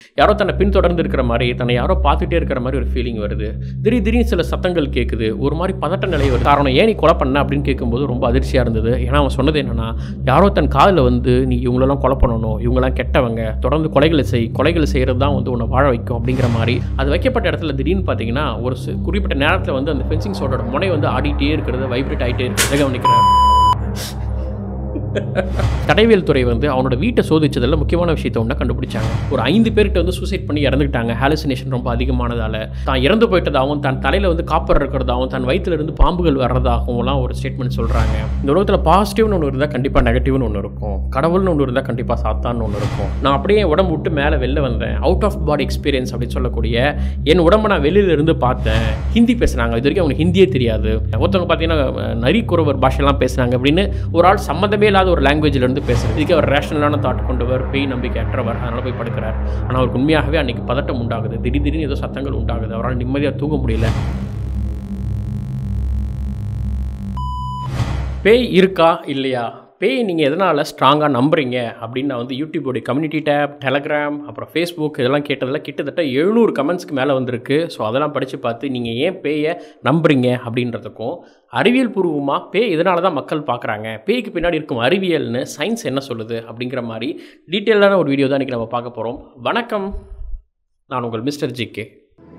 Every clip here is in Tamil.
யாரோ தன்னை பின்தொடர்ந்து இருக்கிற மாதிரி தன்னை யாரோ பார்த்துட்டே இருக்கிற மாதிரி ஒரு ஃபீலிங் வருது திடீர் திடீர்னு சில சத்தங்கள் கேட்குது ஒரு மாதிரி பதட்ட நிலை வருது காரணம் ஏன் நீ கொலை பண்ண அப்படின்னு கேட்கும்போது ரொம்ப அதிர்ச்சியாக இருந்தது ஏன்னா அவன் சொன்னது என்னன்னா யாரோ தன் காதில் வந்து நீ இவங்களெல்லாம் கொலை பண்ணணும் இவங்கெல்லாம் கெட்டவங்க தொடர்ந்து கொலைகளை செய் கொலைகளை செய்கிறது தான் வந்து உன்னை வாழ வைக்கும் அப்படிங்கிற மாதிரி அது வைக்கப்பட்ட இடத்துல திடீர்னு பார்த்தீங்கன்னா ஒரு சி- குறிப்பிட்ட நேரத்தில் வந்து அந்த ஃபென்சிங் சோடோட முனை வந்து ஆடிட்டே இருக்கிறது வைப்ரேட் ஆகிட்டே இருக்கிறத கவனிக்கிறார் தடவியல் துறை வந்து அவனோட வீட்டை சோதிச்சதில் முக்கியமான விஷயத்தை ஒன்று கண்டுபிடிச்சாங்க ஒரு ஐந்து பேர்கிட்ட வந்து சூசைட் பண்ணி இறந்துக்கிட்டாங்க ஹாலுசினேஷன் ரொம்ப அதிகமானதால் தான் இறந்து போயிட்டதாகவும் தன் தலையில் வந்து காப்பர் இருக்கிறதாகவும் தன் வயித்துல இருந்து பாம்புகள் வர்றதாகவும்லாம் ஒரு ஸ்டேட்மெண்ட் சொல்கிறாங்க இந்த உலகத்தில் பாசிட்டிவ்னு ஒன்று இருந்தால் கண்டிப்பாக நெகட்டிவ்னு ஒன்று இருக்கும் கடவுள்னு ஒன்று இருந்தால் கண்டிப்பாக சாத்தான்னு ஒன்று இருக்கும் நான் அப்படியே என் உடம்பு விட்டு மேலே வெளில வந்தேன் அவுட் ஆஃப் பாடி எக்ஸ்பீரியன்ஸ் அப்படின்னு சொல்லக்கூடிய என் உடம்பை நான் வெளியில இருந்து பார்த்தேன் ஹிந்தி பேசுனாங்க இது வரைக்கும் அவங்களுக்கு ஹிந்தியே தெரியாது ஒருத்தவங்க பார்த்தீங்கன்னா நரி குறவர் பாஷையெல்லாம் பேசுனாங்க அப்படின்னு ஒரு ஆள் சம்மந்தமே இல்லாத ஒரு லாங்குவேஜ்ல இருந்து பேசுறது இதுக்கு அவர் ரேஷனலான தாட் கொண்டவர் பேய் நம்பிக்கை அற்றவர் அதனால போய் படுக்கிறார் ஆனால் அவருக்கு உண்மையாகவே அன்னைக்கு பதட்டம் உண்டாகுது திடீர் திடீர்னு ஏதோ சத்தங்கள் உண்டாகுது அவரால் நிம்மதியாக தூங்க முடியல பேய் இருக்கா இல்லையா பேய் நீங்கள் எதனால் ஸ்ட்ராங்காக நம்புறீங்க அப்படின்னு நான் வந்து யூடியூபோடைய கம்யூனிட்டி டேப் டெலகிராம் அப்புறம் ஃபேஸ்புக் இதெல்லாம் கேட்டதில் கிட்டத்தட்ட எழுநூறு கமெண்ட்ஸ்க்கு மேலே வந்திருக்கு ஸோ அதெல்லாம் படித்து பார்த்து நீங்கள் ஏன் பேயை நம்புறீங்க அப்படின்றதுக்கும் அறிவியல் பூர்வமாக பேய் இதனால தான் மக்கள் பார்க்குறாங்க பேய்க்கு பின்னாடி இருக்கும் அறிவியல்னு சயின்ஸ் என்ன சொல்லுது அப்படிங்கிற மாதிரி டீட்டெயிலான ஒரு வீடியோ தான் இன்றைக்கி நம்ம பார்க்க போகிறோம் வணக்கம் நான் உங்கள் மிஸ்டர் ஜி கே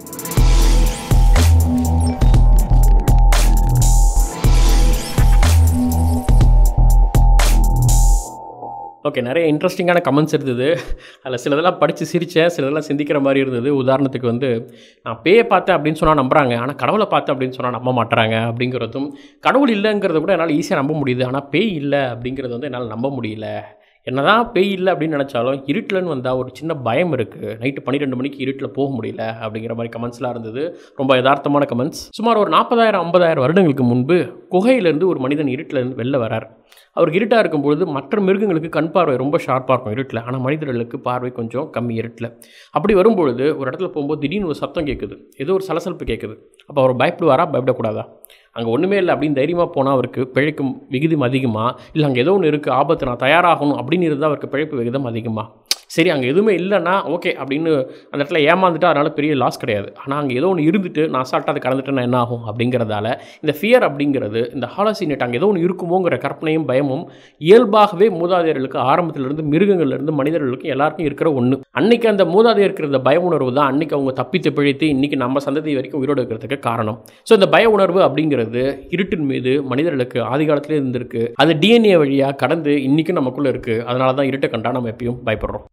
ஓகே நிறைய இன்ட்ரெஸ்டிங்கான கமெண்ட்ஸ் இருந்தது அதில் சிலதெல்லாம் படித்து சிரித்தேன் சிலதெல்லாம் சிந்திக்கிற மாதிரி இருந்தது உதாரணத்துக்கு வந்து நான் பேயை பார்த்தேன் அப்படின்னு சொன்னால் நம்புறாங்க ஆனால் கடவுளை பார்த்தேன் அப்படின்னு சொன்னால் நம்ப மாட்டுறாங்க அப்படிங்கிறதும் கடவுள் இல்லைங்கிறத கூட என்னால் ஈஸியாக நம்ப முடியுது ஆனால் பேய் இல்லை அப்படிங்கிறது வந்து என்னால் நம்ப முடியல என்னதான் பேய் இல்லை அப்படின்னு நினச்சாலும் இருட்டில்னு வந்தால் ஒரு சின்ன பயம் இருக்குது நைட்டு பன்னிரெண்டு மணிக்கு இருட்டில் போக முடியல அப்படிங்கிற மாதிரி கமெண்ட்ஸ்லாம் இருந்தது ரொம்ப யதார்த்தமான கமெண்ட்ஸ் சுமார் ஒரு நாற்பதாயிரம் ஐம்பதாயிரம் வருடங்களுக்கு முன்பு குகையிலேருந்து ஒரு மனிதன் இருட்டில் இருந்து வெளில வரார் அவருக்கு இருட்டாக இருக்கும்பொழுது மற்ற மிருகங்களுக்கு கண் பார்வை ரொம்ப ஷார்ப்பாக இருக்கும் இருட்டில் ஆனால் மனிதர்களுக்கு பார்வை கொஞ்சம் கம்மி இருட்டில் அப்படி வரும்பொழுது ஒரு இடத்துல போகும்போது திடீர்னு ஒரு சத்தம் கேட்குது ஏதோ ஒரு சலசலப்பு கேட்குது அப்போ அவர் பயப்படுவாரா பயப்படக்கூடாதா அங்கே ஒன்றுமே இல்லை அப்படின்னு தைரியமாக போனால் அவருக்கு பிழைக்கும் விகிதம் அதிகமாக இல்லை அங்கே ஏதோ ஒன்று இருக்குது ஆபத்து நான் தயாராகணும் அப்படின்னு இருந்தால் அவருக்கு பிழைப்பு விகிதம் அதிகமாக சரி அங்கே எதுவுமே இல்லைன்னா ஓகே அப்படின்னு அந்த இடத்துல ஏமாந்துட்டா அதனால் பெரிய லாஸ் கிடையாது ஆனால் அங்கே ஏதோ ஒன்று இருந்துட்டு நான் அசால்ட்டாக அதை கடந்துட்டேன்னா என்ன ஆகும் அப்படிங்கிறதால இந்த ஃபியர் அப்படிங்கிறது இந்த ஹாலோசினேட் அங்கே ஏதோ ஒன்று இருக்குமோங்கிற கற்பனையும் பயமும் இயல்பாகவே மூதாதையர்களுக்கு ஆரம்பத்திலிருந்து மிருகங்கள்லேருந்து மனிதர்களுக்கும் எல்லாருக்கும் இருக்கிற ஒன்று அன்னைக்கு அந்த மூதாதையர் இருக்கிற இந்த பய உணர்வு தான் அன்னைக்கு அவங்க தப்பித்து பிழைத்து இன்னைக்கு நம்ம சந்ததி வரைக்கும் உயிரோடு இருக்கிறதுக்கு காரணம் ஸோ இந்த பய உணர்வு அப்படிங்கிறது இருட்டின் மீது மனிதர்களுக்கு ஆதி காலத்திலே இருந்திருக்கு அது டிஎன்ஏ வழியாக கடந்து இன்றைக்கும் நமக்குள்ளே இருக்குது அதனால தான் இருட்டை கண்டா நம்ம எப்பயும் பயப்படுறோம்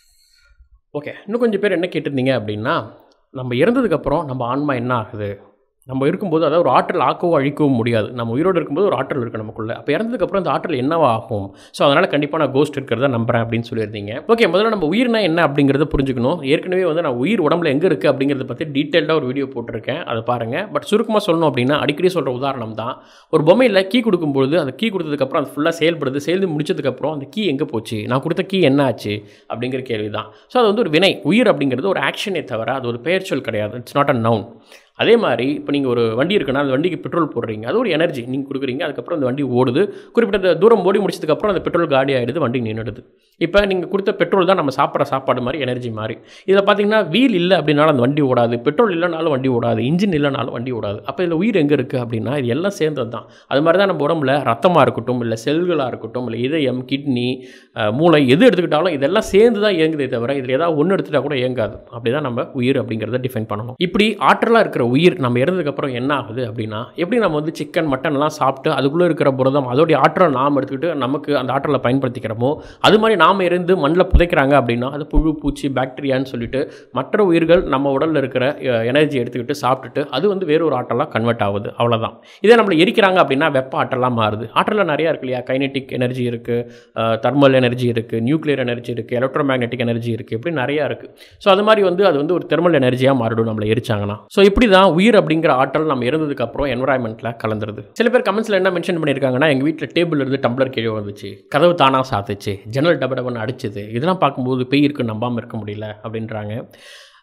ஓகே இன்னும் கொஞ்சம் பேர் என்ன கேட்டிருந்தீங்க அப்படின்னா நம்ம இறந்ததுக்கப்புறம் நம்ம ஆன்மா என்ன ஆகுது நம்ம இருக்கும்போது அதாவது ஒரு ஆற்றல் ஆக்கவும் அழிக்கவும் முடியாது நம்ம உயிரோடு இருக்கும்போது ஒரு ஆற்றல் இருக்குது நமக்குள்ள அப்போ இறந்ததுக்கப்புறம் அந்த ஆற்றல் என்னவா ஆகும் ஸோ அதனால் கண்டிப்பாக நான் கோஸ்ட் இருக்கிறத நம்புறேன் அப்படின்னு சொல்லியிருந்தீங்க ஓகே முதல்ல நம்ம உயிர்னா என்ன அப்படிங்கிறத புரிஞ்சுக்கணும் ஏற்கனவே வந்து நான் உயிர் உடம்புல எங்கே இருக்குது அப்படிங்கிறத பற்றி டீட்டெயில்டாக ஒரு வீடியோ போட்டிருக்கேன் அதை பாருங்கள் பட் சுருக்கமாக சொல்லணும் அப்படின்னா அடிக்கடி சொல்கிற உதாரணம் தான் ஒரு பொம்மையில் கீ கொடுக்கும்பொழுது அந்த கீ கொடுத்ததுக்கப்புறம் அது ஃபுல்லாக செயல்படுது செயல்பட்டு முடிச்சதுக்கப்புறம் அந்த கீ எங்கே போச்சு நான் கொடுத்த கீ என்ன ஆச்சு அப்படிங்கிற கேள்வி தான் ஸோ அது வந்து ஒரு வினை உயிர் அப்படிங்கிறது ஒரு ஆக்ஷனே தவிர அது ஒரு பெயர் சொல் கிடையாது இட்ஸ் நாட் அ நவுன் அதே மாதிரி இப்போ நீங்கள் ஒரு வண்டி இருக்குன்னா அந்த வண்டிக்கு பெட்ரோல் போடுறீங்க அது ஒரு எனர்ஜி நீங்கள் கொடுக்குறீங்க அதுக்கப்புறம் அந்த வண்டி ஓடுது குறிப்பிட்ட தூரம் ஓடி முடிச்சதுக்கப்புறம் அந்த பெட்ரோல் காலி ஆகிடுது வண்டி நின்றுடுது இப்போ நீங்கள் கொடுத்த பெட்ரோல் தான் நம்ம சாப்பிட்ற சாப்பாடு மாதிரி எனர்ஜி மாதிரி இதில் பார்த்தீங்கன்னா வீல் இல்லை அப்படின்னாலும் அந்த வண்டி ஓடாது பெட்ரோல் இல்லைனாலும் வண்டி ஓடாது இன்ஜின் இல்லைனாலும் வண்டி ஓடாது அப்போ இதில் உயிர் எங்கே இருக்குது அப்படின்னா இது எல்லாம் சேர்ந்தது தான் அது மாதிரி தான் நம்ம உடம்புல ரத்தமாக இருக்கட்டும் இல்லை செல்களாக இருக்கட்டும் இல்லை இதயம் கிட்னி அஹ், மூளை எது எடுத்துக்கிட்டாலும் இதெல்லாம் சேர்ந்து தான் இயங்குதே தவிர இதில் ஏதாவது ஒன்று எடுத்துட்டா கூட இயங்காது அப்படி தான் நம்ம உயிர் அப்படிங்கிறத டிஃபைன் பண்ணணும் இப்படி ஆற்றலாக இருக்கிற உயிர் நம்ம இறந்ததுக்கப்புறம் என்ன ஆகுது அப்படின்னா எப்படி நம்ம வந்து சிக்கன் மட்டன்லாம் சாப்பிட்டு அதுக்குள்ளே இருக்கிற புரதம் அதோடைய ஆற்றலை நாம் எடுத்துக்கிட்டு நமக்கு அந்த ஆற்றலை பயன்படுத்திக்கிறோமோ அது மாதிரி நாம் இருந்து மண்ணில் புதைக்கிறாங்க அப்படின்னா அது புழு பூச்சி பாக்டீரியான்னு சொல்லிட்டு மற்ற உயிர்கள் நம்ம உடலில் இருக்கிற எனர்ஜி எடுத்துக்கிட்டு சாப்பிட்டுட்டு அது வந்து வேற ஒரு ஆற்றலாக கன்வெர்ட் ஆகுது அவ்வளோதான் இதே நம்மளை எரிக்கிறாங்க அப்படின்னா வெப்ப ஆற்றலாக மாறுது ஆற்றலில் நிறையா இருக்கு இல்லையா கைனெட்டிக் எனர்ஜி இருக்குது தர்மல் எனர்ஜி இருக்குது நியூக்ளியர் எனர்ஜி இருக்குது எலக்ட்ரோ மேக்னெட்டிக் எனர்ஜி இருக்குது இப்படி நிறையா இருக்குது ஸோ அது மாதிரி வந்து அது வந்து ஒரு தெர்மல் எனர்ஜியாக மாறிடும் நம்மளை எரிச்சாங்கன்னா ஸோ இப்படி தான் உயிர் அப்படிங்கிற ஆற்றல் நம்ம இறந்ததுக்கு அப்புறம் என்வரான்மெண்ட்டில் கலந்துருது சில பேர் கமெண்ட்ஸில் என்ன மென்ஷன் பண்ணியிருக்காங்கன்னா எங்கள் வீட்டில் டேபிள் இருந்து டம்ளர் கீழே வந்துச்சு கதவு தானாக சாத்துச்சு ஜன்னல் டபடபன்னு அடிச்சுது இதெல்லாம் பார்க்கும்போது பேய் இருக்குன்னு நம்பாமல் இருக்க முடியல அப்படின்றாங்க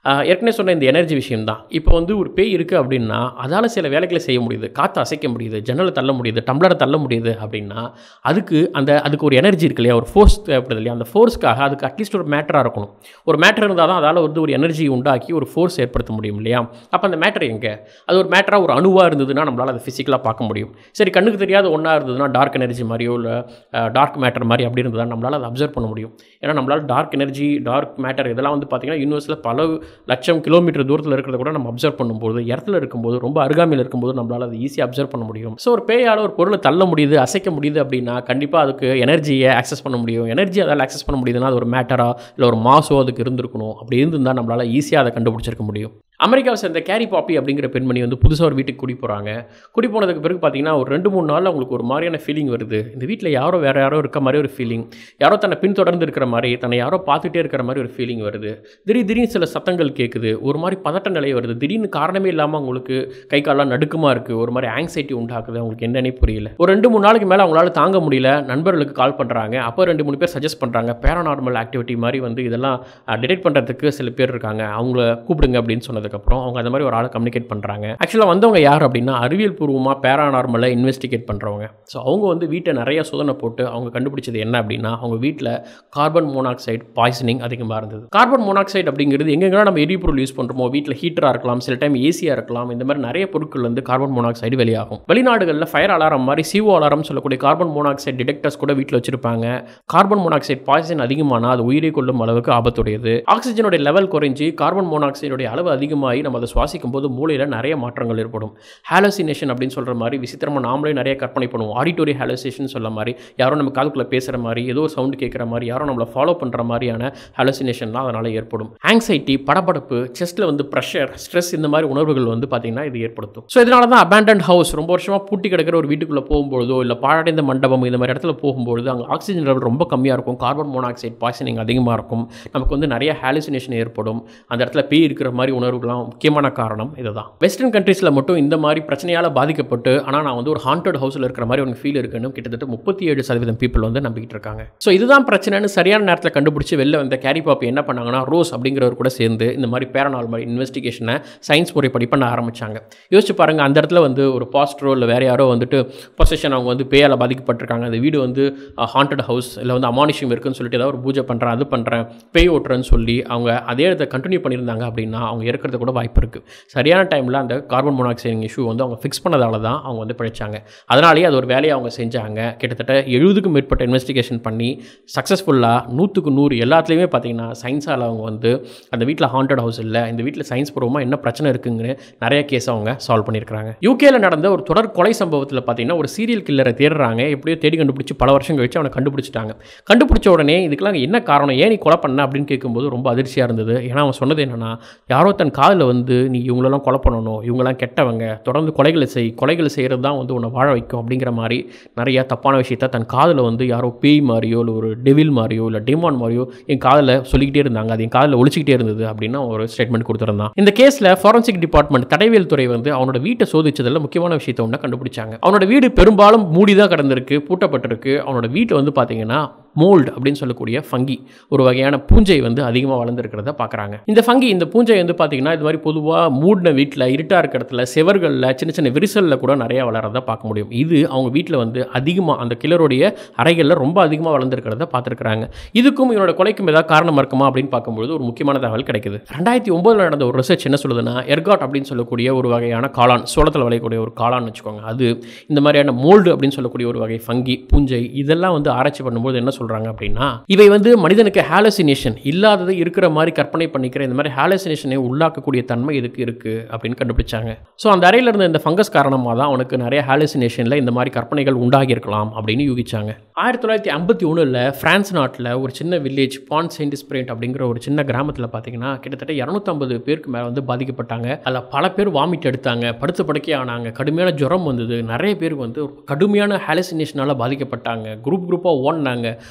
ஆஹ் ஏற்கனவே சொன்ன இந்த எனர்ஜி விஷயம் தான் இப்போ வந்து ஒரு பேய் இருக்குது அப்படின்னா அதால் சில வேலைகளை செய்ய முடியுது காற்று அசைக்க முடியுது ஜன்னலை தள்ள முடியுது டம்ளரை தள்ள முடியுது அப்படின்னா அதுக்கு அந்த அதுக்கு ஒரு எனர்ஜி இருக்கு இல்லையா ஒரு ஃபோர்ஸ் தேவைப்படுது இல்லையா அந்த ஃபோர்ஸ்க்காக அதுக்கு அட்லீஸ்ட் ஒரு மேட்டராக இருக்கணும் ஒரு மேட்டர் இருந்தால் தான் அதால் வந்து ஒரு எனர்ஜி உண்டாக்கி ஒரு ஃபோர்ஸ் ஏற்படுத்த முடியும் இல்லையா அப்போ அந்த மேட்டர் எங்கே அது ஒரு மேட்டராக ஒரு அணுவாக இருந்ததுன்னா நம்மளால் அதை ஃபிசிக்கலாக பார்க்க முடியும் சரி கண்ணுக்கு தெரியாத ஒன்றா இருந்ததுன்னா டார்க் எனர்ஜி மாதிரியோ இல்லை டார்க் மேட்டர் மாதிரி அப்படி இருந்ததுன்னா நம்மளால் அதை அப்சர்வ் பண்ண முடியும் ஏன்னா நம்மளால் டார்க் எனர்ஜி டார்க் மேட்டர் இதெல்லாம் வந்து பார்த்திங்கன்னா யூனிவர்ஸில் பல லட்சம் கிலோமீட்டர் தூரத்தில் இருக்கிறத கூட நம்ம அப்சர்வ் பண்ணும்போது இடத்துல இருக்கும்போது ரொம்ப அருகாமையில் இருக்கும்போது நம்மளால் அதை ஈஸியாக அப்சர்வ் பண்ண முடியும் ஸோ ஒரு பேயால் ஒரு பொருளை தள்ள முடியுது அசைக்க முடியுது அப்படின்னா கண்டிப்பாக அதுக்கு எனர்ஜியை ஆக்சஸ் பண்ண முடியும் எனர்ஜி அதால் ஆக்சஸ் பண்ண முடியுதுன்னா அது ஒரு மேட்டரா இல்லை ஒரு மாசோ அதுக்கு இருந்திருக்கணும் அப்படி இருந்திருந்தால் நம்மளால் ஈஸியாக அதை கண்டுபிடிச்சிருக்க முடியும் அமெரிக்காவை சேர்ந்த கேரி பாப்பி அப்படிங்கிற பெண்மணி வந்து புதுசாக ஒரு வீட்டுக்கு குடி போகிறாங்க குடி போனதுக்கு பிறகு பார்த்தீங்கன்னா ஒரு ரெண்டு மூணு நாள் அவங்களுக்கு ஒரு மாதிரியான ஃபீலிங் வருது இந்த வீட்டில் யாரோ வேறு யாரோ இருக்க மாதிரி ஒரு ஃபீலிங் யாரோ தன்னை பின்தொடர்ந்து இருக்கிற மாதிரி தன்னை யாரோ பார்த்துட்டே இருக்கிற மாதிரி ஒரு ஃபீலிங் வருது திடீர் திடீர்னு சில சத்தங்கள் கேட்குது ஒரு மாதிரி பதட்ட நிலை வருது திடீர்னு காரணமே இல்லாமல் அவங்களுக்கு கை காலெல்லாம் நடுக்கமாக இருக்குது ஒரு மாதிரி ஆங்ஸைட்டி உண்டாக்குது அவங்களுக்கு என்னன்னே புரியல ஒரு ரெண்டு மூணு நாளைக்கு மேலே அவங்களால தாங்க முடியல நண்பர்களுக்கு கால் பண்ணுறாங்க அப்போ ரெண்டு மூணு பேர் சஜஸ்ட் பண்ணுறாங்க பேரானார்மல் ஆக்டிவிட்டி மாதிரி வந்து இதெல்லாம் டிடெக்ட் பண்ணுறதுக்கு சில பேர் இருக்காங்க அவங்கள கூப்பிடுங்க அப்படின்னு சொன்னதுக்கப்புறம் அவங்க அந்த மாதிரி ஒரு ஆளை கம்யூனிகேட் பண்ணுறாங்க ஆக்சுவலாக வந்தவங்க யார் அப்படின்னா அறிவியல் பூர்வமாக பேரானார்மலை இன்வெஸ்டிகேட் பண்ணுறவங்க ஸோ அவங்க வந்து வீட்டை நிறைய சோதனை போட்டு அவங்க கண்டுபிடிச்சது என்ன அப்படின்னா அவங்க வீட்டில் கார்பன் மோனாக்சைடு பாய்சனிங் அதிகமாக இருந்தது கார்பன் மோனாக்சைடு அப்படிங்கிறது எங்கெங்கெல்லாம் நம்ம எரிபொருள் யூஸ் பண்ணுறோமோ வீட்டில் ஹீட்டராக இருக்கலாம் சில டைம் ஏசியாக இருக்கலாம் இந்த மாதிரி நிறைய பொருட்கள் வந்து கார்பன் மோனாக்சைடு வெளியாகும் வெளிநாடுகளில் ஃபயர் அலாரம் மாதிரி சிஓ அலாரம் சொல்லக்கூடிய கார்பன் மோனாக்சைடு டிடெக்டர்ஸ் கூட வீட்டில் வச்சிருப்பாங்க கார்பன் மோனாக்சைடு பாய்சன் அதிகமானால் அது உயிரை கொள்ளும் அளவுக்கு ஆபத்துடையது ஆக்சிஜனுடைய லெவல் குறைஞ்சி கார்பன் மோனாக்சைடுடைய அளவு அதிகமாகி நம்ம அதை சுவாசிக்கும் போது மூளையில் நிறைய மாற்றங்கள் ஏற்படும் ஹாலோசினேஷன் அப்படின்னு சொல்கிற மாதிரி விசித்திரமாக நாமளே நிறைய கற்பனை பண்ணுவோம் ஆடிட்டோரி ஹாலோசினேஷன் சொல்ல மாதிரி யாரோ நம்ம காதுக்குள்ளே பேசுகிற மாதிரி ஏதோ ஒரு சவுண்டு கேட்குற மாதிரி யாரோ நம்மளை ஃபாலோ பண்ணுற மாதிரியான ஹாலோசினேஷன்லாம் அதனால் ஏற்படும் ஆங்ஸைட்டி படபடப்பு செஸ்ட்டில் வந்து ப்ரெஷர் ஸ்ட்ரெஸ் இந்த மாதிரி உணர்வுகள் வந்து பார்த்திங்கன்னா இது ஏற்படுத்தும் ஸோ இதனால தான் அபேண்டன்ட் ஹவுஸ் ரொம்ப வருஷமாக பூட்டி கிடக்கிற ஒரு வீட்டுக்குள்ளே போகும்போதோ இல்லை பாழடைந்த மண்டபம் இந்த மாதிரி இடத்துல போகும்பொழுது அங்கே ஆக்சிஜன் லெவல் ரொம்ப கம்மியாக இருக்கும் கார்பன் மோனாக்சைடு பாய்சனிங் அதிகமாக இருக்கும் நமக்கு வந்து நிறைய ஹாலுசினேஷன் ஏற்படும் அந்த இடத்துல பேய் இருக்கிற மாதிரி உணர்வுகள்லாம் முக்கியமான காரணம் இதுதான் வெஸ்டர்ன் கண்ட்ரீஸில் மட்டும் இந்த மாதிரி பிரச்சனையால் பாதிக்கப்பட்டு ஆனால் நான் வந்து ஒரு ஹாண்டட் ஹவுஸில் இருக்கிற மாதிரி ஒரு ஃபீல் இருக்குன்னு கிட்டத்தட்ட முப்பத்தி ஏழு சதவீதம் பீப்புள் வந்து நம்பிக்கிட்டு இருக்காங்க ஸோ இதுதான் பிரச்சனைன்னு சரியான நேரத்தில் கண்டுபிடிச்சி வெளில வந்த கேரி பாப்பி என்ன பண்ணாங்கன்னா ரோஸ் அப்படிங்கிறவர் கூட சேர்ந்து இந்த மாதிரி பேரனால் மாதிரி இன்வெஸ்டிகேஷனை சயின்ஸ் முறைப்படி பண்ண ஆரம்பிச்சாங்க யோசிச்சு பாருங்கள் அந்த இடத்துல வந்து ஒரு பாஸ்டரோ இல்லை வேறு யாரோ வந்துட்டு பொசிஷன் அவங்க வந்து பேயால் பாதிக்கப்பட்டிருக்காங்க அந்த வீடு வந்து ஹாண்டட் ஹவுஸ் இல்லை வந்து அமானுஷம் இருக்குன்னு சொல்லிட்டு ஏதாவது ஒரு பூஜை பண்ணுறேன் அது பண்ணுறேன் பேய் ஓட்டுறேன்னு சொல்லி அவங்க அதே இடத்த கண்டினியூ பண்ணியிருந்தாங்க அப்படின்னா அவங்க இறக்கிறது கூட வாய்ப்பு இருக்குது சரியான டைமில் அந்த கார்பன் மோனாக்சைடு இஷ்யூ வந்து அவங்க ஃபிக்ஸ் பண்ணதால தான் அவங்க வந்து பிழைச்சாங்க அதனாலேயே அது ஒரு வேலையை அவங்க செஞ்சாங்க கிட்டத்தட்ட எழுபதுக்கும் மேற்பட்ட இன்வெஸ்டிகேஷன் பண்ணி சக்ஸஸ்ஃபுல்லாக நூற்றுக்கு நூறு எல்லாத்துலேயுமே பார்த்தீங்கன்னா சயின்ஸால் அவங்க வந்து அந்த வீட்டில் ஹாண்டட் ஹவுஸ் இல்லை இந்த வீட்டில் சயின்ஸ் பூர்வமாக என்ன பிரச்சனை இருக்குங்கன்னு நிறைய கேஸ் அவங்க சால்வ் பண்ணியிருக்காங்க யூகேல நடந்த ஒரு தொடர் கொலை சம்பவத்தில் பார்த்தீங்கன்னா ஒரு சீரியல் கில்லரை தேடுறாங்க எப்படியோ தேடி கண்டுபிடிச்சி பல வருஷம் கழிச்சு அவனை கண்டுபிடிச்சிட்டாங்க கண்டுபிடிச்ச உடனே இதுக்கெல்லாம் என்ன காரணம் ஏன் நீ கொலை பண்ண அப்படின்னு கேட்கும்போது ரொம்ப அதிர்ச்சியாக இருந்தது ஏன்னா அவன் சொன்னது என்னன்னா யாரோ தன் காதில் வந்து நீ இவங்களெல்லாம் கொலை பண்ணணும் இவங்கெல்லாம் கெட்டவங்க தொடர்ந்து கொலைகளை செய் கொலைகளை செய்கிறது தான் வந்து உன்னை வாழ வைக்கும் அப்படிங்கிற மாதிரி நிறைய தப்பான விஷயத்த தன் காதில் வந்து யாரோ பேய் மாதிரியோ இல்லை ஒரு டெவில் மாதிரியோ இல்லை டெமான் மாதிரியோ என் காதில் சொல்லிக்கிட்டே இருந்தாங்க அது என் காதில் ஒழிச்சிக்கிட்டே இருந்தது அப்படின்னு அவன் ஒரு ஸ்டேட்மெண்ட் கொடுத்துருந்தான் இந்த கேஸில் ஃபாரன்சிக் டிபார்ட்மெண்ட் தடவியல் துறை வந்து அவனோட வீட்டை சோதிச்சதில் முக்கியமான விஷயத்தை ஒன்று கண்டுபிடிச்சாங்க அவனோட வீடு பெரும்பாலும் மூடி தான் கிடந்திருக்கு பூட்டப்பட்டிருக்கு அவனோட வீட்டில் வந்து பார்த்தீங்கன்னா மோல்டு அப்படின்னு சொல்லக்கூடிய ஃபங்கி ஒரு வகையான பூஞ்சை வந்து அதிகமாக வளர்ந்துருக்கிறத பார்க்குறாங்க இந்த ஃபங்கி இந்த பூஞ்சை வந்து பார்த்திங்கன்னா இது மாதிரி பொதுவாக மூடின வீட்டில் இருட்டாக இருக்கிற இடத்துல செவர்களில் சின்ன சின்ன விரிசலில் கூட நிறையா வளர்கிறத பார்க்க முடியும் இது அவங்க வீட்டில் வந்து அதிகமாக அந்த கிளருடைய அறைகளில் ரொம்ப அதிகமாக வளர்ந்துருக்கிறத பார்த்துருக்குறாங்க இதுக்கும் இவனோட கொலைக்கும் ஏதாவது காரணம் இருக்குமா அப்படின்னு பார்க்கும்போது ஒரு முக்கியமான தகவல் கிடைக்குது ரெண்டாயிரத்தி ஒம்போதில் நடந்த ஒரு ரிசர்ச் என்ன சொல்லுதுன்னா எர்காட் அப்படின்னு சொல்லக்கூடிய ஒரு வகையான காளான் சோளத்தில் விளையக்கூடிய ஒரு காளான் வச்சுக்கோங்க அது இந்த மாதிரியான மோல்டு அப்படின்னு சொல்லக்கூடிய ஒரு வகை ஃபங்கி பூஞ்சை இதெல்லாம் வந்து ஆராய்ச்சி பண்ணும்போது என்ன சொல்கிறாங்க அப்படின்னா இவை வந்து மனிதனுக்கு ஹாலசினேஷன் இல்லாதது இருக்கிற மாதிரி கற்பனை பண்ணிக்கிற இந்த மாதிரி ஹாலசினேஷனை உள்ளாக்கக்கூடிய தன்மை இதுக்கு இருக்குது அப்படின்னு கண்டுபிடிச்சாங்க ஸோ அந்த அறையில் இருந்த இந்த ஃபங்கஸ் காரணமாக தான் அவனுக்கு நிறைய ஹாலசினேஷனில் இந்த மாதிரி கற்பனைகள் உண்டாகியிருக்கலாம் அப்படின்னு யூகிச்சாங்க ஆயிரத்தி தொள்ளாயிரத்தி ஐம்பத்தி ஒன்றில் ஃப்ரான்ஸ் நாட்டில் ஒரு சின்ன வில்லேஜ் பான் செயின்ட் ஸ்பிரேண்ட் அப்படிங்கிற ஒரு சின்ன கிராமத்தில் பார்த்தீங்கன்னா கிட்டத்தட்ட இரநூத்தம்பது பேருக்கு மேலே வந்து பாதிக்கப்பட்டாங்க அதில் பல பேர் வாமிட் எடுத்தாங்க படுத்த படுக்கை ஆனாங்க கடுமையான ஜுரம் வந்தது நிறைய பேர் வந்து கடுமையான ஹாலசினேஷனால் பாதிக்கப்பட்டாங்க குரூப் குரூப்பாக ஓடினாங்க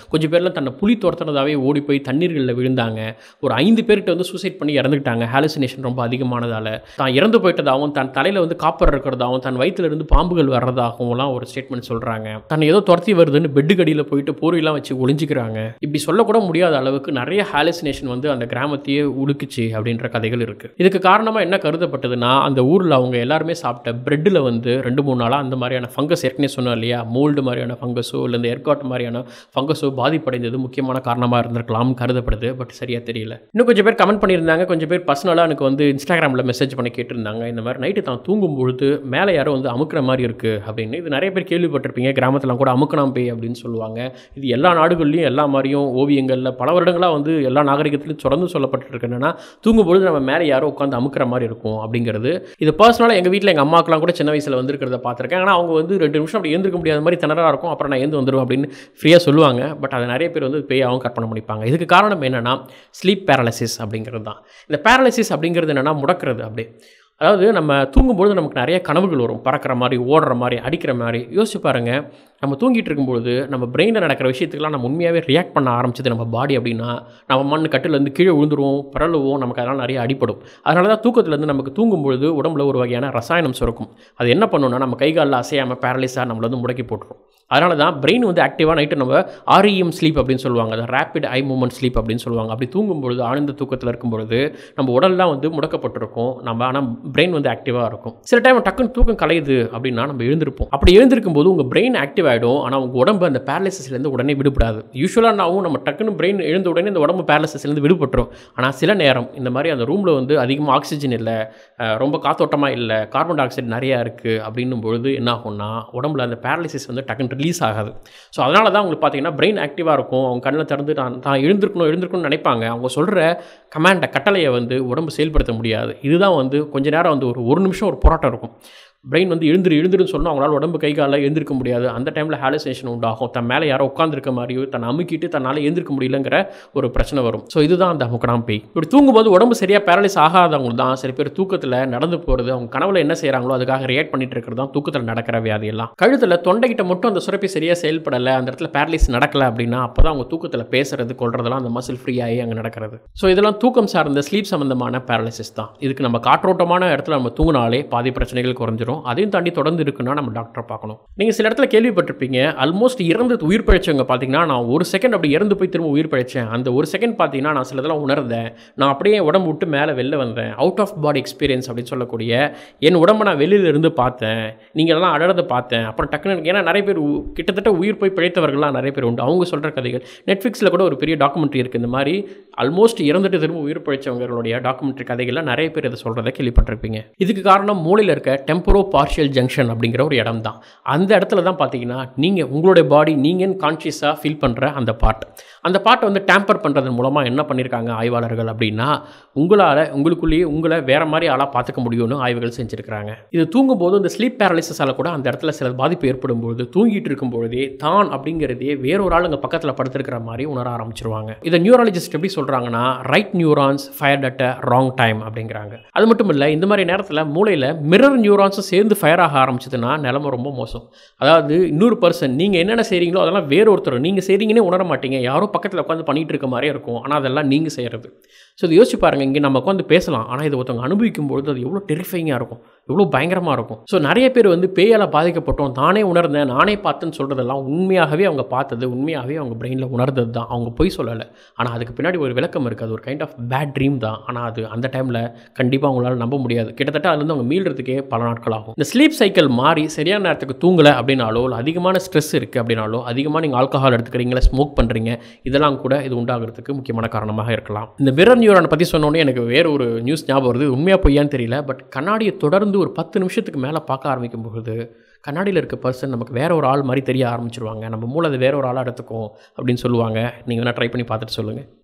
கொஞ்சம் பேர்லாம் தன்னை புலி துரத்துறதாவே ஓடி போய் தண்ணீர்களில் விழுந்தாங்க ஒரு ஐந்து பேர்கிட்ட வந்து சூசைட் பண்ணி இறந்துக்கிட்டாங்க ஹாலுசினேஷன் ரொம்ப அதிகமானதால் தான் இறந்து போயிட்டதாகவும் தன் தலையில் வந்து காப்பர் இருக்கிறதாகவும் தன் வயிற்றுல இருந்து பாம்புகள் வர்றதாகவும்லாம் ஒரு ஸ்டேட்மெண்ட் சொல்கிறாங்க தன்னை ஏதோ துரத்தி வருதுன்னு பெட்டு கடியில் போயிட்டு போரியெல்லாம் வச்சு ஒளிஞ்சிக்கிறாங்க இப்படி சொல்லக்கூட முடியாத அளவுக்கு நிறைய ஹாலுசினேஷன் வந்து அந்த கிராமத்தையே உடுக்குச்சு அப்படின்ற கதைகள் இருக்குது இதுக்கு காரணமாக என்ன கருதப்பட்டதுன்னா அந்த ஊரில் அவங்க எல்லாருமே சாப்பிட்ட பிரெட்டில் வந்து ரெண்டு மூணு நாளாக அந்த மாதிரியான ஃபங்கஸ் ஏற்கனவே சொன்னோம் இல்லையா மோல்டு மாதிரியான ஃபங்கஸோ இல்லை இந்த எர்காட் மாதிரியான ஃபங்கஸோ பாதிப்படைந்தது முக்கியமான காரணமாக இருந்திருக்கலாம்னு கருதப்படுது பட் சரியாக தெரியல இன்னும் கொஞ்சம் பேர் கமெண்ட் பண்ணியிருந்தாங்க கொஞ்சம் பேர் பர்சனலாக எனக்கு வந்து இன்ஸ்டாகிராமில் மெசேஜ் பண்ணி கேட்டிருந்தாங்க இந்த மாதிரி நைட்டு தான் தூங்கும் பொழுது மேலே யாரோ வந்து அமுக்குற மாதிரி இருக்குது அப்படின்னு இது நிறைய பேர் கேள்விப்பட்டிருப்பீங்க கிராமத்தில் கூட அமுக்கணாம் பேய் அப்படின்னு சொல்லுவாங்க இது எல்லா நாடுகள்லையும் எல்லா மாதிரியும் ஓவியங்களில் பல வருடங்களாக வந்து எல்லா நாகரிகத்திலும் தொடர்ந்து சொல்லப்பட்டிருக்கு என்னன்னா தூங்கும்பொழுது நம்ம மேலே யாரோ உட்காந்து அமுக்கிற மாதிரி இருக்கும் அப்படிங்கிறது இது பர்சனலாக எங்கள் வீட்டில் எங்கள் அம்மாக்கெலாம் கூட சின்ன வயசில் வந்திருக்கிறத பார்த்துருக்கேன் ஆனால் அவங்க வந்து ரெண்டு நிமிஷம் அப்படி எழுந்திருக்க முடியாத மாதிரி திணறா இருக்கும் அப்புறம் நான் எழுந்து வந்துடுவேன் அப்படின்னு ஃப்ரீயாக சொல்லுவாங்க பட் அதை நிறைய பேர் வந்து பேயாகவும் கற்பனை பண்ணிப்பாங்க இதுக்கு காரணம் என்னென்னா ஸ்லீப் பேரலிசிஸ் அப்படிங்கிறது தான் இந்த பேரலிசிஸ் அப்படிங்கிறது என்னென்னா முடக்கிறது அப்படியே அதாவது நம்ம தூங்கும்பொழுது நமக்கு நிறைய கனவுகள் வரும் பறக்கிற மாதிரி ஓடுற மாதிரி அடிக்கிற மாதிரி யோசிச்சு பாருங்க நம்ம தூங்கிட்டு இருக்கும்பொழுது நம்ம பிரெயினில் நடக்கிற விஷயத்துக்குலாம் நம்ம உண்மையாகவே ரியாக்ட் பண்ண ஆரம்பிச்சது நம்ம பாடி அப்படின்னா நம்ம மண் கட்டிலேருந்து கீழே விழுந்துருவோம் பரலுவோம் நமக்கு அதெல்லாம் நிறைய அடிப்படும் அதனால தான் தூக்கத்துலேருந்து நமக்கு தூங்கும்பொழுது உடம்புல ஒரு வகையான ரசாயனம் சுரக்கும் அது என்ன பண்ணுன்னா நம்ம கை காலில் அசையாமல் பேரலைஸாக நம்மள வந்து முடக்கி போட்டுரும் அதனால தான் பிரெயின் வந்து ஆக்டிவாக நைட்டு நம்ம ஆர்இஎம் ஸ்லீப் அப்படின்னு சொல்லுவாங்க அது ரேப்பிட் ஐ மூமெண்ட் ஸ்லீப் அப்படின்னு சொல்லுவாங்க அப்படி தூங்கும்பொழுது ஆழ்ந்த தூக்கத்தில் இருக்கும்பொழுது நம்ம உடல்லாம் வந்து முடக்கப்பட்டிருக்கும் நம்ம ஆனால் பிரெயின் வந்து ஆக்டிவாக இருக்கும் சில டைம் டக்குன்னு தூக்கம் கலையுது அப்படின்னா நம்ம எழுந்திருப்போம் அப்படி எழுந்திருக்கும் போது உங்கள் பிரெயின் ஆக்டிவ் ஆகிடும் ஆனால் உங்கள் உடம்பு அந்த பேரலிசிஸ்லேருந்து உடனே விடுபடாது யூஸ்வலாக நாவும் நம்ம டக்குன்னு பிரெயின் எழுந்த உடனே இந்த உடம்பு பேரலிசிஸ்லேருந்து விடுபட்டுரும் ஆனால் சில நேரம் இந்த மாதிரி அந்த ரூமில் வந்து அதிகமாக ஆக்சிஜன் இல்லை அஹ், ரொம்ப காத்தோட்டமாக இல்லை கார்பன் டை ஆக்சைடு நிறையா இருக்குது அப்படின்னும் பொழுது என்ன ஆகும்னா உடம்புல அந்த பேரலிசிஸ் வந்து டக்குன்னு ரிலீஸ் ஆகாது ஸோ அதனால தான் உங்களுக்கு பார்த்தீங்கன்னா பிரெயின் ஆக்டிவாக இருக்கும் அவங்க கண்ணில் திறந்து நான் தான் எழுந்திருக்கணும் எழுந்திருக்கணும்னு நினைப்பாங்க அவங்க சொல்கிற கமாண்டை கட்டளையை வந்து உடம்பு செயல்படுத்த முடியாது இதுதான் வந்து கொஞ்ச நேரம் வந்து ஒரு ஒரு நிமிஷம் ஒரு போராட்டம் இருக்கும் பிரெயின் வந்து எழுந்திரு எழுந்திருன்னு சொன்னால் அவங்களால உடம்பு கை காலில் எழுந்திருக்க முடியாது அந்த டைமில் ஹாலுசினேஷன் உண்டாகும் தன் மேலே யாரோ உட்காந்துருக்க மாதிரியோ தன்னை அமுக்கிட்டு தன்னால் எழுந்திருக்க முடியலங்கிற ஒரு பிரச்சனை வரும் ஸோ இதுதான் அந்த முக்கணாம் பேய் இப்படி தூங்கும்போது உடம்பு சரியாக பேரலைஸ் ஆகாதவங்க தான் சில பேர் தூக்கத்தில் நடந்து போகிறது அவங்க கனவுல என்ன செய்கிறாங்களோ அதுக்காக ரியாக்ட் பண்ணிட்டு இருக்கிறது தான் தூக்கத்தில் நடக்கிற வியாதி எல்லாம் கழுத்தில் தொண்டைக்கிட்ட மட்டும் அந்த சுரப்பி சரியாக செயல்படலை அந்த இடத்துல பேரலைஸ் நடக்கலை அப்படின்னா அப்போ தான் அவங்க தூக்கத்தில் பேசுறது கொள்றதெல்லாம் அந்த மசில் ஃப்ரீ ஆகி அங்கே நடக்கிறது ஸோ இதெல்லாம் தூக்கம் சார்ந்த ஸ்லீப் சம்மந்தமான பேரலிசிஸ் தான் இதுக்கு நம்ம காற்றோட்டமான இடத்துல நம்ம தூங்கினாலே பாதி பிரச்சனைகள் குறைஞ்சிரும் அதையும் தாண்டி தொடர்ந்து இருக்குன்னா நம்ம டாக்டரை பார்க்கணும் நீங்கள் சில இடத்துல கேள்விப்பட்டிருப்பீங்க ஆல்மோஸ்ட் இறந்து உயிர் பிழைச்சவங்க பார்த்தீங்கன்னா நான் ஒரு செகண்ட் அப்படி இறந்து போய் திரும்ப உயிர் பிழைச்சேன் அந்த ஒரு செகண்ட் பார்த்தீங்கன்னா நான் சிலதெல்லாம் உணர்ந்தேன் நான் அப்படியே உடம்பு விட்டு மேலே வெளில வந்தேன் அவுட் ஆஃப் பாடி எக்ஸ்பீரியன்ஸ் அப்படின்னு சொல்லக்கூடிய என் உடம்பை நான் வெளியில இருந்து பார்த்தேன் நீங்கள் எல்லாம் அடறதை பார்த்தேன் அப்புறம் டக்குன்னு எனக்கு- ஏன்னா நிறைய பேர் உ- கிட்டத்தட்ட உயிர் போய் பிழைத்தவர்கள்லாம் நிறைய பேர் உண்டு அவங்க சொல்கிற கதைகள் நெட்ஃப்ளிக்ஸில் கூட ஒரு பெரிய டாக்குமெண்ட்ரி இருக்குது இந்த மாதிரி ஆல்மோஸ்ட் இறந்துட்டு திரும்ப உயிர் பிழைச்சவங்களுடைய டாக்குமெண்ட்ரி கதைகள்லாம் நிறைய பேர் இதை சொல்கிறத கேள்விப்பட்டிருப்பீங்க இதுக்கு காரணம் மூளையில் இருக்க டெம்பரோ பார்ஷியல் ஜங்ஷன் அப்படிங்கிற ஒரு இடம் தான் அந்த இடத்துல தான் பார்த்தீங்கன்னா நீங்கள் உங்களுடைய பாடி நீங்கள் கான்ஷியஸாக ஃபீல் பண்ணுற அந்த பார்ட் அந்த பார்ட்டை வந்து டேம்பர் பண்ணுறதன் மூலமாக என்ன பண்ணியிருக்காங்க ஆய்வாளர்கள் அப்படின்னா உங்களால் உங்களுக்குள்ளேயே உங்களை வேற மாதிரி ஆளாக பார்த்துக்க முடியும்னு ஆய்வுகள் செஞ்சுருக்கிறாங்க இது தூங்கும்போது இந்த ஸ்லீப் பேரலிசிஸால் கூட அந்த இடத்துல சில பாதிப்பு ஏற்படும் பொழுது தூங்கிட்டு இருக்கும் பொழுதே தான் அப்படிங்கிறதே வேறொரு ஆள் அங்கே பக்கத்தில் படுத்திருக்கிற மாதிரி உணர ஆரம்பிச்சிருவாங்க இதை நியூராலஜிஸ்ட் எப்படி சொல்கிறாங்கன்னா right neurons fire at wrong time அப்படிங்கிறாங்க அது மட்டும் இல்லை இந்த மாதிரி நேரத்தில் மூளையில் மிரர் நியூரான்ஸும் சேர்ந்து ஃபயர் ஆக ஆரம்பிச்சதுன்னா நிலமை ரொம்ப மோசம் அதாவது இன்னொரு பர்சன் நீங்கள் என்னென்ன செய்கிறீங்களோ அதெல்லாம் வேற ஒருத்தர் நீங்கள் செய்கிறீங்கன்னே உணர மாட்டீங்க யாரோ பக்கத்தில் உட்காந்து பண்ணிட்டு இருக்க மாதிரியே இருக்கும் ஆனால் அதெல்லாம் நீங்கள் செய்கிறது ஸோ இது யோசிச்சு பாருங்கள் இங்கே நம்ம உட்காந்து பேசலாம் ஆனால் இது ஒருத்தவங்க அனுபவிக்கும் பொழுது அது எவ்வளோ டெரிஃபைங்காக இருக்கும் எவ்வளோ பயங்கரமாக இருக்கும் ஸோ நிறைய பேர் வந்து பேயால் பாதிக்கப்பட்டோம் தானே உணர்ந்தேன் நானே பார்த்தேன்னு சொல்கிறதெல்லாம் உண்மையாகவே அவங்க பார்த்தது உண்மையாகவே அவங்க பிரெயினில் உணர்ந்தது தான் அவங்க பொய் சொல்லலை ஆனால் அதுக்கு பின்னாடி ஒரு விளக்கம் இருக்குது அது ஒரு கைண்ட் ஆஃப் பேட் ட்ரீம் தான் ஆனால் அது அந்த டைமில் கண்டிப்பாக அவங்களால நம்ப முடியாது கிட்டத்தட்ட அதுலேருந்து அவங்க மீள்றதுக்கே பல நாட்கள் ஆகும் இந்த ஸ்லீப் சைக்கிள் மாறி சரியான நேரத்துக்கு தூங்கலை அப்படின்னாலோ இல்லை அதிகமான ஸ்ட்ரெஸ் இருக்குது அப்படின்னாலோ அதிகமாக நீங்கள் ஆல்கஹால் எடுத்துக்கிறீங்களா ஸ்மோக் பண்ணுறீங்க இதெல்லாம் கூட இது உண்டாகிறதுக்கு முக்கியமான காரணமாக இருக்கலாம் இந்த மிரர் நியூரானை பற்றி சொன்னோன்னே எனக்கு வேற ஒரு நியூஸ் ஞாபகம் வருது உண்மையாக பொய்யான்னு தெரியல பட் கண்ணாடியை தொடர்ந்து ஒரு பத்து நிமிஷத்துக்கு மேலே பார்க்க ஆரம்பிக்கும் பொழுது கண்ணாடியில் இருக்க பர்சன் நமக்கு வேற ஒரு ஆள் மாதிரி தெரிய ஆரம்பிச்சிருவாங்க நம்ம மூளை அது வேற ஒரு ஆளாக எடுத்துக்கும் அப்படின்னு சொல்லுவாங்க நீங்கள் வேணால் ட்ரை பண்ணி பார்த்துட்டு சொல்லுங்கள்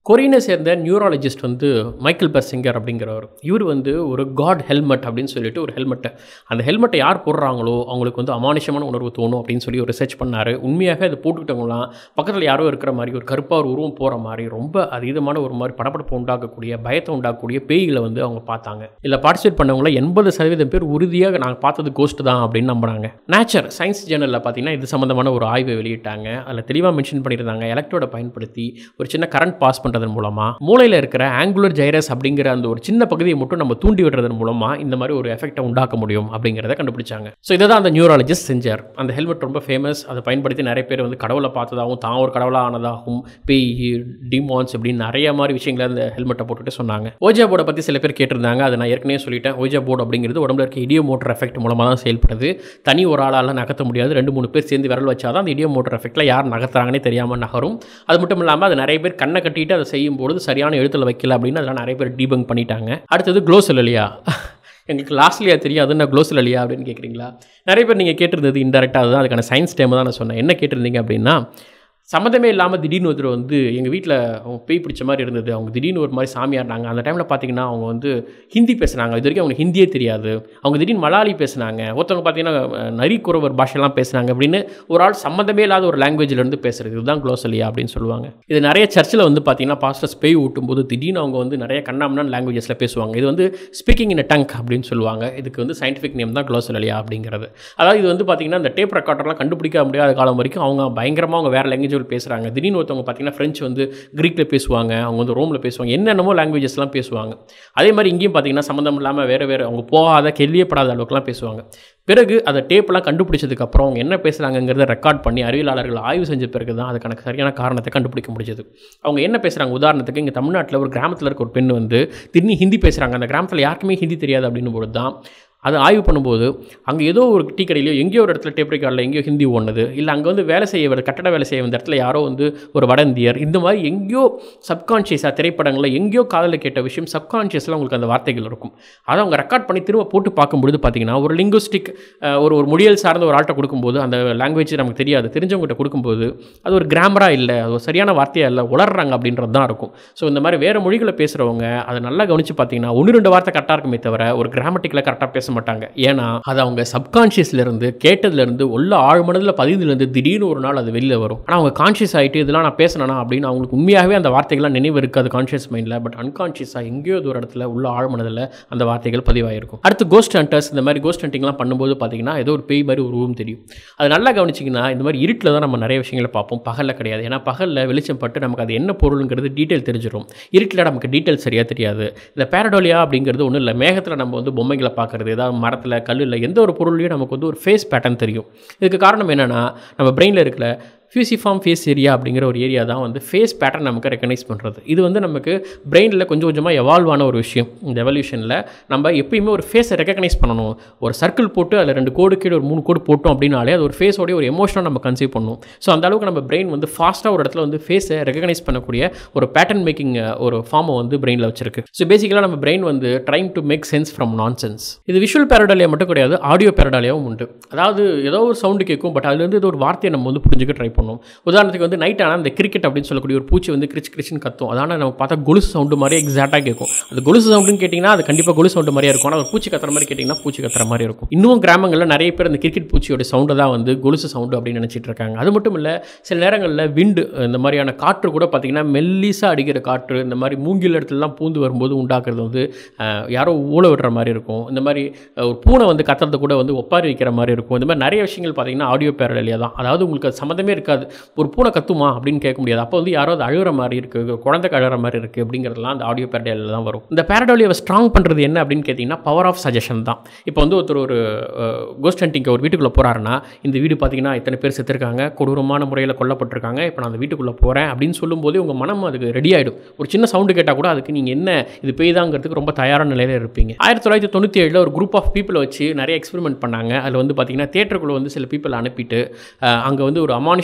கொரியனை சேர்ந்த நியூராலஜிஸ்ட் வந்து மைக்கேல் பெர்சிங்கர் அப்படிங்கிறவர் இவர் வந்து ஒரு காட் ஹெல்மெட் அப்படின்னு சொல்லிட்டு ஒரு ஹெல்மெட்டை அந்த ஹெல்மெட்டை யார் போடுறாங்களோ அவங்களுக்கு வந்து அமானுஷமான உணர்வு தோணும் அப்படின்னு சொல்லி ஒரு ரிசர்ச் பண்ணார் உண்மையாக அதை போட்டுக்கிட்டவங்களாம் பக்கத்தில் யாரோ இருக்கிற மாதிரி ஒரு கருப்பாக ஒரு உருவம் போகிற மாதிரி ரொம்ப அதீதமான ஒரு மாதிரி படப்படப்பு உண்டாக்கக்கூடிய பயத்தை உண்டாக்கக்கூடிய பேய்களை வந்து அவங்க பார்த்தாங்க இதில் பார்ட்டிசிபேட் பண்ணவங்கள எண்பது சதவீதம் பேர் உறுதியாக நாங்கள் பார்த்தது கோஸ்ட் தான் அப்படின்னு நம்புறாங்க நேச்சர் சயின்ஸ் ஜேர்னலில் பார்த்தீங்கன்னா இது சம்மந்தமான ஒரு ஆய்வை வெளியிட்டாங்க அதில் தெளிவாக மென்ஷன் பண்ணியிருந்தாங்க எலக்ட்ரோட பயன்படுத்தி ஒரு சின்ன கரண்ட் பாஸ் பண்ணுறதன் மூலமாக மூளையில் இருக்கிற ஆங்குலர் ஜைரஸ் அப்படிங்கிற அந்த ஒரு சின்ன பகுதியை மட்டும் நம்ம தூண்டி விடுறதன் மூலமாக இந்த மாதிரி ஒரு எஃபெக்டை உண்டாக்க முடியும் அப்படிங்கிறத கண்டுபிடிச்சாங்க ஸோ இதை தான் அந்த நியூராலஜிஸ்ட் செஞ்சார் அந்த ஹெல்மெட் ரொம்ப ஃபேமஸ் அதை பயன்படுத்தி நிறைய பேர் வந்து கடவுளை பார்த்ததாகவும் தான் ஒரு கடவுளாக ஆனதாகவும் பேய் டிமான்ஸ் அப்படின்னு நிறைய மாதிரி விஷயங்களை அந்த ஹெல்மெட்டை போட்டுட்டு சொன்னாங்க ஓஜா போர்டை பற்றி சில பேர் கேட்டிருந்தாங்க அதை நான் ஏற்கனவே சொல்லிட்டேன் ஓஜா போர்டு அப்படிங்கிறது உடம்புல இருக்க இடியோ மோட்டர் எஃபெக்ட் மூலமாக தான் செயல்படுது தனி ஒரு ஆளால் நகர்த்த முடியாது ரெண்டு மூணு பேர் சேர்ந்து விரல் வச்சாதான் அந்த இடியோ மோட்டர் எஃபெக்ட்டில் யார் நகர்த்துறாங்கன்னே தெரியாமல் நகரும் அது மட்டும் இல்லாமல் அது நிறைய பேர் கண்ணை கட்டிட்டு அதை செய்யும் பொழுது சரியான எழுத்தில் வைக்கல அப்படின்னு அதெல்லாம் நிறைய பேர் டீபங்க் பண்ணிட்டாங்க அடுத்தது க்ளோஸ் இல்லையா எங்களுக்கு லாஸ்ட்லியாக தெரியும் அது என்ன க்ளோஸில் இல்லையா அப்படின்னு கேட்குறீங்களா நிறைய பேர் நீங்கள் கேட்டிருந்தது இன்டெரக்டாக அதுதான் அதுக்கான சயின்ஸ் டைம் தான் நான் சொன்னேன் என்ன கேட்டிருந்தீங்க அப்படின்னா சம்மந்தமே இல்லாமல் திடீர்னு ஒருத்தர் வந்து எங்கள் வீட்டில் அவங்க பேய் பிடிச்ச மாதிரி இருந்தது அவங்க திடீர்னு ஒரு மாதிரி சாமியாடினாங்க அந்த டைமில் பார்த்தீங்கன்னா அவங்க வந்து ஹிந்தி பேசுனாங்க இது வரைக்கும் அவங்களுக்கு ஹிந்தியே தெரியாது அவங்க திடீர்னு மலாலி பேசுனாங்க ஒருத்தவங்க பார்த்தீங்கன்னா நரி குறவர் பாஷையெல்லாம் பேசுனாங்க அப்படின்னு ஒரு ஆள் சம்மந்தமே இல்லாத ஒரு லாங்குவேஜ்லேருந்து பேசுறது இதுதான் க்ளோசலியா அப்படின்னு சொல்லுவாங்க இது நிறைய சர்ச்சில் வந்து பார்த்தீங்கன்னா பாஸ்டர்ஸ் பேய் ஊட்டும்போது திடீர்னு அவங்க வந்து நிறைய கண்ணாமண்ணான் லாங்குவேஜஸில் பேசுவாங்க இது வந்து ஸ்பீக்கிங் இன் டங்க் அப்படின்னு சொல்லுவாங்க இதுக்கு வந்து சயின்டிஃபிக் நேம் தான் க்ளோசலியா அப்படிங்கிறது அதாவது இது வந்து பார்த்தீங்கன்னா இந்த டேப் ரெக்கார்டர்லாம் கண்டுபிடிக்க முடியாத காலம் வரைக்கும் அவங்க பயங்கரமாக அவங்க வேறு லாங்குவேஜ் பேசுகிறாங்க திடீர்னு ஒருத்தவங்க பார்த்தீங்கன்னா ஃப்ரெஞ்சு வந்து க்ரீக்கில் பேசுவாங்க அவங்க வந்து ரோமில் பேசுவாங்க என்னென்னமோ லாங்குவேஜஸ்லாம் பேசுவாங்க அதே மாதிரி இங்கேயும் பார்த்தீங்கன்னா சம்மந்தம் இல்லாமல் வேறு வேறு அவங்க போகாத கேள்வியப்படாத அளவுக்குலாம் பேசுவாங்க பிறகு அதை டேப்லாம் கண்டுபிடிச்சதுக்கப்புறம் அவங்க என்ன பேசுகிறாங்கிறத ரெக்கார்ட் பண்ணி அறிவியலாளர்கள் ஆய்வு செஞ்ச பிறகு தான் அதுக்கான சரியான காரணத்தை கண்டுபிடிக்க முடிஞ்சது அவங்க என்ன பேசுகிறாங்க உதாரணத்துக்கு இங்கே தமிழ்நாட்டில் ஒரு கிராமத்தில் இருக்க ஒரு பெண் வந்து திடீர்னு ஹிந்தி பேசுகிறாங்க அந்த கிராமத்தில் யாருக்குமே ஹிந்தி தெரியாது அப்படின்னு பொழுது தான் அதை ஆய்வு பண்ணும்போது அங்கே ஏதோ ஒரு டீ கடையிலையோ எங்கேயோ ஒரு இடத்துல டேப் ரெக்கார்டில் எங்கேயோ ஹிந்தி ஓடுனது இல்லை அங்கே வந்து வேலை செய்ய வர கட்டட வேலை செய்ய வந்த இடத்துல யாரோ வந்து ஒரு வட இந்தியர் இந்த மாதிரி எங்கேயோ சப்கான்ஷியஸாக திரைப்படங்களில் எங்கேயோ காதலில் கேட்ட விஷயம் சப்கான்ஷியஸில் உங்களுக்கு அந்த வார்த்தைகள் இருக்கும் அதை அவங்க ரெக்கார்ட் பண்ணி திரும்ப போட்டு பார்க்கும்பொழுது பார்த்தீங்கன்னா ஒரு லிங்குஸ்டிக் ஒரு ஒரு மொழியல் சார்ந்த ஒரு ஆள்கிட்ட கொடுக்கும்போது அந்த லாங்குவேஜ் நமக்கு தெரியாது தெரிஞ்சவங்ககிட்ட கொடுக்கும்போது அது ஒரு கிராமராக இல்லை அது ஒரு சரியான வார்த்தையாக இல்லை உளர்றாங்க அப்படின்றது தான் இருக்கும் ஸோ இந்த மாதிரி வேறு மொழிகளை பேசுகிறவங்க அதை நல்லா கவனித்து பார்த்தீங்கன்னா ஒன்று ரெண்டு வார்த்தை கரெக்டாக இருக்குமே தவிர ஒரு கிராமட்டிக்கில் கரெக்டாக பேச மாட்டாங்க ஏன்னா அது அவங்க சப்கான்ஷியஸ்லேருந்து கேட்டதுலேருந்து உள்ள ஆழ்மனதில் பதிந்துலேருந்து திடீர்னு ஒரு நாள் அது வெளியில் வரும் ஆனால் அவங்க கான்ஷியஸ் ஆகிட்டு இதெல்லாம் நான் பேசினேனா அப்படின்னு அவங்களுக்கு உண்மையாகவே அந்த வார்த்தைகள்லாம் நினைவு இருக்காது கான்ஷியஸ் மைண்டில் பட் அன்கான்ஷியஸாக எங்கேயோ ஒரு இடத்துல உள்ள ஆழ்மனதில் அந்த வார்த்தைகள் பதிவாயிருக்கும் அடுத்து கோஸ்ட் ஹண்டர்ஸ் இந்த மாதிரி கோஸ்ட் ஹண்டிங்லாம் பண்ணும்போது பார்த்தீங்கன்னா ஏதோ ஒரு பேய் மாதிரி ஒரு உருவம் தெரியும் அது நல்லா கவனிச்சிங்கன்னா இந்த மாதிரி இருட்டில் தான் நம்ம நிறைய விஷயங்களை பார்ப்போம் பகலில் கிடையாது ஏன்னா பகலில் வெளிச்சம் பட்டு நமக்கு அது என்ன பொருளுங்கிறது டீட்டெயில் தெரிஞ்சிடும் இருட்டில் நமக்கு டீட்டெயில் சரியாக தெரியாது இந்த பேரடோலியா அப்படிங்கிறது ஒன்றும் இல்லை மேகத்தில் நம்ம வந்து பொம்மைகளை பார்க்குறது ஏதாவது மரத்தில் கல்லில் எந்த ஒரு பொருள்லையும் நமக்கு வந்து ஒரு ஃபேஸ் பேட்டர்ன் தெரியும் இதுக்கு காரணம் என்னென்னா நம்ம பிரெயினில் இருக்கிற ஃபியூசிஃபார்ம் ஃபேஸ் ஏரியா அப்படிங்கிற ஒரு ஏரியா தான் வந்து ஃபேஸ் பேட்டர்ன் நமக்கு ரெக்கனைஸ் பண்ணுறது இது வந்து நமக்கு பிரெயினில் கொஞ்சம் கொஞ்சமாக எவால்வ் ஆன ஒரு விஷயம் இந்த எவல்யூஷனில் நம்ம எப்பயுமே ஒரு ஃபேஸை ரெக்கக்னைஸ் பண்ணணும் ஒரு சர்க்கிள் போட்டு அதில் ரெண்டு கோடு கீழே ஒரு மூணு கோடு போட்டோம் அப்படின்னாலே அது ஒரு ஃபேஸோடைய ஒரு எமோஷனாக நம்ம கன்சீவ் பண்ணும் ஸோ அந்த அளவுக்கு நம்ம பிரெயின் வந்து ஃபாஸ்ட்டாக ஒரு இடத்துல வந்து ஃபேஸை ரெக்கக்னைஸ் பண்ணக்கூடிய ஒரு பேட்டர்ன் மேக்கிங் ஒரு ஃபார்மை வந்து பிரெயினில் வச்சிருக்கு ஸோ பேசிக்கலாக நம்ம பிரெயின் வந்து trying to make sense from nonsense இது விஷுவல் பேரடாலியா மட்டும் கிடையாது ஆடியோ பேரடாலியாவும் உண்டு அதாவது ஏதோ ஒரு சவுண்டு கேட்கும் பட் அதுலேருந்து ஏதோ ஒரு வார்த்தையை நம்ம வந்து புரிஞ்சுக்க ட்ரை பண்ணும் உதாரணத்துக்கு வந்து நைட் ஆனால் இந்த கிரிக்கெட் அப்படின்னு சொல்லக்கூடிய ஒரு பூச்சி வந்து கிரிச் கிரிச்சின்னு கத்தும் அதான நம்ம பார்த்தா கொலுசு சவுண்டு மாதிரியே எக்ஸாக்டாக கேட்கும் அது கொலுசு சவுண்டுன்னு கேட்டிங்கன்னா அது கண்டிப்பாக கொலுசு சவுண்டு மாதிரியே இருக்கும் ஆனால் ஒரு பூச்சி கத்துற மாதிரி கேட்டிங்கன்னா பூச்சி கத்துற மாதிரி இருக்கும் இன்னும் கிராமங்களில் நிறைய பேர் இந்த கிரிக்கெட் பூச்சியோட சவுண்டு தான் வந்து கொலுசு சவுண்டு அப்படின்னு நினச்சிட்டு இருக்காங்க அது மட்டும் இல்லை சில நேரங்களில் விண்டு இந்த மாதிரியான காற்று கூட பார்த்திங்கன்னா மெல்லிசாக அடிக்கிற காற்று இந்த மாதிரி மூங்கில் இடத்துலலாம் பூந்து வரும்போது உண்டாக்குறது வந்து அஹ், யாரோ ஊழ விடுற மாதிரி இருக்கும் இந்த மாதிரி அஹ், ஒரு பூனை வந்து கத்துறது கூட வந்து ஒப்பாரி வைக்கிற மாதிரி இருக்கும் இந்த மாதிரி நிறைய விஷயங்கள் பார்த்தீங்கன்னா ஆடியோ பேரலியா தான் அதாவது உங்களுக்கு அது சம்மந்தமே இருக்காது ஒரு பூனை கத்துமா அப்படின்னு கேட்க முடியாது அப்போ வந்து யாரோ அது அழுகிற மாதிரி இருக்குது குழந்தை அழுகிற மாதிரி இருக்குது அப்படிங்கிறதுலாம் அந்த ஆடியோ பேரடியில் தான் வரும் இந்த பேரடோலியை ஸ்ட்ராங் பண்ணுறது என்ன அப்படின்னு கேட்டிங்கன்னா பவர் ஆஃப் சஜஷன் தான் இப்போ வந்து ஒருத்தர் ஒரு கோஸ்ட் ஹண்டிங்க ஒரு வீட்டுக்குள்ளே போகிறாருன்னா இந்த வீடு பார்த்தீங்கன்னா இத்தனை பேர் செத்துருக்காங்க கொடூரமான முறையில் கொல்லப்பட்டிருக்காங்க இப்போ நான் அந்த வீட்டுக்குள்ளே போகிறேன் அப்படின்னு சொல்லும்போதே உங்கள் மனம் அதுக்கு ரெடி ஆகிடும் ஒரு சின்ன சவுண்டு கேட்டால் கூட அதுக்கு நீங்கள் என்ன இது பெய்தாங்கிறதுக்கு ரொம்ப தயாரான நிலையில் இருப்பீங்க ஆயிரத்தி தொள்ளாயிரத்தி தொண்ணூற்றி ஏழில் ஒரு குரூப் ஆஃப் பீப்புளை வச்சு நிறைய எக்ஸ்பெரிமெண்ட் பண்ணாங்க அதில் வந்து பார்த்தீங்கன்னா தேட்டருக்குள்ளே வந்து சில பீப்புளை அனுப்பிட்டு அங்கே வந்து ஒரு அமானுஷ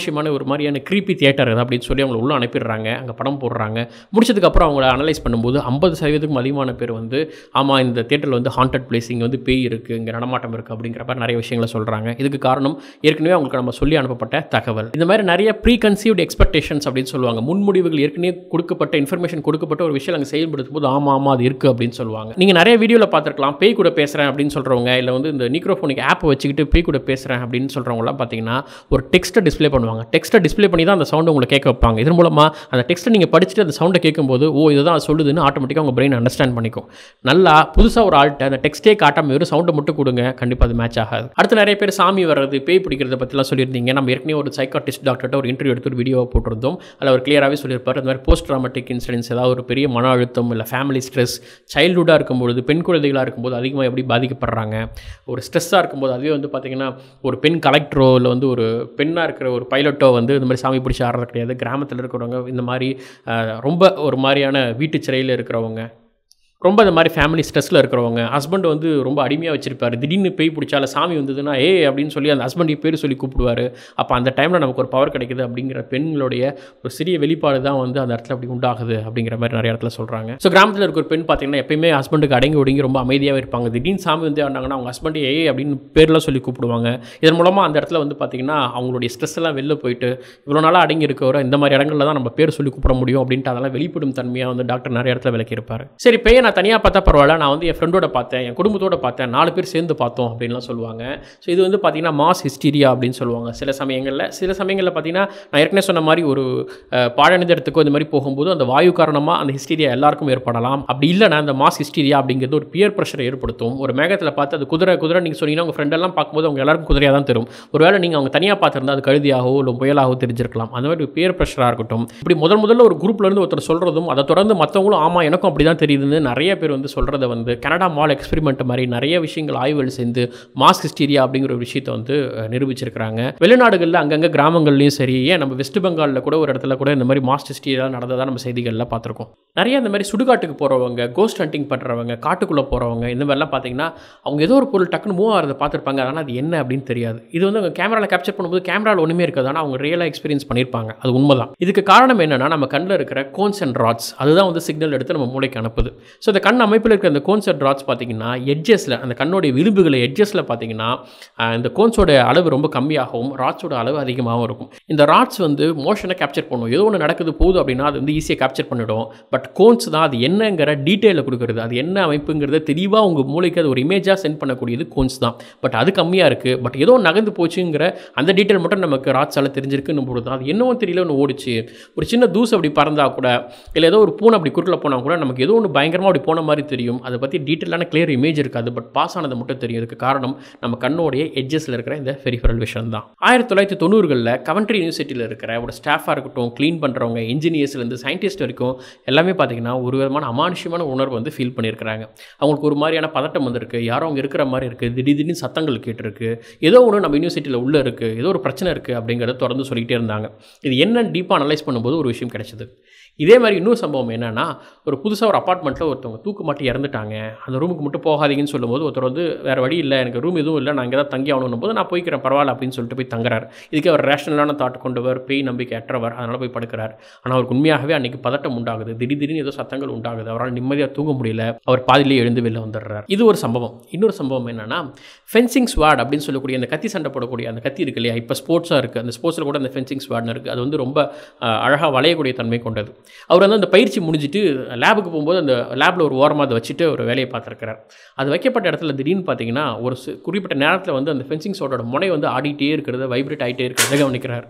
அமானுஷ்யமான ஒரு மாதிரியான க்ரீப்பி தியேட்டர் அது அப்படின்னு சொல்லி அவங்களை உள்ளே அனுப்பிடுறாங்க அங்கே படம் போடுறாங்க முடிச்சதுக்கப்புறம் அவங்கள அனலைஸ் பண்ணும்போது ஐம்பது சதவீதத்துக்கும் அதிகமான பேர் வந்து ஆமாம் இந்த தேட்டரில் வந்து ஹாண்டட் பிளேஸ் இங்கே வந்து பேய் இருக்குது இங்கே நடமாட்டம் இருக்குது அப்படிங்கிற மாதிரி நிறைய விஷயங்களை சொல்கிறாங்க இதுக்கு காரணம் ஏற்கனவே அவங்களுக்கு நம்ம சொல்லி அனுப்பப்பட்ட தகவல் இந்த மாதிரி நிறைய ப்ரீ கன்சீவ்டு எக்ஸ்பெக்டேஷன்ஸ் அப்படின்னு சொல்லுவாங்க முன்முடிவுகள் ஏற்கனவே கொடுக்கப்பட்ட இன்ஃபர்மேஷன் கொடுக்கப்பட்ட ஒரு விஷயம் அங்கே செயல்படுத்தும் போது ஆமாம் ஆமாம் அது இருக்குது அப்படின்னு சொல்லுவாங்க நீங்கள் நிறைய வீடியோவில் பார்த்துருக்கலாம் பேய் கூட பேசுகிறேன் அப்படின்னு சொல்கிறவங்க இல்லை வந்து இந்த நிக்ரோஃபோனிக் ஆப் வச்சுக்கிட்டு பேய் கூட பேசுகிறேன் அப்படின்னு சொல்கிறவங்களாம் பார்த்தீங்கன்னா ஒரு டெக்ஸ்ட்டை டிஸ்ப்ளே பண்ணுவாங்க டெக்ஸ்ட்டை டிஸ்ப்ளே பண்ணி தான் அந்த சவுண்டை உங்களுக்கு கேட்க வைப்பாங்க இதன் மூலமாக அந்த டெக்ஸ்ட்டை நீங்கள் படிச்சுட்டு அந்த சவுண்டை கேட்கும்போது ஓ இதுதான் அது சொல்லுதுன்னு ஆட்டோமேட்டிக்காக உங்கள் பிரெயின் அண்டர்ஸ்டாண்ட் பண்ணிக்கும் நல்லா புதுசாக ஒரு ஆள்கிட்ட அந்த டெக்ஸ்ட்டே காட்டாமல் வெறும் சவுண்டை மட்டும் கொடுங்க கண்டிப்பாக அது மேட்ச் ஆகாது அடுத்து நிறைய பேர் சாமி வர்றது பேய் பிடிக்கிறத பற்றிலாம் சொல்லியிருந்தீங்க நம்ம ஏற்கனவே ஒரு சைக்காட்டிஸ்ட் டாக்டர்கிட்ட ஒரு இன்டர்வியூ எடுத்து ஒரு வீடியோ போட்டிருந்தோம் அதில் அவர் கிளியராகவே சொல்லியிருப்பார் இந்த மாதிரி போஸ்ட் ட்ராமட்டிக் இன்சிடென்ட்ஸ் ஏதாவது ஒரு பெரிய மன அழுத்தம் இல்லை ஃபேமிலி ஸ்ட்ரெஸ் சைல்டுஹுட்டாக இருக்கும்பொழுது பெண் குழந்தைகளாக இருக்கும்போது அதிகமாக எப்படி பாதிக்கப்படுறாங்க ஒரு ஸ்ட்ரெஸ்ஸாக இருக்கும்போது அதுவே வந்து பார்த்திங்கன்னா ஒரு பெண் கலெக்டரோ இல்லை வந்து ஒரு பெண்ணாக இருக்கிற ஒரு பைலட்டோ வந்து இந்த மாதிரி சாமி பிடிச்சி ஆடுறது கிடையாது கிராமத்தில் இருக்கிறவங்க இந்த மாதிரி அஹ், ரொம்ப ஒரு மாதிரியான வீட்டு சிறையில் இருக்கிறவங்க ரொம்ப இந்த மாதிரி ஃபேமிலி ஸ்ட்ரெஸ்ஸில் இருக்கிறவங்க ஹஸ்பண்ட் வந்து ரொம்ப அடிமையாக வச்சிருப்பாரு திடீர்னு பேய் பிடிச்சால சாமி வந்ததுன்னா ஏ அப்படின்னு சொல்லி அந்த ஹஸ்பண்ட் பேர் சொல்லி கூப்பிடுவார் அப்போ அந்த டைமில் நமக்கு ஒரு பவர் கிடைக்குது அப்படிங்கிற பெண்களுடைய ஒரு சிறிய வெளிப்பாடு தான் வந்து அந்த இடத்துல அப்படி உண்டாகுது அப்படிங்கிற மாதிரி நிறைய இடத்துல சொல்கிறாங்க ஸோ கிராமத்தில் இருக்க ஒரு பெண் பார்த்தீங்கன்னா எப்பயுமே ஹஸ்பண்டுக்கு அடங்கி ஒடுங்கி ரொம்ப அமைதியாகவே இருப்பாங்க திடீர்னு சாமி வந்து ஆனாங்கன்னா அவங்க ஹஸ்பண்ட் ஏ அப்படின்னு பேர்லாம் சொல்லி கூப்பிடுவாங்க இதன் மூலமாக அந்த இடத்துல வந்து பார்த்தீங்கன்னா அவங்களுடைய ஸ்ட்ரெஸ் எல்லாம் வெளில போயிட்டு இவ்வளோ நாளாக அடங்கி இருக்கவரை இந்த மாதிரி இடங்களில் தான் நம்ம பேர் சொல்லி கூப்பிட முடியும் அப்படின்ட்டு அதெல்லாம் வெளிப்படும் தன்மையாக வந்து டாக்டர் நிறைய இடத்துல விளக்கியிருப்பார் சரி பேயை நான் தனியாக பார்த்தா பரவாயில்ல நான் வந்து என் ஃப்ரெண்டோட பார்த்தேன் என் குடும்பத்தோட பார்த்தேன் நாலு பேர் சேர்ந்து பார்த்தோம் அப்படின்லாம் சொல்லுவாங்க ஸோ இது வந்து பார்த்தீங்கன்னா மாஸ் ஹிஸ்டீரியா அப்படின்னு சொல்லுவாங்க சில சமயங்களில் சில சமயங்களில் பார்த்தீங்கன்னா நான் ஏற்கனவே சொன்ன மாதிரி ஒரு அஹ், பாழடைந்த இடத்துக்கோ இந்த மாதிரி போகும்போது அந்த வாயு காரணமாக அந்த ஹிஸ்டீரியா எல்லாருக்கும் ஏற்படலாம் அப்படி இல்லைனா அந்த மாஸ் ஹிஸ்டீரியா அப்படிங்கிறது ஒரு பியர் ப்ரெஷரை ஏற்படுத்தும் ஒரு மேகத்தில் பார்த்து அது குதிரை குதிரை நீங்கள் சொன்னீங்கன்னா உங்கள் ஃப்ரெண்டெல்லாம் பார்க்கும்போது அவங்க எல்லாருக்கும் குதிரையாக தான் தரும் ஒருவேளை நீங்கள் அவங்க தனியாக பார்த்துருந்தா அது கழுதியாகவோ இல்லை புயலாகவோ தெரிஞ்சிருக்கலாம் அந்த மாதிரி பியர் ப்ரெஷராக இருக்கட்டும் இப்படி முதல் முதல்ல ஒரு குரூப்லேருந்து ஒருத்தர் சொல்கிறதும் அதை தொடர்ந்து மற்றவங்களும் ஆமாம் எனக்கும் அப்படி தான் தெரியுதுன்னு நிறைய பேர் வந்து சொல்கிறத வந்து கனடா மால் எக்ஸ்பெரிமெண்ட் மாதிரி நிறைய விஷயங்கள் ஆய்வுகள் சேர்ந்து மாஸ் ஹிஸ்டீரியா அப்படிங்கிற ஒரு விஷயத்தை வந்து அஹ், நிரூபிச்சிருக்கிறாங்க வெளிநாடுகளில் அங்கங்கே கிராமங்கள்லையும் சரி ஏன் நம்ம வெஸ்ட் பெங்காலில் கூட ஒரு இடத்துல கூட இந்த மாதிரி மாஸ் ஹிஸ்டீரியா நடந்ததாக நம்ம செய்திகளில் பார்த்துருக்கோம் நிறைய இந்த மாதிரி சுடுகாட்டுக்கு போகிறவங்க கோஸ்ட் ஹண்டிங் பண்ணுறவங்க காட்டுக்குள்ளே போகிறவங்க இந்த மாதிரிலாம் பார்த்தீங்கன்னா அவங்க ஏதோ ஒரு பொருள் டக்குன்னு மூவ் ஆகிறத பார்த்துருப்பாங்க ஆனால் அது என்ன அப்படின்னு தெரியாது இது வந்து அவங்க கேமராவில் கேப்சர் பண்ணும்போது கேமராவில் ஒன்றுமே இருக்காது ஆனால் அவங்க ரியலாக எக்ஸ்பீரியன்ஸ் பண்ணியிருப்பாங்க அது உண்மைதான் இதுக்கு காரணம் என்னன்னா நம்ம கண்ணில் இருக்கிற கோன்ஸ் அண்ட் ராட்ஸ் அதுதான் வந்து சிக்னல் எடுத்து நம்ம மூளைக்கு அனுப்புது ஸோ இந்த கண் அமைப்பில் இருக்கிற அந்த கோன்ஸ் அண்ட் ராட்ஸ் பார்த்தீங்கன்னா எட்ஜஸில் அந்த கண்ணோடைய விளிம்புகளை எட்ஜஸில் பார்த்தீங்கன்னா ஆஹ், இந்த கோன்ஸோட அளவு ரொம்ப கம்மியாகவும் ராட்ஸோட அளவு அதிகமாகவும் இருக்கும் இந்த ராட்ஸ் வந்து மோஷனை கேப்சர் பண்ணும் ஏதோ ஒன்று நடக்குது போகுது அப்படின்னா அது வந்து ஈஸியாக கேப்சர் பண்ணிடும் பட் கோன்ஸ் தான் அது என்னங்கிற டீட்டெயிலில் கொடுக்குறது அது என்ன அமைப்புங்கிறத தெளிவாக உங்கள் மூளைக்கு அது ஒரு இமேஜாக சென்ட் பண்ணக்கூடியது கோன்ஸ் தான் பட் அது கம்மியாக இருக்குது பட் ஏதோ நகர்ந்து போச்சுங்கிற அந்த டீட்டெயில் மட்டும் நமக்கு ராட்ஸால் தெரிஞ்சிருக்குன்னு பொழுது அது என்னவோ தெரியல ஒன்று ஓடிச்சு ஒரு சின்ன தூசு அப்படி பறந்தா கூட இல்லை ஏதோ ஒரு பூனை அப்படி குறுக்கில் போனால் கூட நமக்கு ஏதோ ஒன்று பயங்கரமாக அப்படி போன மாதிரி தெரியும் அதை பற்றி டீட்டெயிலான கிளியர் இமேஜ் இருக்காது பட் பாஸ் ஆனது மட்டும் தெரியும் இதுக்கு காரணம் நம்ம கண்ணோடைய எட்ஜஸில் இருக்கிற இந்த ஃபெரிஃபரல் விஷன் தான் ஆயிரத்தி தொள்ளாயிரத்தி தொண்ணூறுகளில் கவன்ட்ரி யூனிவர்சிட்டியில் இருக்கிற ஒரு ஸ்டாஃபாக இருக்கட்டும் க்ளீன் பண்ணுறவங்க இன்ஜினியர்ஸ்லேருந்து சயின்டிஸ்ட் வரைக்கும் எல்லாமே பார்த்தீங்கன்னா ஒரு விதமான அமானுஷ்யமான உணர்வு வந்து ஃபீல் பண்ணியிருக்கிறாங்க அவங்களுக்கு ஒரு மாதிரியான பதட்டம் வந்திருக்கு யாரோ அவங்க இருக்கிற மாதிரி இருக்குது திடீர் திடீர்னு சத்தங்கள் கேட்டிருக்கு ஏதோ ஒன்று நம்ம யூனிவர்சிட்டியில் உள்ளே இருக்குது ஏதோ ஒரு பிரச்சனை இருக்குது அப்படிங்கிறத தொடர்ந்து சொல்லிக்கிட்டே இருந்தாங்க இது என்னன்னு டீப்பாக அனலைஸ் பண்ணும்போது ஒரு விஷயம் கிடைச்சது இதே மாதிரி இன்னொரு சம்பவம் என்னன்னா ஒரு புதுசாக ஒரு அப்பார்ட்மெண்ட்டில் ஒருத்தவங்க தூக்கு மாட்டி இறந்துட்டாங்க அந்த ரூமுக்கு மட்டும் போகாதீங்கன்னு சொல்லும்போது ஒருத்தர் வந்து வேறு வழி இல்லை எனக்கு ரூம் எதுவும் இல்லை நான் இங்கே தான் தங்கி ஆகணும் போது நான் போய்க்கிறேன் பரவாயில்ல அப்படின்னு சொல்லிட்டு போய் தங்குறாரு இதுக்கு அவர் ரேஷனலான தாட் கொண்டவர் பேய் நம்பிக்கை அற்றவர் அதனால் போய் படுக்கிறார் ஆனால் அவருக்கு உண்மையாகவே அன்றைக்கி பதட்டம் உண்டாகுது திடீர் திடீர்னு ஏதோ சத்தங்கள் உண்டாகுது அவரால் நிம்மதியாக தூங்க முடியல அவர் பாதியிலே எழுந்து வெளில வந்துடுறார் இது ஒரு சம்பவம் இன்னொரு சம்பவம் என்னன்னா ஃபென்சிங் ஸ்வாட் அப்படின்னு சொல்லக்கூடிய அந்த கத்தி சண்டை போடக்கூடிய அந்த கத்தி இருக்கு இல்லையா இப்போ ஸ்போர்ட்ஸாக இருக்குது அந்த ஸ்போர்ட்ஸில் கூட அந்த ஃபென்சிங் ஸ்வாட்னு இருக்குது அது வந்து ரொம்ப அழகாக வளையக்கூடிய தன்மை கொண்டது அவர் வந்து அந்த பயிற்சி முடிஞ்சிட்டு லேபுக்கு போகும்போது அந்த லேபில் ஒரு ஓரமாக அதை வச்சுட்டு ஒரு வேலையை பார்த்துருக்கிறார் அது வைக்கப்பட்ட இடத்துல திடீர்னு பார்த்தீங்கன்னா ஒரு சி- குறிப்பிட்ட நேரத்தில் வந்து அந்த ஃபென்சிங் ஸ்வாட்டோட முனை வந்து ஆடிட்டே இருக்கிறத வைப்ரேட் ஆகிட்டே இருக்கிறத கவனிக்கிறார்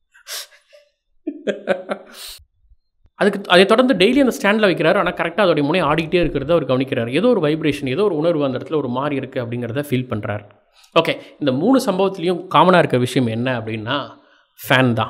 அதுக்கு அதை தொடர்ந்து டெய்லி அந்த ஸ்டாண்டில் வைக்கிறார் ஆனால் கரெக்டாக அதோடைய முனை ஆடிக்கிட்டே இருக்கிறத அவர் கவனிக்கிறார் ஏதோ ஒரு வைப்ரேஷன் ஏதோ ஒரு உணர்வு அந்த இடத்துல ஒரு மாறி இருக்குது அப்படிங்கிறத ஃபீல் பண்ணுறார் ஓகே இந்த மூணு சம்பவத்துலேயும் காமனாக இருக்க விஷயம் என்ன அப்படின்னா ஃபேன் தான்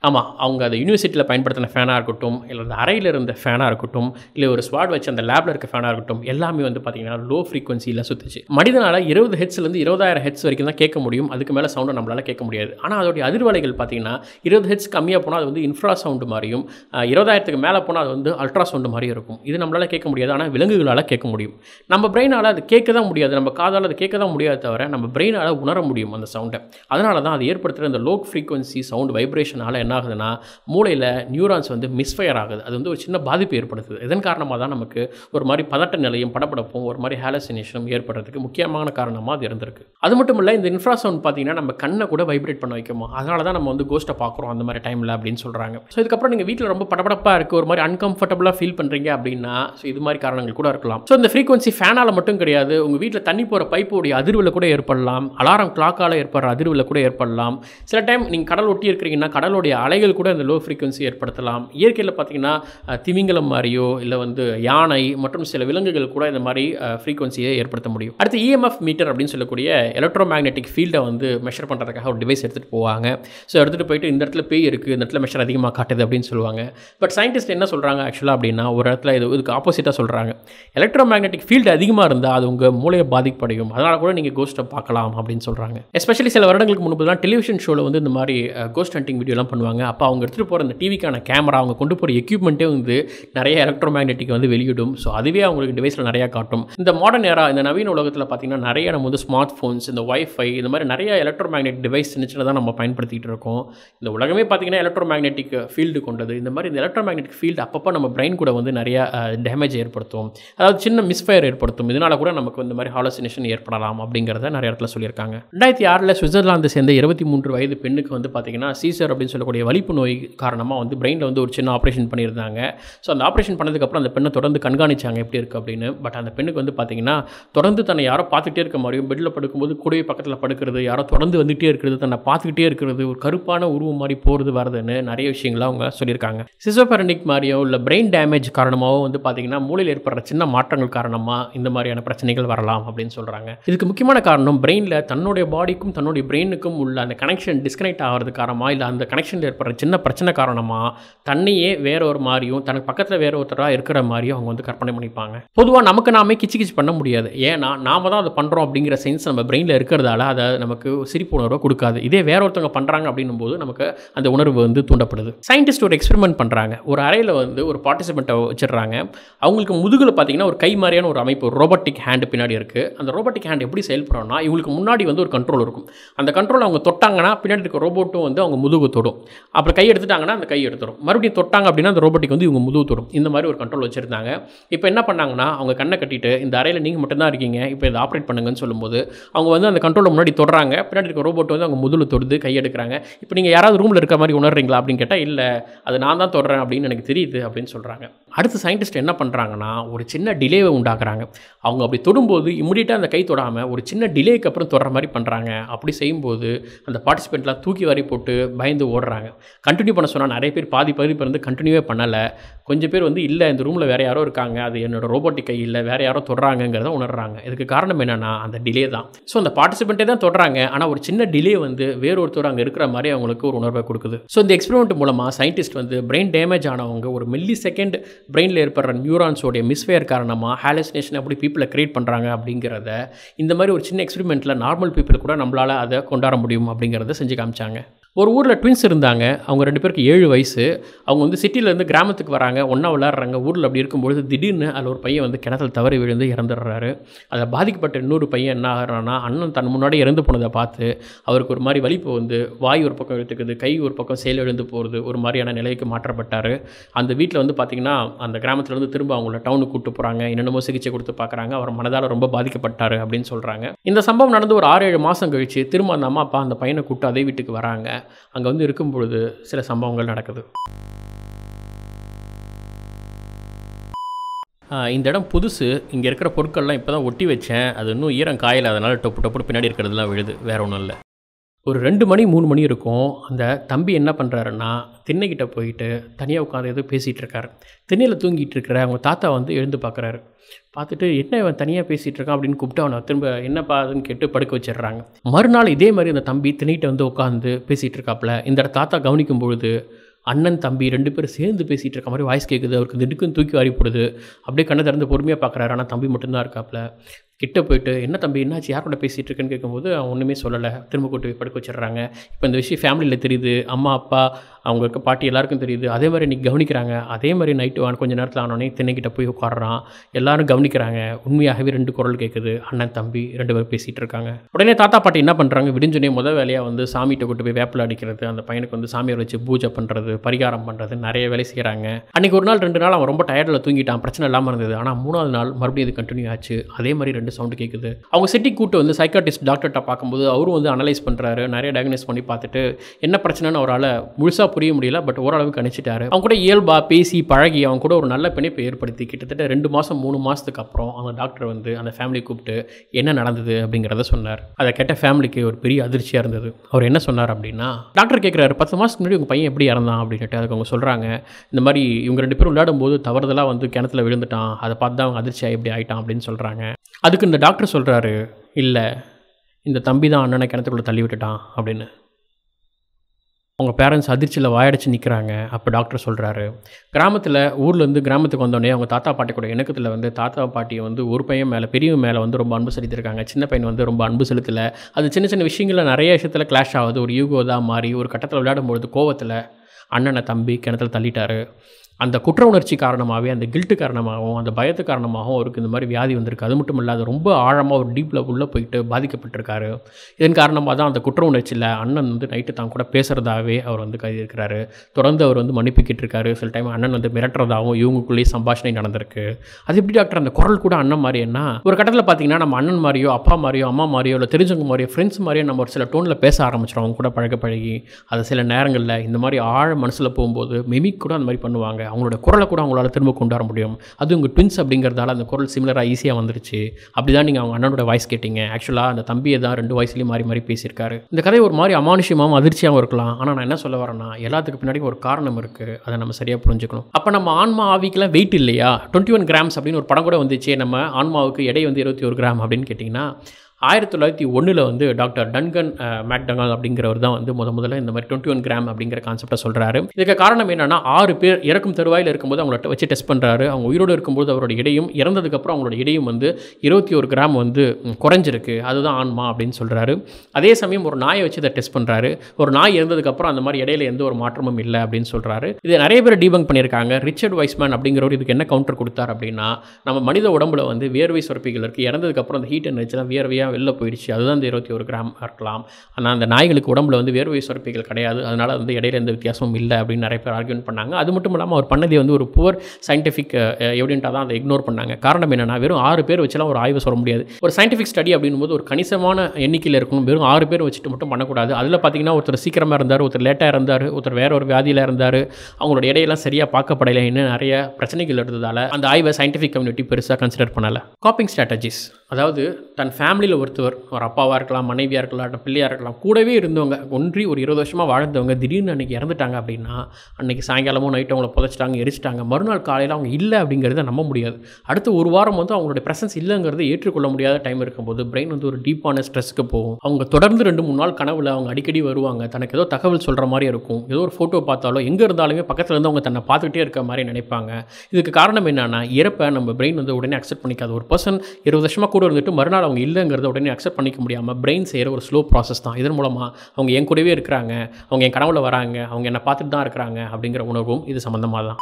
ஆமாம் அவங்க அதை யூனிவர்சிட்டியில் பயன்படுத்தின ஃபேனாக இருக்கட்டும் இல்லை அந்த அறையில் இருந்த ஃபேனாக இருக்கட்டும் இல்லை ஒரு ஸ்வாட் வச்சு அந்த லேபில் இருக்க ஃபேனாக இருக்கட்டும் எல்லாமே வந்து பார்த்தீங்கன்னா லோ ஃப்ரீக்வன்சியில் சுற்றுச்சு மனிதனால் இருபது ஹெட்ஸ்லேருந்து இருபதாயிரம் ஹெட்ஸ் வரைக்கும் தான் கேட்க முடியும் அதுக்கு மேலே சவுண்டை நம்மளால் கேட்க முடியாது ஆனால் அதோடைய அதிர்வலைகள் பார்த்தீங்கன்னா இருபது ஹெட்ஸ் கம்மியாக போனால் அது வந்து இன்ஃப்ரா சவுண்டு மாதிரியும் அஹ், இருபதாயிரத்துக்கு மேலே போனால் அது வந்து அல்ட்ரா சவுண்டு மாதிரியும் இருக்கும் இது நம்மளால் கேட்க முடியாது ஆனால் விலங்குகளால் கேட்க முடியும் நம்ம பிரெயினால் அது கேட்க தான் முடியாது நம்ம காதால் அது கேட்க தான் முடியாது தவிர நம்ம பிரெயினால் உணர முடியும் அந்த சவுண்டை அதனால தான் அது ஏற்படுத்துகிற அந்த லோ ஃப்ரீக்வன்சி சவுண்ட் வைப்ரேஷனால் என்ன ஆகுதுன்னா மூளையில் நியூரான்ஸ் வந்து மிஸ்ஃபயர் ஆகுது அது வந்து ஒரு சின்ன பாதிப்பு ஏற்படுத்துது இதன் காரணமாக தான் நமக்கு ஒரு மாதிரி பதட்ட நிலையும் படப்படப்பும் ஒரு மாதிரி ஹாலசினேஷனும் ஏற்படுறதுக்கு முக்கியமான காரணமாக அது இருந்திருக்கு அது மட்டும் இல்லை இந்த இன்ஃப்ரா சவுண்ட் பார்த்தீங்கன்னா நம்ம கண்ணை கூட வைப்ரேட் பண்ண வைக்குமா அதனால தான் நம்ம வந்து கோஸ்ட்டை பார்க்குறோம் அந்த மாதிரி டைமில் அப்படின்னு சொல்கிறாங்க ஸோ இதுக்கப்புறம் நீங்கள் வீட்டில் ரொம்ப படபடப்பாக இருக்குது ஒரு மாதிரி அன்கம்ஃபர்டபுளாக ஃபீல் பண்ணுறீங்க அப்படின்னா ஸோ இது மாதிரி காரணங்கள் கூட இருக்கலாம் ஸோ இந்த ஃப்ரீக்வன்சி ஃபேனால் மட்டும் கிடையாது உங்கள் வீட்டில் தண்ணி போகிற பைப்போடைய அதிர்வில் கூட ஏற்படலாம் அலாரம் கிளாக்கால் ஏற்படுற அதிர்வில் கூட ஏற்படலாம் சில டைம் நீங்கள் கடல் ஒட்டி இருக்கிறீங்கன்னா கடலுடைய அலைகள் கூட இந்த லோ ஃப்ரீக்வன்சி ஏற்படுத்தலாம் இயற்கையில் பார்த்தீங்கன்னா அஹ், திமிங்கலம் மாதிரியோ இல்லை வந்து யானை மற்றும் சில விலங்குகள் கூட இந்த மாதிரி ஃப்ரீக்வன்சியை ஏற்படுத்த முடியும் அடுத்து இஎம்எஃப் மீட்டர் அப்படின்னு சொல்லக்கூடிய எலக்ட்ரோ மேக்னெட்டிக் ஃபீல்டை வந்து மெஷர் பண்ணுறதுக்காக ஒரு டிவைஸ் எடுத்துகிட்டு போவாங்க ஸோ எடுத்துகிட்டு போயிட்டு இந்த இடத்துல பேய் இருக்குது இந்த இடத்துல மெஷர் அதிகமாக காட்டுது அப்படின்னு சொல்லுவாங்க பட் சயின்டிஸ்ட் என்ன சொல்கிறாங்க ஆக்சுவலாக அப்படின்னா ஒரு இடத்துல இது இதுக்கு ஆப்போசிட்டாக சொல்கிறாங்க எலக்ட்ரோ மேக்னெட்டிக் ஃபீல்டு அதிகமாக இருந்தால் அது உங்கள் மூளையை பாதிப்படையும் அதனால் கூட நீங்கள் கோஸ்ட்டை பார்க்கலாம் அப்படின்னு சொல்கிறாங்க எஸ்பெஷலி சில வருடங்களுக்கு முன்பு தான் டெலிவிஷன் ஷோவில் வந்து இந்த மாதிரி கோஸ்ட் ஹண்டிங் வீடியோலாம் பண்ணுவாங்க அப்போ அவங்க எடுத்துகிட்டு போகிற அந்த டிவிக்கான கேமரா அவங்க கொண்டு போகிற எக்யூப்மெண்ட்டே வந்து நிறைய எலக்ட்ரோ மேக்னெட்டிக் வந்து வெளியிடும் ஸோ அதுவே அவங்களுக்கு டிவைஸில் நிறையா காட்டும் இந்த மாடர்ன் ஏரா இந்த நவீன உலகத்தில் பார்த்தீங்கன்னா நிறைய நம்ம வந்து ஸ்மார்ட் ஃபோன்ஸ் இந்த வைஃபை இந்த மாதிரி நிறைய எலக்ட்ரோ மேக்னெட் டிவைஸ் சின்ன சின்னதாக நம்ம பயன்படுத்திகிட்டு இருக்கோம் இந்த உலகமே பார்த்தீங்கன்னா எலக்ட்ரோ மேக்னெட்டிக் ஃபீல்டு கொண்டது இந்த மாதிரி இந்த எலக்ட்ரோ மேக்னெட்டிக் ஃபீல்டு அப்பப்போ நம்ம பிரெயின் கூட வந்து நிறைய டேமேஜ் ஏற்படுத்தும் அதாவது சின்ன மிஸ்ஃபயர் ஏற்படுத்தும் இதனால் கூட நமக்கு இந்த மாதிரி ஹாலோசினேஷன் ஏற்படலாம் அப்படிங்கிறத நிறைய இடத்துல சொல்லியிருக்காங்க ரெண்டாயிரத்தி ஆறில் சுவிட்சர்லாந்து சேர்ந்த இருபத்தி மூன்று வயது பெண்ணுக்கு வந்து பார்த்தீங்கன்னா சீசர் அப்படின்னு சொல்லக்கூடிய வலிப்பு நோய் காரணமாக வந்து பிரெயினில் வந்து ஒரு சின்ன ஆப்ரேஷன் பண்ணியிருந்தாங்க ஸோ அந்த ஆப்ரேஷன் பண்ணதுக்கப்புறம் அந்த பெண்ணை தொடர்ந்து கண்காணிச்சாங்க எப்படி இருக்குது அப்படின்னு பட் அந்த பெண்ணுக்கு வந்து பார்த்தீங்கன்னா தொடர்ந்து தன்னை யாரோ பார்த்துட்டே இருக்க மாதிரியும் பெட்டில் படுக்கும்போது கூடவே பக்கத்தில் படுக்கிறது யாரோ தொடர்ந்து வந்துகிட்டே இருக்கிறது தன்னை பார்த்துக்கிட்டே இருக்கிறது ஒரு கருப்பான உருவம் மாதிரி போகிறது வரதுன்னு நிறைய விஷயங்களை அவங்க சொல்லியிருக்காங்க சிசோபெரனிக் மாதிரியோ இல்லை பிரெயின் டேமேஜ் காரணமாகவோ வந்து பார்த்தீங்கன்னா மூளையில் ஏற்படுற சின்ன மாற்றங்கள் காரணமாக இந்த மாதிரியான பிரச்சனைகள் வரலாம் அப்படின்னு சொல்கிறாங்க இதுக்கு முக்கியமான காரணம் பிரெயினில் தன்னுடைய பாடிக்கும் தன்னுடைய பிரெயினுக்கும் உள்ள அந்த கனெக்ஷன் டிஸ்கனெக்ட் ஆகிறது காரணமாக இல்லை அந்த கனெக்ஷனில் ஏற்படுற சின்ன பிரச்சனை காரணமாக தன்னையே வேற ஒரு மாதிரியும் தனக்கு பக்கத்தில் வேற ஒருத்தராக இருக்கிற மாதிரியும் அவங்க வந்து கற்பனை பண்ணிப்பாங்க பொதுவாக நமக்கு நாமே கிச்சு கிச்சு பண்ண முடியாது ஏன்னா நாம தான் அதை பண்ணுறோம் அப்படிங்கிற சென்ஸ் நம்ம பிரெயினில் இருக்கிறதால அதை நமக்கு சிரிப்பு உணர்வை கொடுக்காது இதே வேற ஒருத்தவங்க பண்ணுறாங்க அப்படின்னும் போது நமக்கு அந்த உணர்வு வந்து தூண்டப்படுது சயின்டிஸ்ட் ஒரு எக்ஸ்பெரிமெண்ட் பண்ணுறாங்க ஒரு அறையில் வந்து ஒரு பார்ட்டிசிபெண்ட்டை வச்சிடுறாங்க அவங்களுக்கு முதுகில் பார்த்தீங்கன்னா ஒரு கை மாதிரியான ஒரு அமைப்பு ஒரு ரோபோட்டிக் ஹேண்டு பின்னாடி இருக்குது அந்த ரோபோட்டிக் ஹேண்ட் எப்படி செயல்படுறோம்னா இவங்களுக்கு முன்னாடி வந்து ஒரு கண்ட்ரோல் இருக்கும் அந்த கண்ட்ரோல் அவங்க தொட்டாங்கன்னா பின்னாடி இருக்க ரோபோட்டும் வந்து அவங்க முதுகு தொடும் அப்புறம் கை எடுத்துட்டாங்கன்னா அந்த கை எடுத்துரும் மறுபடியும் தொட்டாங்க அப்படின்னா அந்த ரோபோட்டிக் வந்து இவங்க முதுகு தொடும் இந்த மாதிரி ஒரு கண்ட்ரோல் வச்சுருந்தாங்க இப்போ என்ன பண்ணாங்கன்னா அவங்க கண்ணை கட்டிட்டு இந்த அறையில் நீங்கள் மட்டும்தான் இருக்கீங்க இப்போ இதை ஆப்ரேட் பண்ணுங்கன்னு சொல்லும்போது அவங்க வந்து அந்த கண்ட்ரோலை முன்னாடி தொடுறாங்க பின்னாடி இருக்க ரோபோட் வந்து அவங்க முதுகில் தொடுது கை எடுக்கிறாங்க இப்போ நீங்கள் யாராவது ரூமில் இருக்க மாதிரி உணர்றீங்களா அப்படின்னு கேட்டால் இல்லை அது நான் தான் தொடுறேன் அப்படின்னு எனக்கு தெரியுது அப்படின்னு சொல்கிறாங்க அடுத்து சயின்டிஸ்ட் என்ன பண்ணுறாங்கன்னா ஒரு சின்ன டிலேவை உண்டாக்குறாங்க அவங்க அப்படி தொடும்போது இம்மிடியட்டாக அந்த கை தொடாமல் ஒரு சின்ன டிலேக்கு அப்புறம் தொடுற மாதிரி பண்ணுறாங்க அப்படி செய்யும்போது அந்த பார்ட்டிசிபெண்ட்லாம் தூக்கி வாரி போட்டு பயந்து ஓடுறாங்க கண்டினியூ பண்ண சொன்னால் நிறைய பேர் பாதி பாதி பேர் வந்து கண்டினியூவே பண்ணலை கொஞ்சம் பேர் வந்து இல்லை இந்த ரூமில் வேறு யாரோ இருக்காங்க அது என்னோட ரோபோட்டிக் கை இல்லை வேறு யாரோ தொடுறாங்கங்கிறத உணர்றாங்க இதுக்கு காரணம் என்னென்னா அந்த டிலே தான் ஸோ அந்த பார்ட்டிசிபெண்ட்டே தான் தொடுறாங்க ஆனால் ஒரு சின்ன டிலே வந்து வேறொருத்தர் அங்கே இருக்கிற மாதிரி அவங்களுக்கு ஒரு உணர்வை கொடுக்குது ஸோ இந்த எக்ஸ்பெரிமெண்ட் மூலமாக சயின்டிஸ்ட் வந்து பிரெயின் டேமேஜ் ஆனவங்க ஒரு மில்லி செகண்ட் பிரெயினில் ஏற்படுற நியூரான்ஸோடைய மிஸ்ஃபேர் காரணமாக ஹாலசினேஷன் எப்படி பீப்புளை கிரியேட் பண்ணுறாங்க அப்படிங்கிறத இந்த மாதிரி ஒரு சின்ன எக்ஸ்பெரிமெண்ட்டில் நார்மல் பீப்புள் கூட நம்மளால் அதை கொண்டாட முடியும் அப்படிங்கிறத செஞ்சு காமிச்சாங்க ஒரு ஊரில் ட்வின்ஸ் இருந்தாங்க அவங்க ரெண்டு பேருக்கு ஏழு வயசு அவங்க வந்து சிட்டிலேருந்து கிராமத்துக்கு வராங்க ஒன்றா விளாட்றாங்க ஊரில் அப்படி இருக்கும்பொழுது திடீர்னு அதில் ஒரு பையன் வந்து கிணத்துல தவறி விழுந்து இறந்துடுறாரு அதில் பாதிக்கப்பட்ட இன்னொரு பையன் என்ன ஆகிறான்னா அண்ணன் தன் முன்னாடி இறந்து போனதை பார்த்து அவருக்கு ஒரு மாதிரி வலிப்பு வந்து வாய் ஒரு பக்கம் எடுத்துக்குது கை ஒரு பக்கம் செயல் எழுந்து போகிறது ஒரு மாதிரியான நிலைக்கு மாற்றப்பட்டார் அந்த வீட்டில் வந்து பார்த்திங்கன்னா அந்த கிராமத்துலேருந்து திரும்ப அவங்கள டவுனுக்கு கூட்டு போகிறாங்க என்னென்னமோ சிகிச்சை கொடுத்து பார்க்குறாங்க அவர் மனதால் ரொம்ப பாதிக்கப்பட்டார் அப்படின்னு சொல்கிறாங்க இந்த சம்பவம் நடந்து ஒரு ஆறு ஏழு மாதம் கழிச்சு திரும்ப அந்த அம்மா அப்பா அந்த பையனை கூப்பிட்டு அதே வீட்டுக்கு வராங்க அங்கே வந்து இருக்கும் பொழுது சில சம்பவங்கள் நடக்குது ஆ, இந்த இடம் புதுசு இங்கே இருக்கிற பொருட்கள்லாம் இப்போ தான் ஒட்டி வச்சேன் அது இன்னும் ஈரம் காயல அதனால் டொப்பு டொப்புன்னு பின்னாடி இருக்கிறதுலாம் விழுது வேற ஒன்றும் இல்லை ஒரு ரெண்டு மணி மூணு மணி இருக்கும் அந்த தம்பி என்ன பண்ணுறாருன்னா திண்ணைக்கிட்ட போயிட்டு தனியாக உட்காந்து ஏதோ பேசிகிட்டு இருக்காரு திண்ணையில் தூங்கிட்டு இருக்கிற அவங்க தாத்தா வந்து எழுந்து பார்க்குறாரு பார்த்துட்டு என்ன இவன் தனியாக பேசிகிட்டு இருக்கான் அப்படின்னு கூப்பிட்டு அவனை திரும்ப என்னப்பா அதுன்னு கேட்டு படுக்க வச்சிடுறாங்க மறுநாள் இதே மாதிரி அந்த தம்பி திண்ணைகிட்ட வந்து உட்காந்து பேசிகிட்டு இருக்காப்புல இந்த தாத்தா கவனிக்கும் பொழுது அண்ணன் தம்பி ரெண்டு பேரும் சேர்ந்து பேசிகிட்டு இருக்க மாதிரி வாய்ஸ் கேட்குது அவருக்கு திடுக்குன்னு தூக்கி வாரி போடுது அப்படியே கண்ணை திறந்து பொறுமையாக பார்க்குறாரு ஆனால் தம்பி மட்டும்தான் இருக்காப்புல கிட்ட போயிட்டு என்ன தம்பி என்னாச்சு யார் கூட பேசிகிட்டு இருக்கேன்னு கேட்கும்போது அவன் ஒன்றுமே சொல்லலை திரும்ப கூட்டு போய் படுக்க வச்சிடுறாங்க இப்போ இந்த விஷயம் ஃபேமிலியில் தெரியுது அம்மா அப்பா அவங்க இருக்க பாட்டி எல்லாருக்கும் தெரியுது அதே மாதிரி இன்றைக்கி கவனிக்கிறாங்க அதே மாதிரி நைட்டு வான் கொஞ்சம் நேரத்தில் ஆனோடனே திண்ணைக்கிட்ட போய் உட்காடுறான் எல்லாரும் கவனிக்கிறாங்க உண்மையாகவே ரெண்டு குரல் கேட்குது அண்ணன் தம்பி ரெண்டு பேரும் பேசிகிட்டு இருக்காங்க உடனே தாத்தா பாட்டி என்ன பண்ணுறாங்க விடிஞ்சோடனே முதல் வேலையாக வந்து சாமிகிட்ட கூட்டு போய் வேப்பில் அடிக்கிறது அந்த பையனுக்கு வந்து சாமியை வச்சு பூஜை பண்ணுறது பரிகாரம் பண்ணுறது நிறைய வேலை செய்கிறாங்க அன்றைக்கி ஒரு நாள் ரெண்டு நாள் அவன் ரொம்ப டயர்டில் தூங்கிட்டான் பிரச்சனை இல்லாமல் இருந்தது ஆனால் மூணாவது நாள் மறுபடியும் இது கண்டினியூ ஆச்சு அதே மாதிரி ரெண்டு சவுண்டு கேட்குது அவங்க சிட்டி கூட்டு வந்து சைக்காட்டிஸ்ட் டாக்டர்கிட்ட பார்க்கும்போது அவரும் வந்து அனலைஸ் பண்ணுறாரு நிறைய டயக்னைஸ் பண்ணி பார்த்துட்டு என்ன பிரச்சனைன்னு அவரால் முழுசாக புரிய முடியல பட் ஓரளவுக்கு கணிச்சிட்டாரு அவங்க கூட இயல்பா பேசி பழகி அவங்க கூட ஒரு நல்ல பிணைப்பை ஏற்படுத்தி கிட்டத்தட்ட ரெண்டு மாதம் மூணு மாதத்துக்கு அப்புறம் அந்த டாக்டர் வந்து அந்த ஃபேமிலி கூப்பிட்டு என்ன நடந்தது அப்படிங்கிறத சொன்னார் அதை கேட்ட ஃபேமிலிக்கு ஒரு பெரிய அதிர்ச்சியாக இருந்தது அவர் என்ன சொன்னார் அப்படின்னா டாக்டர் கேட்குறாரு பத்து மாதத்துக்கு முன்னாடி உங்கள் பையன் எப்படி இறந்தான் அப்படின்ட்டு அதுக்கு அவங்க சொல்கிறாங்க இந்த மாதிரி இவங்க ரெண்டு பேரும் விளையாடும் போது தவறுதலாக வந்து கிணத்துல விழுந்துட்டான் அதை பார்த்து தான் அவங்க அதிர்ச்சியாக இப்படி ஆயிட்டான் அப்படின்னு சொல்கிறாங்க அதுக்கு இந்த டாக்டர் சொல்கிறாரு இல்லை இந்த தம்பி தான் அண்ணனை கிணத்துக்குள்ளே தள்ளி விட்டுட்டான் அப்படின்னு அவங்க பேரண்ட்ஸ் அதிர்ச்சியில் வாயடிச்சு நிற்கிறாங்க அப்போ டாக்டர் சொல்கிறாரு கிராமத்தில் ஊர்லேருந்து கிராமத்துக்கு வந்தோடனே அவங்க தாத்தா பாட்டி கூட இணக்கத்தில் வந்து தாத்தா பாட்டியை வந்து ஒரு பையன் மேலே பெரியவன் மேலே வந்து ரொம்ப அன்பு செலுத்தியிருக்காங்க சின்ன பையன் வந்து ரொம்ப அன்பு செலுத்தலை அது சின்ன சின்ன விஷயங்களில் நிறைய விஷயத்தில் கிளாஷ் ஆகுது ஒரு யூகோ தான் மாறி ஒரு கட்டத்தில் விளையாடும்பொழுது கோவத்தில் அண்ணனை தம்பி கிணத்துல தள்ளிட்டாரு அந்த குற்ற உணர்ச்சி காரணமாகவே அந்த கில்ட்டு காரணமாகவும் அந்த பயத்து காரணமாகவும் அவருக்கு இந்த மாதிரி வியாதி வந்திருக்கு அது மட்டும் இல்லாத ரொம்ப ஆழமாக ஒரு டீப்பில் உள்ளே போயிட்டு பாதிக்கப்பட்டிருக்காரு இதன் காரணமாக தான் அந்த குற்ற உணர்ச்சியில் அண்ணன் வந்து நைட்டு தான் கூட பேசுகிறதாவே அவர் வந்து கருதியிருக்கிறாரு தொடர்ந்து அவர் வந்து மன்னிப்பு கேட்டிருக்காரு சில டைம் அண்ணன் வந்து மிரட்டுறதாகவும் இவங்களுக்குள்ளேயே சம்பாஷணை நடந்திருக்கு அது எப்படி டாக்டர் அந்த குரல் கூட அண்ணன் மாதிரியன்னா ஒரு கட்டத்தில் பார்த்தீங்கன்னா நம்ம அண்ணன் மாதிரியோ அப்பா மாதிரியோ அம்மா மாதிரியோ இல்லை தெரிஞ்சவங்க மாதிரியோ ஃப்ரெண்ட்ஸ் மாதிரியோ நம்ம ஒரு சில டோனில் பேச ஆரம்பிச்சிடும் அவங்க கூட பழக பழகி அது சில நேரங்களில் இந்த மாதிரி ஆழ மனசில் போகும்போது மிமிக் கூட அந்த மாதிரி பண்ணுவாங்க அவங்களோட குரலை கூட அவங்களால திரும்ப கொண்டு வர முடியும் அது உங்கள் ட்வின்ஸ் அப்படிங்கிறதால அந்த குரல் சிமிலராக ஈஸியாக வந்துருச்சு அப்படி தான் நீங்கள் அவங்க அண்ணனோட வாய்ஸ் கேட்டீங்க ஆக்சுவலாக அந்த தம்பியை தான் ரெண்டு வயசுலேயும் மாறி மாறி பேசியிருக்காரு இந்த கதை ஒரு மாதிரி அமானுஷ்யமாகவும் அதிர்ச்சியாகவும் இருக்கலாம் ஆனால் நான் என்ன சொல்ல வரேன்னா எல்லாத்துக்கு பின்னாடி ஒரு காரணம் இருக்குது அதை நம்ம சரியாக புரிஞ்சுக்கணும் அப்போ நம்ம ஆன்மா ஆவிக்கெல்லாம் வெயிட் இல்லையா டுவெண்ட்டி ஒன் கிராம்ஸ் அப்படின்னு ஒரு படம் கூட வந்துச்சு நம்ம ஆன்மாவுக்கு எடை வந்து இருபத்தி ஒரு கிராம் அப்படின்னு கேட்டிங்கன்னா ஆயிரத்தி தொள்ளாயிரத்தி ஒன்றில் வந்து டாக்டர் டன்கன் மேக்டனால் அப்படிங்கிறவர் தான் வந்து முத முதல்ல இந்த மாதிரி டுவெண்ட்டி ஒன் கிராம் அப்படிங்கிற கான்செப்டை சொல்கிறாரு இதுக்கு காரணம் என்னன்னா ஆறு பேர் இறக்கும் தருவாயில் இருக்கும்போது அவங்கள வச்சு டெஸ்ட் பண்ணுறாரு அவங்க உயிரோடு இருக்கும்போது அவரோட இடையும் இறந்ததுக்கப்புறம் அவங்களோட இடையும் வந்து இருபத்தி ஒரு கிராம் வந்து ம், குறைஞ்சிருக்கு அதுதான் ஆன்மா அப்படின்னு சொல்கிறாரு அதே சமயம் ஒரு நாயை வச்சு இதை டெஸ்ட் பண்ணுறாரு ஒரு நாய் இறந்ததுக்கப்புறம் அந்த மாதிரி இடையில எந்த ஒரு மாற்றமும் இல்லை அப்படின்னு சொல்கிறாரு இது நிறைய பேர் டீபங்க் பண்ணியிருக்காங்க ரிச்சர்ட் வைஸ்மேன் அப்படிங்கிறவர் இதுக்கு என்ன கவுண்டர் கொடுத்தார் அப்படின்னா நம்ம மனித உடம்புல வந்து வியர்வை சுரப்பிகள் இருக்குது இறந்ததுக்கப்புறம் அந்த ஹீட் எனர்ஜிலாம் வியர்வையாக வெளில போயிடுச்சு அதுதான் இந்த இருபத்தி ஒரு கிராம் இருக்கலாம் ஆனால் அந்த நாய்களுக்கு உடம்புல வந்து வேர்வை சுரப்பிகள் கிடையாது அதனால் வந்து இடையில எந்த வித்தியாசமும் இல்லை அப்படின்னு நிறைய பேர் ஆர்கியூமெண்ட் பண்ணாங்க அது மட்டும் இல்லாமல் அவர் பண்ணதே வந்து ஒரு புவர் சயின்டிஃபிக் எவிடென்ட்டாக தான் அதை இக்னோர் பண்ணாங்க காரணம் என்னன்னா வெறும் ஆறு பேர் வச்சுலாம் ஒரு ஆய்வு சொல்ல முடியாது ஒரு சயின்டிஃபிக் ஸ்டடி அப்படின்னும் போது ஒரு கணிசமான எண்ணிக்கையில் இருக்கணும் வெறும் ஆறு பேர் வச்சுட்டு மட்டும் பண்ணக்கூடாது அதில் பார்த்தீங்கன்னா ஒருத்தர் சீக்கிரமாக இருந்தார் ஒருத்தர் லேட்டாக இருந்தார் ஒருத்தர் வேற ஒரு வியாதியில் இருந்தார் அவங்களோட இடையெல்லாம் சரியாக பார்க்கப்படலை இன்னும் நிறைய பிரச்சனைகள் இருந்ததால் அந்த ஆய்வை சயின்டிஃபிக் கம்யூனிட்டி பெருசாக கன்சிடர் பண்ணலை காப்பிங் ஸ்ட்ராட்டஜிஸ் அதாவது தன் ஃபேமிலியில் ஒருத்தவர் ஒரு அப்பாவாக இருக்கலாம் மனைவியாக இருக்கலாம் இல்லை பிள்ளையாக இருக்கலாம் கூடவே இருந்தவங்க ஒன்றி ஒரு இருபது வருஷமாக வாழ்ந்தவங்க திடீர்னு அன்றைக்கி இறந்துட்டாங்க அப்படின்னா அன்றைக்கி சாயங்காலமும் நைட்டு அவங்கள புதைச்சிட்டாங்க எரிச்சிட்டாங்க மறுநாள் காலையில் அவங்க இல்லை அப்படிங்கிறத நம்ப முடியாது அடுத்து ஒரு வாரம் வந்து அவங்களுடைய ப்ரெசன்ஸ் இல்லைங்கிறத ஏற்றுக்கொள்ள முடியாத டைம் இருக்கும்போது பிரெயின் வந்து ஒரு டீப்பான ஸ்ட்ரெஸ்க்கு போகும் அவங்க தொடர்ந்து ரெண்டு மூணு நாள் கனவுல அவங்க அடிக்கடி வருவாங்க தனக்கு ஏதோ தகவல் சொல்கிற மாதிரி இருக்கும் ஏதோ ஒரு ஃபோட்டோ பார்த்தாலோ எங்கே இருந்தாலுமே பக்கத்தில் இருந்து அவங்க தன்னை பார்த்துக்கிட்டே இருக்க மாதிரி நினைப்பாங்க இதுக்கு காரணம் என்னன்னா இறப்பை நம்ம பிரெயின் வந்து உடனே அக்செப்ட் பண்ணிக்காது ஒரு பர்சன் இருபது வருஷமாக கூட இருந்துட்டு மறுநாள் அவங்க இல்லைங்கிறத உடனே அக்செப்ட் பண்ணிக்க முடியாமல் பிரெயின் செய்கிற ஒரு ஸ்லோ ப்ராசஸ் தான் இதன் மூலமாக அவங்க என் கூடவே இருக்கிறாங்க அவங்க என் கனவுல வராங்க அவங்க என்னை பார்த்துட்டு தான் இருக்கிறாங்க அப்படிங்கிற உணர்வும் இது சம்மந்தமாக தான்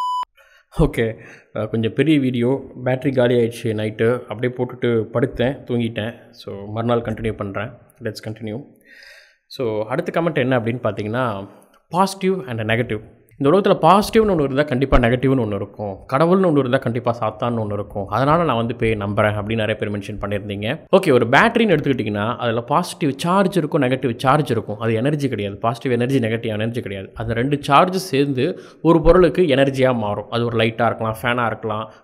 ஓகே கொஞ்சம் பெரிய வீடியோ பேட்ரி காலி ஆயிடுச்சு நைட்டு அப்படியே போட்டுட்டு படுத்தேன் தூங்கிட்டேன் ஸோ மறுநாள் கண்டினியூ பண்ணுறேன் லெட்ஸ் கண்டினியூ ஸோ அடுத்த கமெண்ட் என்ன அப்படின்னு பார்த்தீங்கன்னா பாசிட்டிவ் அண்ட் நெகட்டிவ் இந்த உலகத்தில் பாசிட்டிவ்னு ஒன்று இருந்தால் கண்டிப்பாக நெகட்டிவ்னு ஒன்று இருக்கும் கடவுள்னு ஒன்று இருந்தால் கண்டிப்பாக சாத்தான்னு ஒன்று இருக்கும் அதனால் நான் வந்து போய் நம்புறேன் அப்படின்னு நிறைய பேர் மென்ஷன் பண்ணியிருந்தீங்க ஓகே ஒரு பேட்டரின்னு எடுத்துக்கிட்டிங்கன்னா அதில் பாசிட்டிவ் சார்ஜ் இருக்கும் நெகட்டிவ் சார்ஜ் இருக்கும் அது எனர்ஜி கிடையாது பாசிட்டிவ் எனர்ஜி நெகட்டிவ் எனர்ஜி கிடையாது அந்த ரெண்டு சார்ஜ் சேர்ந்து ஒரு பொருளுக்கு எனர்ஜியாக மாறும் அது ஒரு லைட்டாக இருக்கலாம் ஃபேனாக இருக்கலாம்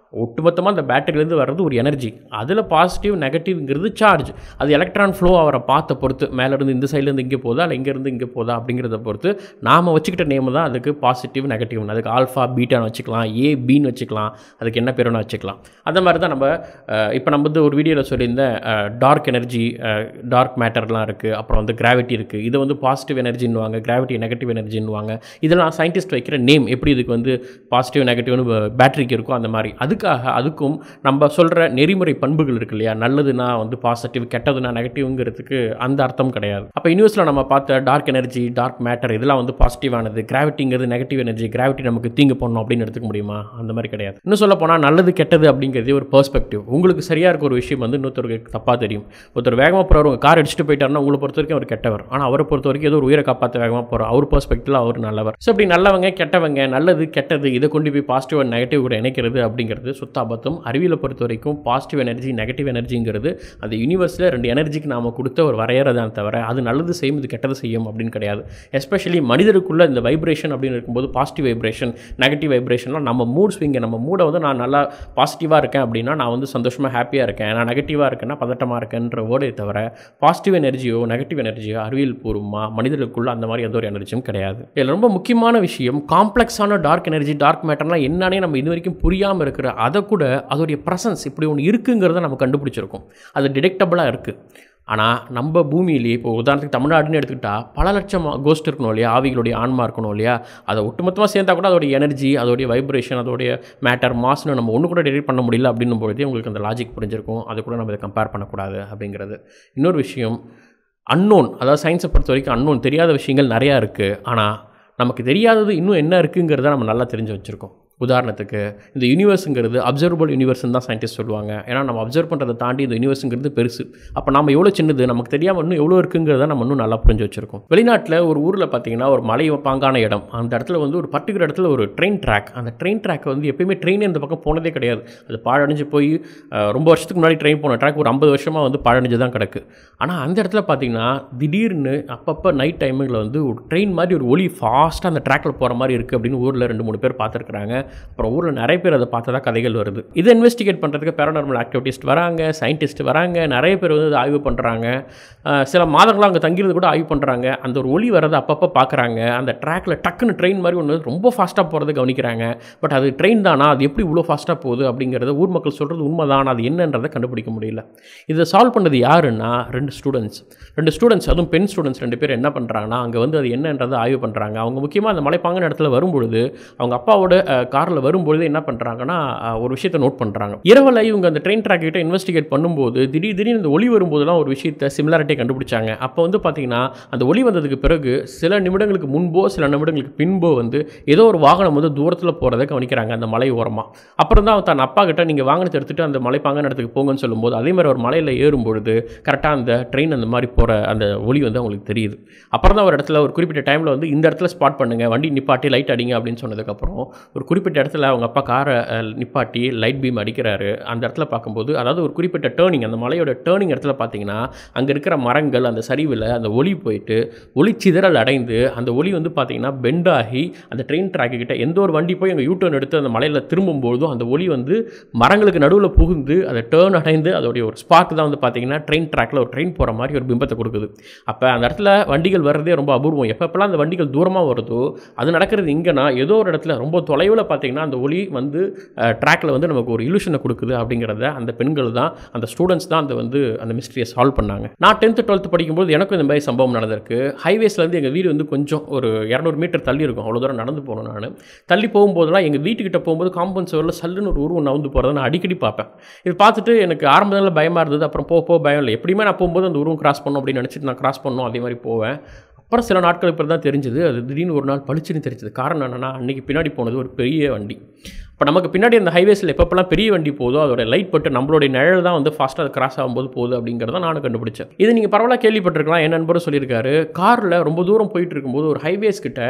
ஒட்டுமொத்தமாக அந்த பேட்டரியிலேருந்து வர்றது ஒரு எனர்ஜி அதில் பாசிட்டிவ் நெகட்டிவ்ங்கிறது சார்ஜ் அது எலக்ட்ரான் ஃப்ளோ அவரை பார்த்த பொறுத்து மேலேருந்து இந்த சைட்லேருந்து இங்கே போதா இல்லை இங்கேருந்து இங்கே போதா அப்படிங்கிறத பொறுத்து நாம் வச்சுக்கிட்ட நேம் தான் அதுக்கு பாசிட்டிவ் நெகட்டிவ் அதுக்கு ஆல்ஃபா பீட்டான்னு வச்சுக்கலாம் ஏ பின்னு வச்சுக்கலாம் அதுக்கு என்ன பேருன்னு வச்சுக்கலாம் அந்த மாதிரி தான் நம்ம இப்போ நம்ம வந்து ஒரு வீடியோவில் சொல்லியிருந்தேன் டார்க் எனர்ஜி டார்க் மேட்டர்லாம் இருக்குது அப்புறம் வந்து கிராவிட்டி இருக்குது இதை வந்து பாசிட்டிவ் எனர்ஜின்னுவாங்க கிராவிட்டி நெகட்டிவ் எனர்ஜின்னுவாங்க இதெல்லாம் சயின்டிஸ்ட் வைக்கிற நேம் எப்படி இதுக்கு வந்து பாசிட்டிவ் நெகட்டிவ்னு பேட்டரிக்கு இருக்கோ அந்த மாதிரி அதுக்காக அதுக்கும் நம்ம சொல்கிற நெறிமுறை பண்புகள் இருக்கு இல்லையா நல்லதுன்னா வந்து பாசிட்டிவ் கெட்டதுன்னா நெகட்டிவ்ங்கிறதுக்கு அந்த அர்த்தம் கிடையாது அப்போ யூனிவர்ஸில் நம்ம பார்த்த டார்க் எனர்ஜி டார்க் மேட்டர் இதெல்லாம் வந்து பாசிட்டிவானது கிராவிட்டிங்கிறது நெகட்டிவ் எனர்ஜி கிராவிட்டி நமக்கு தீங்கு பண்ணணும் அப்படின்னு எடுத்துக்க முடியுமா அந்த மாதிரி கிடையாது இன்னும் சொல்ல போனால் நல்லது கெட்டது அப்படிங்கிறதே ஒரு பெர்ஸ்பெக்டிவ் உங்களுக்கு சரியாக இருக்க ஒரு விஷயம் வந்து இன்னொருத்தருக்கு தப்பாக தெரியும் ஒருத்தர் வேகமாக போகிறவங்க கார் அடிச்சுட்டு போயிட்டாருன்னா உங்களை பொறுத்த வரைக்கும் அவர் கெட்டவர் ஆனால் அவரை பொறுத்த வரைக்கும் ஏதோ ஒரு உயிரை காப்பாற்ற வேகமாக போகிறார் அவர் பெர்ஸ்பெக்டிவில் அவர் நல்லவர் ஸோ இப்படி நல்லவங்க கெட்டவங்க நல்லது கெட்டது இதை கொண்டு போய் பாசிட்டிவ் அண்ட் நெகட்டிவ் கூட இணைக்கிறது அப்படிங்கிறது சுத்த அபத்தம் அறிவியலை பொறுத்த வரைக்கும் பாசிட்டிவ் எனர்ஜி நெகட்டிவ் எனர்ஜிங்கிறது அந்த யூனிவர்ஸில் ரெண்டு எனர்ஜிக்கு நாம கொடுத்த ஒரு வரையறை தான் தவிர அது நல்லது செய்யும் இது கெட்டது செய்யும் அப்படின்னு கிடையாது எஸ்பெஷலி மனிதருக்குள்ள இந்த வைப்ரேஷன் அப்படின்னு இருக்கும்போது பாசிட்டிவ் வைப்ரேஷன் நெகட்டிவ் வைப்ரேஷன்லாம் நம்ம மூட் ஸ்விங்கை நம்ம மூடை வந்து நான் நல்லா பாசிட்டிவாக இருக்கேன் அப்படின்னா நான் வந்து சந்தோஷமாக ஹாப்பியாக இருக்கேன் நான் நெகட்டிவாக இருக்கேன்னா பதட்டமாக இருக்கேன்ற வேர்டே தவிர பாசிட்டிவ் எனர்ஜியோ நெகட்டிவ் எனர்ஜியோ அறிவியல் பூர்வமாக மனிதர்களுக்குள்ள அந்த மாதிரி எந்த ஒரு எனர்ஜியும் கிடையாது இதில் ரொம்ப முக்கியமான விஷயம் காம்ப்ளெக்ஸான டார்க் எனர்ஜி டார்க் மேட்டர்லாம் என்னன்னே நம்ம இது வரைக்கும் புரியாமல் இருக்கிற அதை கூட அதோடைய ப்ரெசன்ஸ் இப்படி ஒன்று இருக்குங்கிறத நம்ம கண்டுபிடிச்சிருக்கோம் அது டிடெக்டபுளாக இருக்குது ஆனால் நம்ம பூமியிலேயே இப்போ உதாரணத்துக்கு தமிழ்நாடுன்னு எடுத்துக்கிட்டா பல லட்சம் கோஸ்ட் இருக்கணும் இல்லையா ஆவிகளுடைய ஆன்மா இருக்கணும் இல்லையா அதை ஒட்டுமொத்தமாக சேர்ந்தா கூட அதோடைய எனர்ஜி அதோடைய வைப்ரேஷன் அதோடைய மேட்டர் மாஸ்னு நம்ம ஒன்று கூட டிடெக்ட் பண்ண முடியல அப்படின்னும் பொழுதே உங்களுக்கு அந்த லாஜிக் புரிஞ்சிருக்கும் அது கூட நம்ம இதை கம்பேர் பண்ணக்கூடாது அப்படிங்கிறது இன்னொரு விஷயம் அன்னோன் அதாவது சயின்ஸை பொறுத்த வரைக்கும் அன்னோன் தெரியாத விஷயங்கள் நிறையா இருக்குது ஆனால் நமக்கு தெரியாதது இன்னும் என்ன இருக்குங்கிறத நம்ம நல்லா தெரிஞ்சு வச்சுருக்கோம் உதாரணத்துக்கு இந்த யூனிவர்ஸுங்கிறது அப்சர்வபிள் யூனிவர்ஸ்னு தான் சயின்டிஸ்ட் சொல்லுவாங்க ஏன்னா நம்ம அப்சர்வ் பண்ணுறதை தாண்டி இந்த யூனிவர்ஸுங்கிறது பெருசு அப்போ நம்ம எவ்வளோ சின்னது நமக்கு தெரியாமல் இன்னும் எவ்வளோ இருக்குங்கிறத நம்ம இன்னும் நல்லா புரிஞ்சு வச்சிருக்கோம் வெளிநாட்டில் ஒரு ஊரில் பார்த்தீங்கன்னா ஒரு மலை பாங்கான இடம் அந்த இடத்துல வந்து ஒரு பர்டிகுலர் இடத்துல ஒரு ட்ரெயின் ட்ராக் அந்த ட்ரெயின் ட்ராக் வந்து எப்பயுமே ட்ரெயின் இந்த பக்கம் போனதே கிடையாது அது பாழடைஞ்சு போய் அஹ், ரொம்ப வருஷத்துக்கு முன்னாடி ட்ரெயின் போன ட்ராக் ஒரு ஐம்பது வருஷமாக வந்து பாழடைஞ்சு தான் கிடக்கு ஆனால் அந்த இடத்துல பார்த்தீங்கன்னா திடீர்னு அப்பப்போ நைட் டைமிங்கில் வந்து ஒரு ட்ரெயின் மாதிரி ஒரு ஒளி ஃபாஸ்ட்டாக அந்த ட்ராக்கில் போகிற மாதிரி இருக்குது அப்படின்னு ஊரில் ரெண்டு மூணு பேர் பார்த்துருக்குறாங்க அப்புறம் ஊரில் நிறைய பேர் அதை பார்த்ததா கதைகள் வருது இதை இன்வெஸ்டிகேட் பண்ணுறதுக்கு பேரானார்மல் ஆக்டிவிட்டிஸ்ட் வராங்க சயின்டிஸ்ட் வராங்க நிறைய பேர் வந்து அதை ஆய்வு பண்ணுறாங்க சில மாதங்களாக அங்கே தங்கியிருந்து கூட ஆய்வு பண்ணுறாங்க அந்த ஒரு ஒளி வரதை அப்பப்போ பார்க்குறாங்க அந்த ட்ராக்கில் டக்குன்னு ட்ரெயின் மாதிரி ஒன்று ரொம்ப ஃபாஸ்ட்டாக போகிறத கவனிக்கிறாங்க பட் அது ட்ரெயின் தானா அது எப்படி இவ்வளோ ஃபாஸ்ட்டாக போகுது அப்படிங்கிறத ஊர் மக்கள் சொல்கிறது உண்மைதான் அது என்னன்றதை கண்டுபிடிக்க முடியல இதை சால்வ் பண்ணது யாருன்னா ரெண்டு ஸ்டூடெண்ட்ஸ் ரெண்டு ஸ்டூடெண்ட்ஸ் அதுவும் பெண் ஸ்டூடெண்ட்ஸ் ரெண்டு பேர் என்ன பண்ணுறாங்கன்னா அங்கே வந்து அது என்னன்றதை ஆய்வு பண்ணுறாங்க அவங்க முக்கியமாக அந்த மலைப்பாங்கன இடத்துல வரும்பொழுது அவங்க அப்பாவோட காரில் வரும்பொழுது என்ன பண்ணுறாங்கன்னா அஹ், ஒரு விஷயத்தை நோட் பண்ணுறாங்க இரவில் இவங்க அந்த ட்ரெயின் ட்ராக் கிட்ட இன்வெஸ்டிகேட் பண்ணும்போது திடீர் திடீர்னு இந்த ஒளி வரும்போதெல்லாம் ஒரு விஷயத்தை சிமிலாரிட்டியை கண்டுபிடிச்சாங்க அப்போ வந்து பார்த்தீங்கன்னா அந்த ஒளி வந்ததுக்கு பிறகு சில நிமிடங்களுக்கு முன்போ சில நிமிடங்களுக்கு பின்போ வந்து ஏதோ ஒரு வாகனம் வந்து தூரத்தில் போகிறத கவனிக்கிறாங்க அந்த மலை ஓரமாக அப்புறம் தான் தன் அப்பா கிட்ட நீங்கள் வாகனத்தை எடுத்துகிட்டு அந்த மலைப்பாங்கன இடத்துக்கு போங்கன்னு சொல்லும்போது அதே மாதிரி ஒரு மலையில் ஏறும்பொழுது கரெக்டாக அந்த ட்ரெயின் அந்த மாதிரி போகிற அந்த ஒளி வந்து அவங்களுக்கு தெரியுது அப்புறம் தான் ஒரு இடத்துல ஒரு குறிப்பிட்ட டைமில் வந்து இந்த இடத்துல ஸ்பாட் பண்ணுங்கள் வண்டி நிப்பாட்டி லைட் அடிங்க அப்படின்னு சொன்னதுக்கப்புறம் ஒரு குறிப்பிட்ட இடத்துல அவங்க அப்பா காரை அஹ், நிப்பாட்டி லைட் பீம் அடிக்கிறாரு அந்த இடத்துல பார்க்கும்போது அதாவது ஒரு குறிப்பிட்ட டேர்னிங் அந்த மலையோட டேர்னிங் இடத்துல பார்த்தீங்கன்னா அங்கே இருக்கிற மரங்கள் அந்த சரிவில் அந்த ஒளி போயிட்டு ஒளி சிதறல் அடைந்து அந்த ஒளி வந்து பார்த்தீங்கன்னா பெண்ட் ஆகி அந்த ட்ரெயின் ட்ராக்கு கிட்ட எந்த ஒரு வண்டி போய் அங்கே யூ டர்ன் எடுத்து அந்த மலையில் திரும்பும்போதும் அந்த ஒளி வந்து மரங்களுக்கு நடுவில் புகுந்து அதை டேர்ன் அடைந்து அதோடைய ஒரு ஸ்பார்க் தான் வந்து பார்த்தீங்கன்னா ட்ரெயின் ட்ராக்கில் ஒரு ட்ரெயின் போகிற மாதிரி ஒரு பிம்பத்தை கொடுக்குது அப்போ அந்த இடத்துல வண்டிகள் வர்றதே ரொம்ப அபூர்வம் எப்பப்பெல்லாம் அந்த வண்டிகள் தூரமாக வருதோ அது நடக்கிறது இங்கேனா ஏதோ ஒரு இடத்துல ரொம்ப தொலைவில் பார்த்தீங்கன்னா அந்த ஒளி வந்து ட்ராக்கில் வந்து நமக்கு ஒரு இலுஷனை கொடுக்குது அப்படிங்கிறத அந்த பெண்கள் தான் அந்த ஸ்டூடெண்ட்ஸ் தான் அந்த வந்து அந்த மிஸ்ட்ரியை சால்வ் பண்ணாங்க நான் டென்த்து டுவெல்த்து படிக்கும்போது எனக்கும் இந்த மாதிரி சம்பவம் நடந்திருக்கு ஹைவேஸ்லேருந்து எங்கள் வீடு வந்து கொஞ்சம் ஒரு இரநூறு மீட்டர் தள்ளி இருக்கும் அவ்வளோ தூரம் நடந்து போகணும் நான் தள்ளி போகும்போதெல்லாம் எங்கள் வீட்டுக்கிட்ட போகும்போது காம்பவுண்ட் சுவரில் சல்லுன்னு ஒரு உருவம் நவுந்து போகிறத நான் அடிக்கடி பார்ப்பேன் இது பார்த்துட்டு எனக்கு ஆரம்பத்தில் பயமாக இருந்தது அப்புறம் போக போக பயம் இல்லை எப்படியுமே நான் போகும்போது அந்த உருவம் கிராஸ் பண்ணணும் அப்படின்னு நினச்சிட்டு நான் கிராஸ் பண்ணணும் அதே மாதிரி போவேன் அப்புறம் சில நாட்கள் அப்புறம் தான் தெரிஞ்சது அது திடீர்னு ஒரு நாள் பளிச்சுன்னு தெரிஞ்சது காரணம் என்னென்னா அன்றைக்கி பின்னாடி போனது ஒரு பெரிய வண்டி இப்போ நமக்கு பின்னாடி அந்த ஹைவேஸில் எப்பப்பெல்லாம் பெரிய வண்டி போதோ அதோட லைட் பட்டு நம்மளுடைய நிழல் தான் வந்து ஃபாஸ்ட்டாக கிராஸ் ஆகும்போது போகுது அப்படிங்கிறத நானும் கண்டுபிடிச்சேன் இது நீங்கள் பரவாயில்ல கேள்விப்பட்டிருக்கலாம் என் நண்பரும் சொல்லியிருக்காரு காரில் ரொம்ப தூரம் போயிட்டு இருக்கும்போது ஒரு ஹைவேஸ் கிட்ட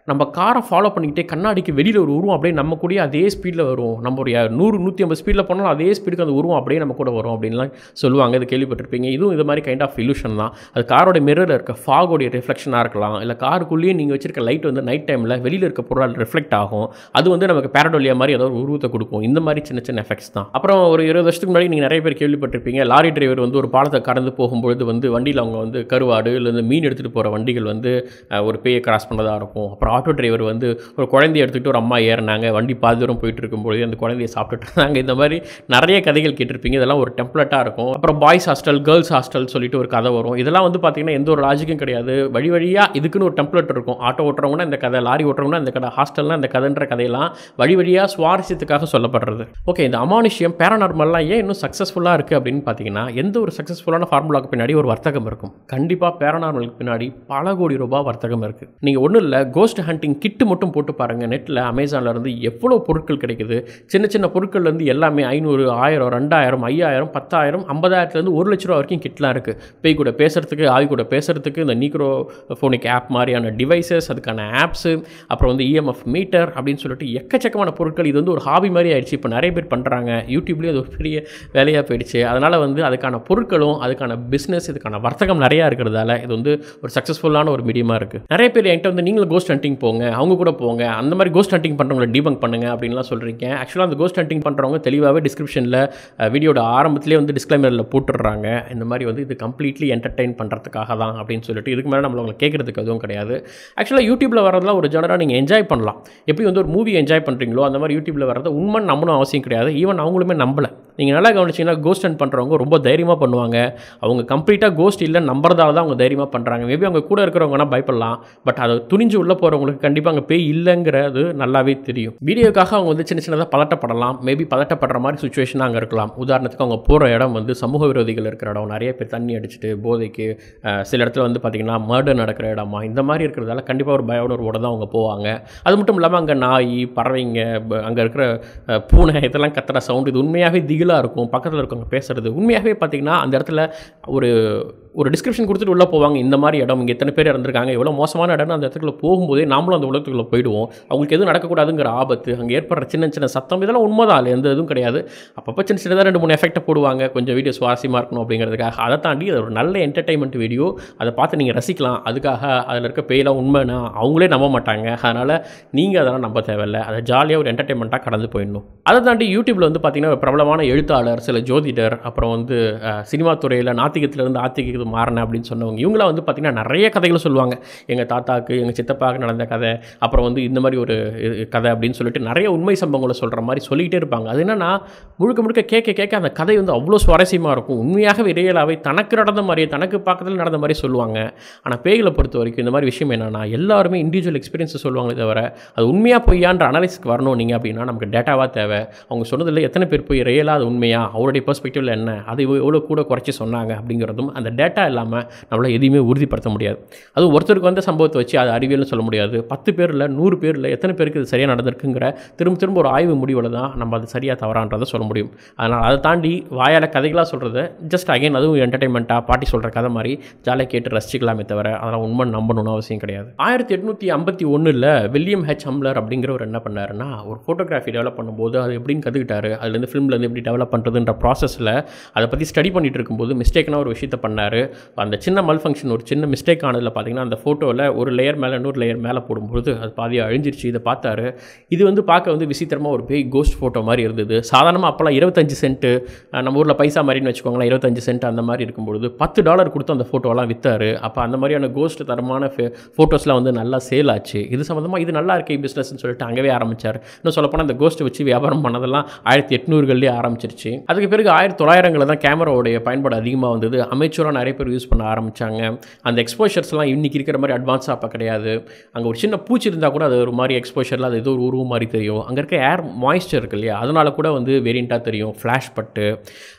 நம்ம காரை ஃபாலோ பண்ணிக்கிட்டே கண்ணாடிக்கு வெளியில் ஒரு உருவம் அப்படியே நம்ம கூடயே அதே ஸ்பீடில் வரும் நம்ம ஒரு நூறு நூற்றி ஐம்பது ஸ்பீடில் போனாலும் அதே ஸ்பீடுக்கு அந்த உருவம் அப்படியே நம்ம கூட வரும் அப்படின்லாம் சொல்லுவாங்க இது கேள்விப்பட்டிருப்பீங்க இதுவும் இது மாதிரி கைண்ட் ஆஃப் illusion தான் அது காரோட மிரரில் இருக்க ஃபாகோடைய ரிஃப்ளெக்ஷனாக இருக்கலாம் இல்லை காருக்குள்ளேயே நீங்கள் வச்சிருக்க லைட் வந்து நைட் டைமில் வெளியில் இருக்க பொருளால் ரிஃப்ளெக்ட் ஆகும் அது வந்து நமக்கு பேரடோலியா மாதிரி ஏதோ ஒரு உருவத்தை கொடுக்கும் இந்த மாதிரி சின்ன சின்ன எஃபெக்ட்ஸ் தான் அப்புறம் ஒரு இருபது வருஷத்துக்கு முன்னாடி நீங்கள் நிறைய பேர் கேள்விப்பட்டிருப்பீங்க லாரி டிரைவர் வந்து ஒரு பாலத்தை கடந்து போகும்பொழுது வந்து வண்டியில் அவங்க வந்து கருவாடு இல்லை இந்த மீன் எடுத்துகிட்டு போகிற வண்டிகள் வந்து அஹ், ஒரு பேயை கிராஸ் பண்ணதாக இருக்கும் அப்புறம் ஆட்டோ டிரைவர் வந்து ஒரு குழந்தைய எடுத்துக்கிட்டு ஒரு அம்மா ஏறினாங்க வண்டி பாதி தூரம் போயிட்டு இருக்கும்போது அந்த குழந்தைய சாப்பிட்டுட்டு இருந்தாங்க இந்த மாதிரி நிறைய கதைகள் கேட்டிருப்பீங்க இதெல்லாம் ஒரு டெம்ப்ளேட்டாக இருக்கும் அப்புறம் பாய்ஸ் ஹாஸ்டல் கேர்ள்ஸ் ஹாஸ்டல் சொல்லிட்டு ஒரு கதை வரும் இதெல்லாம் வந்து பார்த்தீங்கன்னா எந்த ஒரு லாஜிக்கும் கிடையாது வழி வழியாக இதுக்குன்னு ஒரு டெம்ப்ளேட் இருக்கும் ஆட்டோ ஓட்டுறவங்கன்னா இந்த கதை லாரி ஓட்டுறவங்கன்னா இந்த கதை ஹாஸ்டல்னா இந்த கதைன்ற கதையெல்லாம் வழி வழியாக சுவாரஸ்யத்துக்காக சொல்லப்படுறது ஓகே இந்த அமானுஷ்யம் பேரானார்மல்லாம் ஏன் இன்னும் சக்ஸஸ்ஃபுல்லாக இருக்குது அப்படின்னு பார்த்தீங்கன்னா எந்த ஒரு சக்ஸஸ்ஃபுல்லான ஃபார்முலாக்கு பின்னாடி ஒரு வர்த்தகம் இருக்கும் கண்டிப்பாக பேரானார்மலுக்கு பின்னாடி பல கோடி ரூபாய் வர்த்தகம் இருக்குது நீங்கள் ஒன்றும் இல்லை கோஸ்ட் ஹண்டிங் கிட்டு மட்டும் போட்டு பாருங்கள் நெட்டில் அமேசானில் இருந்து எவ்வளோ பொருட்கள் கிடைக்குது சின்ன சின்ன பொருட்கள் இருந்து எல்லாமே ஐநூறு ஆயிரம் ரெண்டாயிரம் ஐயாயிரம் பத்தாயிரம் ஐம்பதாயிரத்துலேருந்து ஒரு லட்ச ரூபா வரைக்கும் கிட்லாம் இருக்குது பேய் கூட பேசுறதுக்கு ஆவி கூட பேசுறதுக்கு இந்த நீக்ரோ ஃபோனிக் ஆப் மாதிரியான டிவைசஸ் அதுக்கான ஆப்ஸு அப்புறம் வந்து இஎம்எஃப் மீட்டர் அப்படின்னு சொல்லிட்டு எக்கச்சக்கமான பொருட்கள் இது வந்து ஒரு ஹாபி மாதிரி ஆயிடுச்சு இப்போ நிறைய பேர் பண்ணுறாங்க யூடியூப்லேயே அது ஒரு பெரிய வேலையாக போயிடுச்சு அதனால் வந்து அதுக்கான பொருட்களும் அதுக்கான பிஸ்னஸ் இதுக்கான வர்த்தகம் நிறையா இருக்கிறதால இது வந்து ஒரு சக்ஸஸ்ஃபுல்லான ஒரு மீடியமாக இருக்குது நிறைய பேர் என்கிட்ட வந்து நீங்களும் கோஸ்ட் ஹண்டிங் போங்க அவங்க கூட போங்க அந்த மாதிரி கோஸ்ட் ஹண்டிங் பண்ணுறவங்களை டீபங்க் பண்ணுங்க அப்படின்லாம் சொல்கிறீங்க ஆக்சுவலாக அந்த கோஸ்ட் ஹண்டிங் பண்ணுறவங்க தெளிவாகவே டிஸ்கிரிப்ஷனில் வீடியோட ஆரம்பத்திலே வந்து டிஸ்க்ளைமரில் போட்டுடுறாங்க இந்த மாதிரி வந்து இது கம்ப்ளீட்லி என்டர்டெயின் பண்ணுறதுக்காக தான் அப்படின்னு சொல்லிட்டு இதுக்கு மேலே நம்மள உங்களை கேட்குறதுக்கு எதுவும் கிடையாது ஆக்சுவலாக யூடியூப்பில் வரதெல்லாம் ஒரு ஜெனராக நீங்கள் என்ஜாய் பண்ணலாம் எப்படி வந்து ஒரு மூவி என்ஜாய் பண்ணுறீங்களோ அந்த மாதிரி யூடியூப்பில் வரது உண்மை நம்பணும் அவசியம் கிடையாது ஈவன் அவங்களுமே நம்பலை நீங்கள் நல்லா கவனிச்சிங்கன்னா கோஸ்ட் ஹண்ட் பண்ணுறவங்க ரொம்ப தைரியமாக பண்ணுவாங்க அவங்க கம்ப்ளீட்டாக கோஸ்ட் இல்லை நம்புறதால தான் அவங்க தைரியமாக பண்ணுறாங்க மேபி அவங்க கூட இருக்கிறவங்கன்னா பயப்படலாம் பட் அதை துணிஞ்சு உள்ளே போகிறவங்களுக்கு கண்டிப்பாக அங்கே பேய் இல்லைங்கிறது நல்லாவே தெரியும் வீடியோக்காக அவங்க வந்து சின்ன சின்னதாக பதட்டப்படலாம் மேபி பதட்டப்படுற மாதிரி சுச்சுவேஷனாக அங்கே இருக்கலாம் உதாரணத்துக்கு அவங்க போகிற இடம் வந்து சமூக விரோதிகள் இருக்கிற இடம் நிறைய பேர் தண்ணி அடிச்சுட்டு போதைக்கு அஹ், சில இடத்துல வந்து பார்த்திங்கன்னா மர்டர் நடக்கிற இடமா இந்த மாதிரி இருக்கிறதால கண்டிப்பாக ஒரு பயவுணர்வோட தான் அவங்க போவாங்க அது மட்டும் இல்லாமல் அங்கே நாய் பறவைங்க அங்கே இருக்கிற அஹ், பூனை இதெல்லாம் கத்துற சவுண்ட் இது உண்மையாகவே திகிலாக இருக்கும் பக்கத்தில் இருக்கவங்க பேசுறது உண்மையாகவே பார்த்திங்கன்னா அந்த இடத்துல ஒரு ஒரு டிஸ்கிரிப்ஷன் கொடுத்துட்டு உள்ளே போவாங்க இந்த மாதிரி இடம் இங்கே எத்தனை பேர் இறந்துருக்காங்க எவ்வளோ மோசமான இடம்னு அந்த இடத்துக்குள்ள போகும்போதே நாமளும் அந்த உலகத்துக்குள்ள போயிடுவோம் அவங்களுக்கு எதுவும் நடக்கக்கூடாதுங்கிற ஆபத்து அங்கே ஏற்படுற சின்ன சின்ன சத்தம் இதெல்லாம் உண்மைதான் அதில் எந்த இதுவும் கிடையாது அப்பப்போ சின்ன சின்னதாக ரெண்டு மூணு எஃபெக்ட்டை போடுவாங்க கொஞ்சம் வீடியோ சுவாரஸ்யமாக இருக்கணும் அப்படிங்கிறதுக்காக அதை தாண்டி அது ஒரு நல்ல என்டர்டைன்மெண்ட் வீடியோ அதை பார்த்து நீங்கள் ரசிக்கலாம் அதுக்காக அதில் இருக்க பேயெல்லாம் உண்மைனா அவங்களே நம்ப மாட்டாங்க அதனால் நீங்கள் அதெல்லாம் நம்ப தேவையில்லை அதை ஜாலியாக ஒரு என்டர்டைன்மெண்ட்டாக கடந்து போயிடணும் அதை தாண்டி யூடியூப்பில் வந்து பார்த்தீங்கன்னா ஒரு பிரபலமான எழுத்தாளர் சில ஜோதிடர் அப்புறம் வந்து அஹ், சினிமா துறையில் நாத்திகத்திலிருந்து ஆத்திகத்துக்கு மாறினேன் அப்படின்னு சொன்னவங்க இவங்களாம் வந்து பார்த்திங்கன்னா நிறைய கதைகளை சொல்லுவாங்க எங்கள் தாத்தாக்கு எங்கள் சித்தப்பாவுக்கு நடந்த கதை அப்புறம் வந்து இந்த மாதிரி ஒரு இது- கதை அப்படின்னு சொல்லிட்டு நிறைய உண்மை சம்பவங்களை சொல்கிற மாதிரி சொல்லிக்கிட்டே இருப்பாங்க அது என்னன்னா முழுக்க முழுக்க கேட்க கேட்க அந்த கதை வந்து அவ்வளோ சுவாரஸ்யமாக இருக்கும் உண்மையாகவே ரியலாகவே தனக்கு நடந்த மாதிரியே தனக்கு பக்கத்தில் நடந்த மாதிரி சொல்லுவாங்க ஆனால் பேய்களை பொறுத்த வரைக்கும் இந்த மாதிரி விஷயம் என்னன்னா எல்லாருமே இண்டிவிஜுவல் எக்ஸ்பீரியன்ஸை சொல்லுவாங்களே தவிர அது உண்மையாக பொய்யான்ற அனாலிசிஸ்க்கு வரணும் நீங்கள் அப்படின்னா நமக்கு டேட்டாவாக தேவை அவங்க சொன்னதில் எத்தனை பேர் போய் ரியலாக அது உண்மையா அவருடைய பெர்ஸ்பெக்டிவில் என்ன அது எவ்வ- எவ்வளோ கூட குறைச்சி சொன்னாங்க அப்படிங்கிறதும் அந்த டேட்டா இல்லாமல் நம்மளால் எதையுமே உறுதிப்படுத்த முடியாது அதுவும் ஒருத்தருக்கு வந்த சம்பவத்தை வச்சு அது அறிவியல்னு சொல்ல முடியாது பத்து பேரில் நூறு பேரில் எத்தனை பேருக்கு இது சரியாக நடந்திருக்குங்கிற திரும்ப திரும்ப ஒரு ஆய்வு முடிவில் தான் நம்ம அது சரியாக தவறான்றதை சொல்ல முடியும் அதனால் அதை தாண்டி வாயால் கதைகளாக சொல்கிறத ஜஸ்ட் அகைன் அதுவும் என்டர்டைன்மெண்ட்டாக பாட்டி சொல்கிற கதை மாதிரி ஜாலியாக கேட்டு ரசிக்கலாமே தவிர அதெல்லாம் உண்மை நம்பணும்னு அவசியம் கிடையாது ஆயிரத்தி எட்நூற்றி ஐம்பத்தி ஒன்றில் வில்லியம் ஹெச் ஹம்லர் அப்படிங்கிறவர் என்ன பண்ணாருன்னா ஒரு ஃபோட்டோகிராஃபி டெவலப் பண்ணும்போது அது எப்படின்னு கற்றுக்கிட்டாரு அதுலேருந்து ஃபிலிம்லேருந்து எப்படி டெவலப் பண்ணுறதுன்ற ப்ராசஸில் அதை பற்றி ஸ்டடி பண்ணிட்டு இருக்கும்போது மிஸ்டேக்கான ஒரு விஷயத்தை பண்ணார் அந்த சின்ன மல் ஃபங்க்ஷன் ஒரு சின்ன மிஸ்டேக் ஆனதில் பார்த்தீங்கன்னா அந்த ஃபோட்டோவில் ஒரு லேயர் மேலே இன்னொரு லேயர் மேலே போடும்போது அது பாதியாக அழிஞ்சிருச்சு இதை பார்த்தாரு இது வந்து பார்க்க வந்து விசித்திரமாக ஒரு பேய் கோஸ்ட் ஃபோட்டோ மாதிரி இருந்தது சாதாரணமாக அப்போல்லாம் இருபத்தஞ்சு சென்ட்டு நம்ம ஊரில் பைசா மாதிரின்னு வச்சுக்கோங்களேன் இருபத்தஞ்சு சென்ட் அந்த மாதிரி இருக்கும்பொழுது பத்து டாலர் கொடுத்து அந்த ஃபோட்டோலாம் விற்றாரு அப்போ அந்த மாதிரியான கோஸ்ட் தரமான ஃபோட்டோஸ்லாம் வந்து நல்லா சேல் ஆச்சு இது சம்மந்தமாக இது நல்லா இருக்கே பிஸ்னஸ்னு சொல்லிட்டு அங்கவே ஆரம்பிச்சார் இன்னும் சொல்லப்போனால் அந்த கோஸ்ட்டை வச்சு வியாபாரம் பண்ணதெல்லாம் ஆயிரத்தி எட்நூறுகள்லேயே ஆரம்பிச்சிருச்சு அதுக்கு பிறகு ஆயிரத்தி தொள்ளாயிரங்களில் தான் கேமராவுடைய பயன்பாடு அதிகமாக வந்தது அமைச்சராக நிறைய பேர் யூஸ் பண்ண ஆரம்பித்தாங்க அந்த எக்ஸ்போஷர்ஸ்லாம் இன்னைக்கு இருக்கிற மாதிரி அட்வான்ஸாக அப்போ கிடையாது அங்கே ஒரு சின்ன பூச்சி இருந்தால் கூட அது ஒரு மாதிரி எக்ஸ்போஷரில் அது ஏதோ ஒரு உருவம் மாதிரி தெரியும் அங்கே இருக்க ஏர் மாய்ஸ்சர் இருக்கு இல்லையா அதனால கூட வந்து வேரியண்ட்டாக தெரியும் ஃப்ளாஷ் பட்டு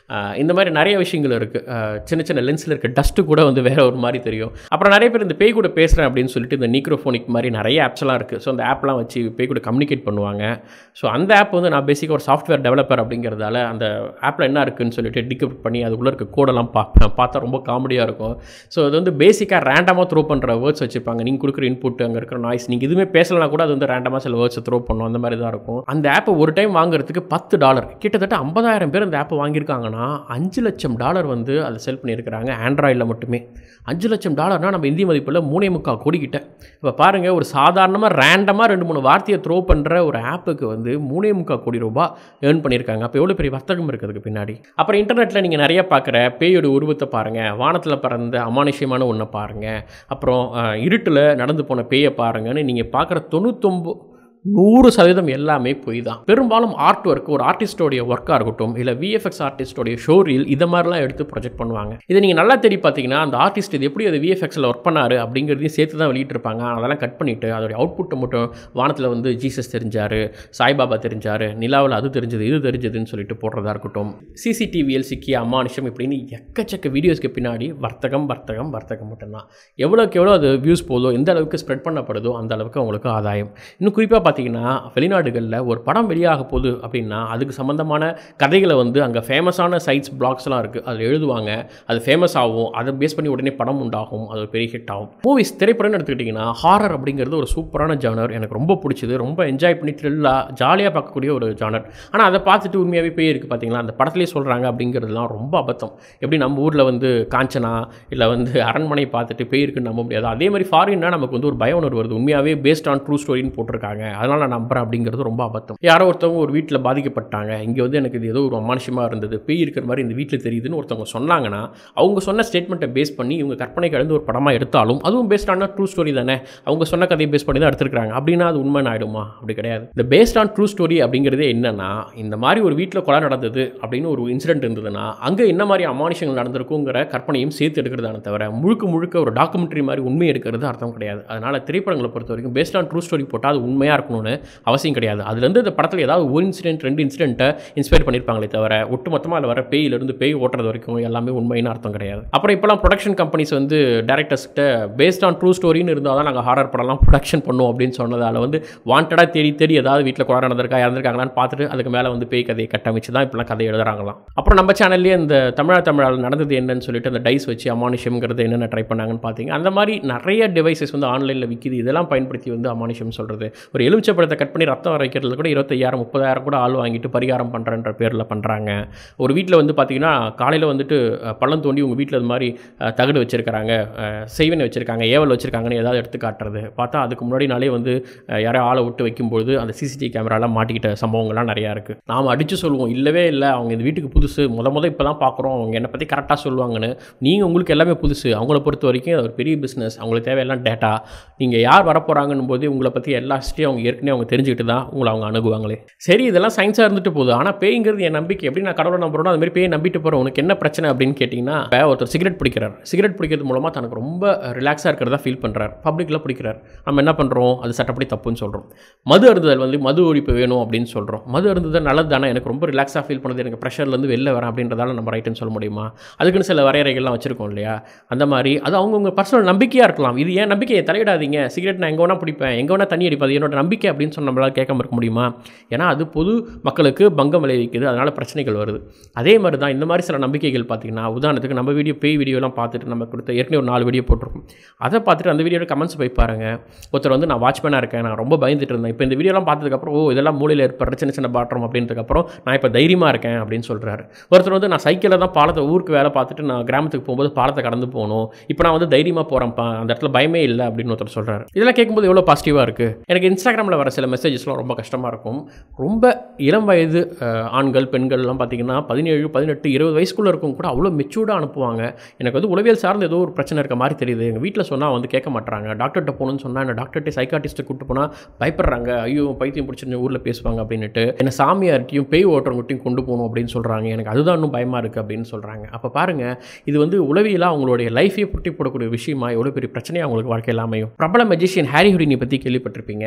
ஆஹ் இந்த மாதிரி நிறைய விஷயங்கள் இருக்குது சின்ன சின்ன லென்ஸில் இருக்க டஸ்ட்டு கூட வந்து வேற ஒரு மாதிரி தெரியும் அப்புறம் நிறைய பேர் இந்த பேய் கூட பேசுகிறேன் அப்படின்னு சொல்லிட்டு இந்த நீக்ரோஃபோனிக் மாதிரி நிறைய ஆப்ஸ்லாம் இருக்குது ஸோ அந்த ஆப்லாம் வச்சு பேய் கூட கம்யூனிகேட் பண்ணுவாங்க ஸோ அந்த ஆப் வந்து நான் பேசிக்காக ஒரு சாஃப்ட்வேர் டெவலப்பர் அப்படிங்கிறதால அந்த ஆப்பில் என்ன இருக்குன்னு சொல்லிட்டு டிகப்ட் பண்ணி அதுக்குள்ளே இருக்க கோடெல்லாம் பார்ப்பேன் பார்த்தா ரொம்ப காமெடியாக இருக்கும் ஸோ அது வந்து பேசிக்காக ரேண்டமாக த்ரோ பண்ணுற வேர்ட்ஸ் வச்சுருப்பாங்க நீங்கள் கொடுக்குற இன்புட் அங்கே இருக்கிற நாய்ஸ் நீங்கள் எதுவுமே பேசலனா கூட அது வந்து ரேண்டமாக சில வேர்ட்ஸை த்ரோ பண்ணும் அந்த மாதிரி தான் இருக்கும் அந்த ஆப்பை ஒரு டைம் வாங்குறதுக்கு பத்து டாலர் கிட்டத்தட்ட ஐம்பதாயிரம் பேர் அந்த ஆப்பை வாங்கியிருக்காங்கன்னா அஞ்சு லட்சம் டாலர் வந்து அதை செல் பண்ணியிருக்கிறாங்க ஆண்ட்ராய்டில் மட்டுமே அஞ்சு லட்சம் டாலர்னால் நம்ம இந்திய மதிப்பில் மூணே முக்கால் கோடி கிட்ட இப்போ பாருங்கள் ஒரு சாதாரணமாக ரேண்டமாக ரெண்டு மூணு வார்த்தையை த்ரோ பண்ணுற ஒரு ஆப்புக்கு வந்து மூணே முக்கால் கோடி ரூபாய் ஏர்ன் பண்ணியிருக்காங்க அப்போ எவ்வளோ பெரிய வர்த்தகம் இருக்குதுக்கு பின்னாடி அப்புறம் இன்டர்நெட்டில் நீங்கள் நிறைய பார்க்குற பேயோட உருவத்தை பாருங்கள் வானத்தில் பறந்த அமானுஷ்யமான ஒன்றை பாருங்கள் அப்புறம் அஹ், இருட்டில் நடந்து போன பேயை பாருங்கன்னு நீங்கள் பார்க்குற தொண்ணூத்தொம்பது நூறு சதவீதம் எல்லாமே பொய் தான் பெரும்பாலும் ஆர்ட் ஒர்க் ஒரு ஆர்டிஸ்டோடைய ஒர்க்காக இருக்கட்டும் இல்லை விஎஃப்எக்ஸ் ஆர்டிஸ்டோடைய ஷோ ரீல் இதை மாதிரிலாம் எடுத்து ப்ரொஜெக்ட் பண்ணுவாங்க இதை நீங்கள் நல்லா தேடி பார்த்தீங்கன்னா அந்த ஆர்டிஸ்ட் இது எப்படி அது விஎஃப்எக்ஸில் ஒர்க் பண்ணாரு அப்படிங்கிறதையும் சேர்த்து தான் வெளியிட்டிருப்பாங்க அதெல்லாம் கட் பண்ணிவிட்டு அதோடைய அவுட்புட்டை மட்டும் வானத்தில் வந்து ஜீசஸ் தெரிஞ்சார் சாய்பாபா தெரிஞ்சார் நிலாவில் அது தெரிஞ்சது இது தெரிஞ்சதுன்னு சொல்லிட்டு போடுறதா இருக்கட்டும் சிசிடிவியில் சிக்கிய அமானுஷம் இப்படின்னு எக்கச்சக்க வீடியோஸ்க்கு பின்னாடி வர்த்தகம் வர்த்தகம் வர்த்தகம் மட்டும்தான் எவ்வளோக்கு எவ்வளோ அது வியூஸ் போதோ எந்த அளவுக்கு ஸ்ப்ரெட் பண்ணப்படுதோ அந்த அளவுக்கு அவங்களுக்கு ஆதாயம் இன்னும் குறிப்பாக பார்த்தீங்கன்னா வெளிநாடுகளில் ஒரு படம் வெளியாக போகுது அப்படின்னா அதுக்கு சம்மந்தமான கதைகளை வந்து அங்கே ஃபேமஸான சைட்ஸ் பிளாக்ஸ்லாம் இருக்குது அதில் எழுதுவாங்க அது ஃபேமஸ் ஆகும் அதை பேஸ் பண்ணி உடனே படம் உண்டாகும் அது ஒரு பெரிய ஹிட் ஆகும் மூவிஸ் திரைப்படம்னு எடுத்துக்கிட்டிங்கன்னா ஹாரர் அப்படிங்கிறது ஒரு சூப்பரான ஜானர் எனக்கு ரொம்ப பிடிச்சது ரொம்ப என்ஜாய் பண்ணி த்ரில்லாக ஜாலியாக பார்க்கக்கூடிய ஒரு ஜானர் ஆனால் அதை பார்த்துட்டு உண்மையாகவே பேய் இருக்குது பார்த்தீங்களா அந்த படத்துலேயே சொல்கிறாங்க அப்படிங்கிறதுலாம் ரொம்ப அபத்தம் எப்படி நம்ம ஊரில் வந்து காஞ்சனா இல்லை வந்து அரண்மனை பார்த்துட்டு பேய் இருக்குன்னு நம்ப முடியாது அதே மாதிரி ஃபாரின்னா நமக்கு வந்து ஒரு பய உணர்வு வருது உண்மையாகவே பேஸ்ட் ஆன் ட்ரூ ஸ்டோரின்னு போட்டிருக்காங்க அதனால் நான் நம்புறேன் அப்படிங்கிறது ரொம்ப அபத்தம் யாரோ ஒருத்தவங்க ஒரு வீட்டில் பாதிக்கப்பட்டாங்க இங்கே வந்து எனக்கு இது ஏதோ ஒரு அமானுஷமாக இருந்தது பேய் இருக்கிற மாதிரி இந்த வீட்டில் தெரியுதுன்னு ஒருத்தவங்க சொன்னாங்கன்னா அவங்க சொன்ன ஸ்டேட்மெண்ட்டை பேஸ் பண்ணி இவங்க கற்பனை கலந்து ஒரு படமாக எடுத்தாலும் அதுவும் பேஸ்ட் ஆன ட்ரூ ஸ்டோரி தானே அவங்க சொன்ன கதையை பேஸ் பண்ணி தான் எடுத்துருக்காங்க அப்படின்னா அது உண்மை ஆயிடுமா அப்படி கிடையாது இந்த பேஸ்ட் ஆன் ட்ரூ ஸ்டோரி அப்படிங்கிறதே என்னன்னா இந்த மாதிரி ஒரு வீட்டில் கொலை நடந்தது அப்படின்னு ஒரு இன்சிடென்ட் இருந்ததுன்னா அங்கே என்ன மாதிரி அமானுஷங்கள் நடந்திருக்குங்கிற கற்பனையும் சேர்த்து எடுக்கிறதான தவிர முழுக்க முழுக்க ஒரு டாக்குமெண்ட்ரி மாதிரி உண்மை எடுக்கிறது அர்த்தம் கிடையாது அதனால் திரைப்படங்களை பொறுத்த வரைக்கும் பேஸ்ட் ஆன் ட்ரூ ஸ்டோரி போட்டால் அது உண்மையாக இருக்கணும்னு அவசியம் கிடையாது அதுலேருந்து இந்த படத்தில் ஏதாவது ஒரு இன்சிடென்ட் ரெண்டு இன்சிடென்ட்டை இன்ஸ்பயர் பண்ணியிருப்பாங்களே தவிர ஒட்டுமொத்தமாக அதில் வர பேயிலிருந்து பேய் ஓட்டுறது வரைக்கும் எல்லாமே உண்மைன்னு அர்த்தம் கிடையாது அப்புறம் இப்போலாம் ப்ரொடக்ஷன் கம்பெனிஸ் வந்து டேரக்டர்ஸ்கிட்ட பேஸ்ட் ஆன் ட்ரூ ஸ்டோரின்னு இருந்தால் தான் நாங்கள் ஹாரர் படம்லாம் ப்ரொடக்ஷன் பண்ணுவோம் அப்படின்னு சொன்னதால் வந்து வாண்டடாக தேடி தேடி ஏதாவது வீட்டில் கொலை நடந்திருக்கா இறந்துருக்காங்களான்னு பார்த்துட்டு அதுக்கு மேலே வந்து பேய் கதையை கட்டமைச்சு தான் இப்போலாம் கதை எழுதுறாங்களாம் அப்புறம் நம்ம சேனல்லேயே இந்த தமிழா தமிழால் நடந்தது என்னன்னு சொல்லிட்டு அந்த டைஸ் வச்சு அமானுஷம்ங்கிறது என்னென்ன ட்ரை பண்ணாங்கன்னு பார்த்தீங்க அந்த மாதிரி நிறைய டிவைசஸ் வந்து ஆன்லைனில் விற்கிது இதெல்லாம் பயன்படுத்தி வந்து அமானுஷம் சொல்கிறது ஒரு எலுமிச்சை பழத்தை கட் பண்ணி ரத்தம் வரைக்கிறதுல கூட இருபத்தையாயிரம் முப்பதாயிரம் கூட ஆள் வாங்கிட்டு பரிகாரம் பண்ணுறன்ற பேரில் பண்ணுறாங்க ஒரு வீட்டில் வந்து பார்த்தீங்கன்னா காலையில் வந்துட்டு அஹ், பள்ளம் தோண்டி உங்கள் வீட்டில் இது மாதிரி அஹ், தகடு வச்சுருக்காங்க செய்வனை வச்சுருக்காங்க ஏவல் வச்சுருக்காங்கன்னு ஏதாவது எடுத்து காட்டுறது பார்த்தா அதுக்கு முன்னாடி நாளே வந்து அஹ், யாரையோ ஆளை விட்டு வைக்கும்பொழுது அந்த சிசிடிவி கேமராலாம் மாட்டிக்கிட்ட சம்பவங்கள்லாம் நிறையா இருக்குது நாம் அடித்து சொல்லுவோம் இல்லவே இல்லை அவங்க இந்த வீட்டுக்கு புதுசு முத முத இப்போ தான் பார்க்குறோம் அவங்க என்னை பற்றி கரெக்டாக சொல்லுவாங்கன்னு நீங்கள் உங்களுக்கு எல்லாமே புதுசு அவங்கள பொறுத்த வரைக்கும் அது ஒரு பெரிய பிஸ்னஸ் அவங்களுக்கு தேவையெல்லாம் டேட்டா நீங்கள் யார் வரப்போகிறாங்கன்னு போது உங்களை பற்றி எல்லா ஹிஸ்ட்ரியும் அவங்க ஏற்கனவே அவங்க தெரிஞ்சுக்கிட்டு தான் உங்களை அவங்க அணுகுவாங்களே சரி இதெல்லாம் சயின்ஸாக இருந்துட்டு போகுது ஆனால் பேய்ங்கிறது என் நம்பிக்கை எப்படி நான் கடவுளை நம்புறோனோ அது மாதிரி பேய் நம்பிட்டு போகிறேன் உனக்கு என்ன பிரச்சனை அப்படின்னு கேட்டிங்கன்னா இப்போ ஒருத்தர் சிகரெட் பிடிக்கிறார் சிகரெட் பிடிக்கிறது மூலமாக தனக்கு ரொம்ப ரிலாக்ஸாக இருக்கிறதா ஃபீல் பண்ணுறார் பப்ளிக்கில் பிடிக்கிறார் நம்ம என்ன பண்ணுறோம் அது சட்டப்படி தப்புன்னு சொல்கிறோம் மது அருந்துதல் வந்து மது ஒழிப்பு வேணும் அப்படின்னு சொல்கிறோம் மது அருந்துதல் நல்லது தானே எனக்கு ரொம்ப ரிலாக்ஸாக ஃபீல் பண்ணுது எனக்கு ப்ரெஷர்லேருந்து வெளில வரேன் அப்படின்றதால நம்ம ரைட்டுன்னு சொல்ல முடியுமா அதுக்குன்னு சில வரையறைகள்லாம் வச்சுருக்கோம் இல்லையா அந்த மாதிரி அது அவங்கவுங்க பர்சனல் நம்பிக்கையாக இருக்கலாம் இது ஏன் நம்பிக்கையை தலையிடாதீங்க சிகரெட் நான் எங்கே வேணால் பிடிப்பேன் எங்கே வேணால் தண்ணி அடிப்பது என்னோட நம்பிக்கை அப்படின்னு சொன்ன நம்மளால் கேட்காம இருக்க முடியுமா ஏன்னா அது பொது மக்களுக்கு பங்கம் விளைவிக்குது அதனால் பிரச்சனைகள் வருது அதே மாதிரி தான் இந்த மாதிரி சில நம்பிக்கைகள் பார்த்தீங்கன்னா உதாரணத்துக்கு நம்ம வீடியோ பேய் வீடியோலாம் பார்த்துட்டு நம்ம கொடுத்த ஏற்கனவே ஒரு நாலு வீடியோ போட்டிருக்கோம் அதை பார்த்துட்டு அந்த வீடியோட கமெண்ட்ஸ் போய் பாருங்க ஒருத்தர் வந்து நான் வாட்ச்மேனாக இருக்கேன் நான் ரொம்ப பயந்துட்டு இருந்தேன் இப்போ இந்த வீடியோலாம் பார்த்ததுக்கப்புறம் ஓ இதெல்லாம் மூலையில் ஏற்படுற சின்ன சின்ன பாட்டம் அப்படின்றதுக்கப்புறம் நான் இப்போ தைரியமாக இருக்கேன் அப்படின்னு சொல்கிறாரு ஒருத்தர் வந்து நான் சைக்கிளில் தான் பாலத்தை ஊருக்கு வேலை பார்த்துட்டு நான் கிராமத்துக்கு போகும்போது பாலத்தை கடந்து போகணும் இப்போ நான் வந்து தைரியமாக போகிறேன்ப்பா அந்த இடத்துல பயமே இல்லை அப்படின்னு ஒருத்தர் சொல்கிறாரு இதெல்லாம் கேட்கும்போது எவ்வளோ பாசிட்டிவாக இருக்குது எனக்கு இன்ஸ்டாகிராமில் வர சில மெசேஜஸ்லாம் ரொம்ப கஷ்டமாக இருக்கும் ரொம்ப இளம் வயது அஹ், ஆண்கள் பெண்கள்லாம் பார்த்தீங்கன்னா பதினேழு பதினெட்டு இருபது வயசுக்குள்ளே இருக்கும் கூட அவ்வளோ மெச்சூர்டாக அனுப்புவாங்க எனக்கு வந்து உளவியல் சார்ந்து ஏதோ ஒரு பிரச்சனை இருக்க மாதிரி தெரியுது எங்கள் வீட்டில் சொன்னால் வந்து கேட்க மாட்டாங்க டாக்டர்கிட்ட போகணும்னு சொன்னால் என்ன டாக்டர்கிட்ட சைக்காட்டிஸ்ட்டை கூப்பிட்டு போனால் பயப்படுறாங்க ஐயோ பைத்தியம் பிடிச்சிருந்து ஊரில் பேசுவாங்க அப்படின்னுட்டு என்ன சாமியார்ட்டையும் பேய் ஓட்டுறவங்கட்டையும் கொண்டு போகணும் அப்படின்னு சொல்கிறாங்க எனக்கு அதுதான் இன்னும் பயமாக இருக்குது அப்படின்னு சொல்கிறாங்க அப்போ பாருங்கள் இது வந்து உளவியலாக அவங்களுடைய லைஃபையே புட்டி போடக்கூடிய விஷயமா எவ்வளோ பெரிய பிரச்சனையாக அவங்களுக்கு வாழ்க்கையில் அமையும் பிரபல மெஜிஷியன் ஹாரி ஹுடினி பற்றி கேள்விப்பட்டிருப்பீங்க அவர் வந்து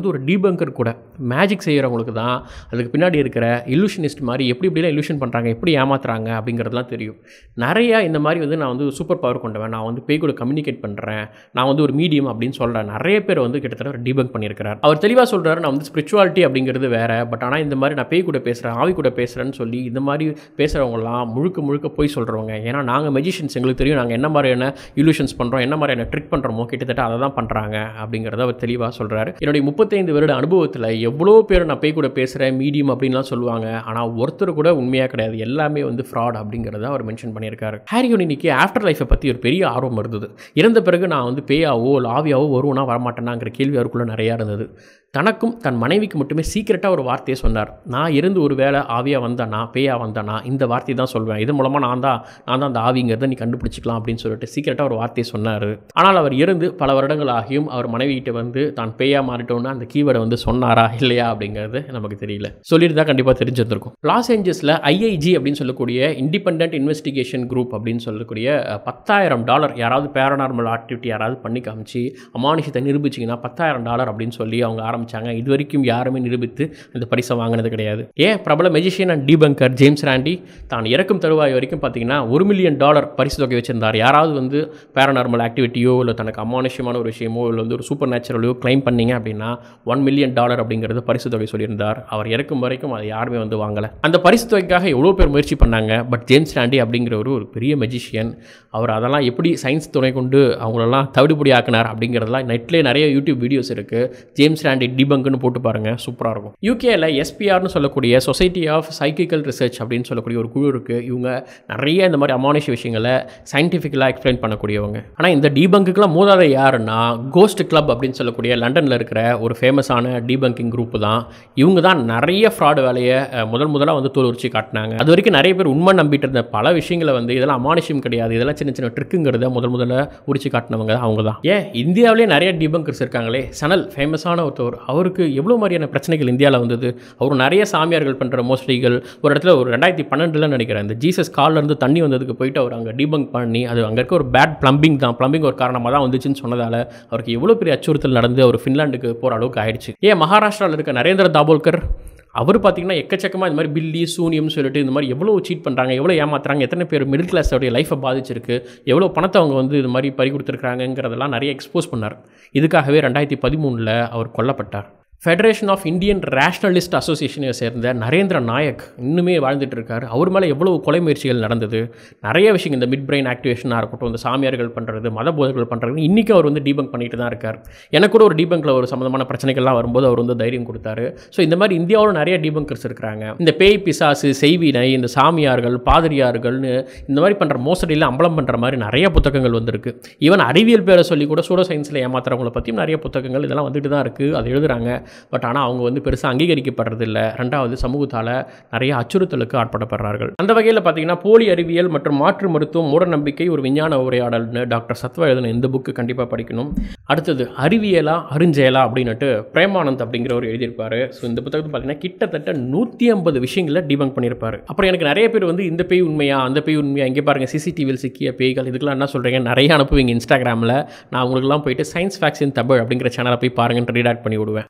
வந்து ஒரு டீபங்கர் கூட மேஜிக் செய்கிறவங்களுக்கு தான் அதுக்கு பின்னாடி இருக்கிற illusionist மாதிரி எப்படி எப்படிலாம் illusion பண்ணுறாங்க எப்படி ஏமாத்துறாங்க அப்படிங்கிறதுலாம் தெரியும் நிறையா இந்த மாதிரி வந்து நான் வந்து சூப்பர் பவர் கொண்டவன் நான் வந்து பேய் கூட கம்யூனிகேட் பண்ணுறேன் நான் வந்து ஒரு மீடியம் அப்படின்னு சொல்கிறேன் நிறைய பேர் வந்து கிட்டத்தட்ட ஒரு டீபங்க் பண்ணியிருக்கிறார் அவர் தெளிவாக சொல்கிறாரு நான் வந்து ஸ்பிரிச்சுவாலிட்டி அப்படிங்கிறது வேற பட் ஆனால் இந்த மாதிரி நான் பேய் கூட பேசுகிறேன் ஆவி கூட பேசுகிறேன்னு சொல்லி இந்த மாதிரி பேசுகிறவங்கலாம் முழுக்க முழுக்க போய் சொல்கிறவங்க ஏன்னா நாங்கள் மெஜிஷியன்ஸ் எங்களுக்கு தெரியும் நாங்கள் என்ன மாதிரியான illusions பண்ணுறோம் என்ன மாதிரியான ட்ரிக் பண்ணுறோமோ கிட்டத்தட்ட அதை தான் பண்ணுறாங்க அப்படிங்கிறத அவர் தெளிவாக சொல்கிறாரு என்னுடைய முப்பத்தைந்து வருட அனுபவத்தில் எவ்வளோ பேர் நான் பேய் கூட பேசுகிறேன் மீடியம் அப்படின்லாம் சொல்லுவாங்க ஆனால் ஒருத்தர் கூட உண்மையாக கிடையாது எல்லாமே வந்து ஃப்ராட் அப்படிங்கிறத அவர் மென்ஷன் பண்ணியிருக்காரு ஹாரியோன் இன்னைக்கு ஆஃப்டர் லைஃப்பை பற்றி ஒரு பெரிய ஆர்வம் இருந்தது இறந்த பிறகு நான் வந்து பேயாவோ இல்லை ஆவியாவோ வருவேனா வரமாட்டேனாங்கிற கேள்வி அவருக்குள்ளே நிறையா இருந்தது தனக்கும் தன் மனைவிக்கு மட்டுமே சீக்கிரட்டாக ஒரு வார்த்தையை சொன்னார் நான் இருந்து ஒரு வேளை ஆவியாக வந்தேனா பேயா வந்தேனா இந்த வார்த்தையை தான் சொல்வேன் இது மூலமாக நான் தான் நான் தான் அந்த ஆவிங்கிறத நீ கண்டுபிடிச்சிக்கலாம் அப்படின்னு சொல்லிட்டு சீக்கிரட்டாக ஒரு வார்த்தையை சொன்னார் ஆனால் அவர் இருந்து பல வருடங்கள் ஆகியும் அவர் மனைவிகிட்ட வந்து தான் பேயா மாறிட்டோன்னு அந்த கீவேர்டை வந்து சொன்னாரா இல்லையா அப்படிங்கிறது நமக்கு தெரியல சொல்லியிருந்தா கண்டிப்பாக தெரிஞ்சிருந்திருக்கும் லாஸ் ஏஞ்சல்ஸில் ஐஐஜி அப்படின்னு சொல்லக்கூடிய இண்டிபெண்ட் இன்வெஸ்டிகேஷன் குரூப் அப்படின்னு சொல்லக்கூடிய அஹ், பத்தாயிரம் டாலர் யாராவது பேரனார்மல் ஆக்டிவிட்டி யாராவது பண்ணி காமிச்சு அமானுஷத்தை நிரூபிச்சிங்கன்னா பத்தாயிரம் டாலர் அப்படின்னு சொல்லி அவங்க ஆரம்பிச்சாங்க இது வரைக்கும் யாருமே நிரூபித்து அந்த பரிசை வாங்கினது கிடையாது ஏன் பிரபல magician and debunker James Randi தான் இறக்கும் தருவாய் வரைக்கும் பார்த்தீங்கன்னா ஒரு மில்லியன் டாலர் பரிசு தொகை வச்சிருந்தார் யாராவது வந்து பேரனார்மல் ஆக்டிவிட்டியோ இல்லை தனக்கு அமானுஷ்யமான ஒரு விஷயமோ இல்லை வந்து ஒரு சூப்பர் நேச்சுரலையோ கிளைம் பண்ணீங்க அப்படின்னா ஒன் மில்லியன் டாலர் அப்படிங்கிறது பரிசு தொகை சொல்லியிருந்தார் அவர் இறக்கும் வரைக்கும் அதை யாருமே வந்து வாங்கலை அந்த பரிசு தொகைக்காக எவ்வளோ பேர் முயற்சி பண்ணாங்க பட் ஜேம்ஸ் ராண்டி அப்படிங்கிறவர் ஒரு பெரிய மெஜிஷியன் அவர் அதெல்லாம் எப்படி சயின்ஸ் துணை கொண்டு அவங்களெல்லாம் தவிடுபடி ஆக்கினார் அப்படிங்கிறதெல்லாம் நெட்லேயே நிறைய யூடியூப் வீடியோஸ் இருக்குது ஜேம்ஸ் ராண்டி டிபங்க்னு போட்டு பாருங்கள் சூப்பராக இருக்கும் யூகேல எஸ்பிஆர்னு சொல்லக்கூடிய சொசைட்டி ஆஃப் சைக்கிக்கல் ரிசர்ச் அப்படின்னு சொல்லக்கூடிய ஒரு குழு இருக்குது இவங்க நிறைய இந்த மாதிரி அமானுஷ விஷயங்களை சயின்டிஃபிக்கலாக எக்ஸ்பிளைன் பண்ணக்கூடியவங்க ஆனால் இந்த டீபங்குக்கெலாம் மூதாத யாருன்னா கோஸ்ட் கிளப் அப்படின்னு சொல்லக்கூடிய லண்டனில் இருக்கிற ஒரு ஃபேமஸான டீபங்கிங் குரூப் தான் இவங்க தான் நிறைய ஃப்ராட் வேலையை அஹ், முதல் முதலாக வந்து தோல் உரிச்சு காட்டினாங்க அது வரைக்கும் நிறைய பேர் உண்மை நம்பிட்டு இருந்த பல விஷயங்களை வந்து இதெல்லாம் அமானுஷ்யம் கிடையாது இதெல்லாம் சின்ன சின்ன ட்ரிக்குங்கிறத முதல் முதல்ல உரிச்சு காட்டினவங்க அவங்க தான் ஏன் இந்தியாவிலே நிறைய டீபங்கர்ஸ் இருக்காங்களே சனல் ஃபேமஸான ஒருத்தவர் அவருக்கு எவ்வளோ மாதிரியான பிரச்சனைகள் இந்தியாவில் வந்தது அவர் நிறைய சாமியார்கள் பண்ணுற மோஸ்ட்லிகள் ஒரு இடத்துல ஒரு ரெண்டாயிரத்தி பன்னெண்டுல நினைக்கிறேன் இந்த ஜீசஸ் கால்ல இருந்து தண்ணி வந்ததுக்கு போயிட்டு அவர் அங்கே டீபங்க் பண்ணி அது அங்கே இருக்க ஒரு பேட் ப்ளம்பிங் தான் ப்ளம்பிங் ஒரு காரணமாக தான் வந்துச்சுன்னு சொன்னதால அவருக்கு எவ்வளோ பெரிய அச்சுறுத்தல் நடந்து அவர் ஃபின்லாண்டுக்கு போகிற அளவுக்கு ஆயிடுச்சு ஏன் மகாராஷ்டிராவில் இருக்க நரேந்திர தாபோல்கர் அவர் பார்த்தீங்கன்னா எக்கச்சக்கமாக இந்த மாதிரி பில்லி சூனியம் சொல்லிட்டு இந்த மாதிரி எவ்வளோ சீட் பண்ணுறாங்க எவ்வளோ ஏமாத்துறாங்க எத்தனை பேர் மிடில் கிளாஸோடைய லைஃப்பை பாதிச்சிருக்கு எவ்வளோ பணத்தை அவங்க வந்து இது மாதிரி பறி கொடுத்துருக்காங்கிறதெல்லாம் நிறைய எக்ஸ்போஸ் பண்ணார் இதுக்காகவே ரெண்டாயிரத்தி பதிமூணில் அவர் கொல்லப்பட்டார் ஃபெடரேஷன் ஆஃப் இந்தியன் ரேஷனலிஸ்ட் அசோசியேஷனை சேர்ந்த நரேந்திர நாயக் இன்னுமே வாழ்ந்துட்டு இருக்காரு அவர் மேலே எவ்வளவு கொலை முயற்சிகள் நடந்தது நிறைய விஷயங்கள் இந்த மிட் பிரெயின் ஆக்டிவேஷனாக இருக்கட்டும் இந்த சாமியார்கள் பண்ணுறது மத போதர்கள் பண்ணுறது இன்றைக்கி அவர் வந்து டீபங்க் பண்ணிட்டு தான் இருக்கார் எனக்கு கூட ஒரு டீபங்கில் ஒரு சம்மந்தமான பிரச்சனைகள்லாம் வரும்போது அவர் வந்து தைரியம் கொடுத்தாரு ஸோ இந்த மாதிரி இந்தியாவில் நிறைய டீபங்கர்ஸ் இருக்கிறாங்க இந்த பேய் பிசாசு செய்வினை இந்த சாமியார்கள் பாதிரியார்கள்னு இந்த மாதிரி பண்ணுற மோசடியில் அம்பலம் பண்ணுற மாதிரி நிறைய புத்தகங்கள் வந்திருக்கு ஈவன் அறிவியல் பேரை சொல்லி கூட சூடோ சயின்ஸில் ஏமாத்துறவங்கள பற்றியும் நிறைய புத்தகங்கள் இதெல்லாம் வந்துட்டு தான் இருக்குது அது எழுதுறாங்க பட் ஆனால் அவங்க வந்து பெருசாக அங்கீகரிக்கப்படுறதில்ல ரெண்டாவது சமூகத்தால் நிறைய அச்சுறுத்தலுக்கு ஆட்படப்படுறார்கள் அந்த வகையில் பார்த்தீங்கன்னா போலி அறிவியல் மற்றும் மாற்று மருத்துவம் மூட நம்பிக்கை ஒரு விஞ்ஞான உரையாடல்னு டாக்டர் சத்வா எழுதின இந்த புக்கு கண்டிப்பாக படிக்கணும் அடுத்தது அறிவியலா அருஞ்செயலா அப்படின்னுட்டு பிரேமானந்த் அப்படிங்கிறவர் எழுதியிருப்பாரு ஸோ இந்த புத்தகத்தை பார்த்தீங்கன்னா கிட்டத்தட்ட நூற்றி ஐம்பது விஷயங்களை டிபங்க் பண்ணியிருப்பாரு அப்புறம் எனக்கு நிறைய பேர் வந்து இந்த பேய் உண்மையா அந்த பேய் உண்மையா இங்கே பாருங்கள் சிசிடிவியில் சிக்கிய பேய்கள் இதுக்கெல்லாம் என்ன சொல்கிறீங்க நிறைய அனுப்புவீங்க இன்ஸ்டாகிராமில் நான் உங்களுக்குலாம் போயிட்டு சயின்ஸ் ஃபேக்ஸ் இன் தமிழ் அப்படிங்கிற சேனலை போய் பாருங்கன்னு ரீடாக்ட் பண்ணி விடுவேன்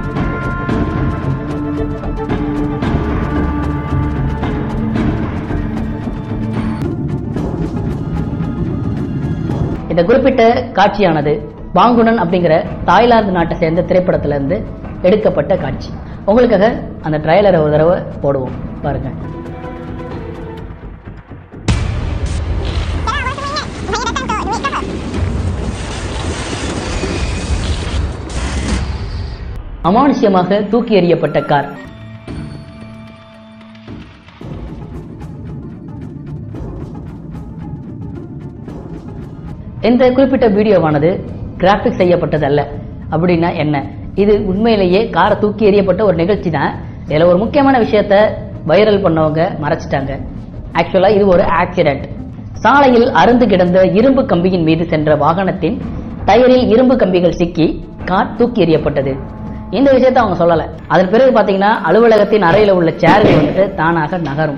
இந்த குறிப்பிட்ட காட்சியானது பாங்குனன் அப்படிங்கிற தாய்லாந்து நாட்டை சேர்ந்த திரைப்படத்துல இருந்து எடுக்கப்பட்ட காட்சி உங்களுக்காக அந்த ட்ரைலரை ஒரு தடவை போடுவோம் பாருங்க அமானுஷ்யமாக தூக்கி எறியப்பட்ட கார் இந்த குறிப்பிட்ட வீடியோவானது கிராஃபிக் செய்யப்பட்டது அல்ல அப்படின்னா என்ன இது உண்மையிலேயே காரை தூக்கி எறியப்பட்ட ஒரு நிகழ்ச்சி தான் இதில் ஒரு முக்கியமான விஷயத்த வைரல் பண்ணவங்க மறைச்சிட்டாங்க ஆக்சுவலாக இது ஒரு ஆக்சிடென்ட் சாலையில் அருந்து கிடந்த இரும்பு கம்பியின் மீது சென்ற வாகனத்தின் டயரில் இரும்பு கம்பிகள் சிக்கி கார் தூக்கி எறியப்பட்டது இந்த விஷயத்தை அவங்க சொல்லலை அதன் பிறகு பார்த்தீங்கன்னா அலுவலகத்தின் அறையில் உள்ள சேர்கள் வந்துட்டு தானாக நகரும்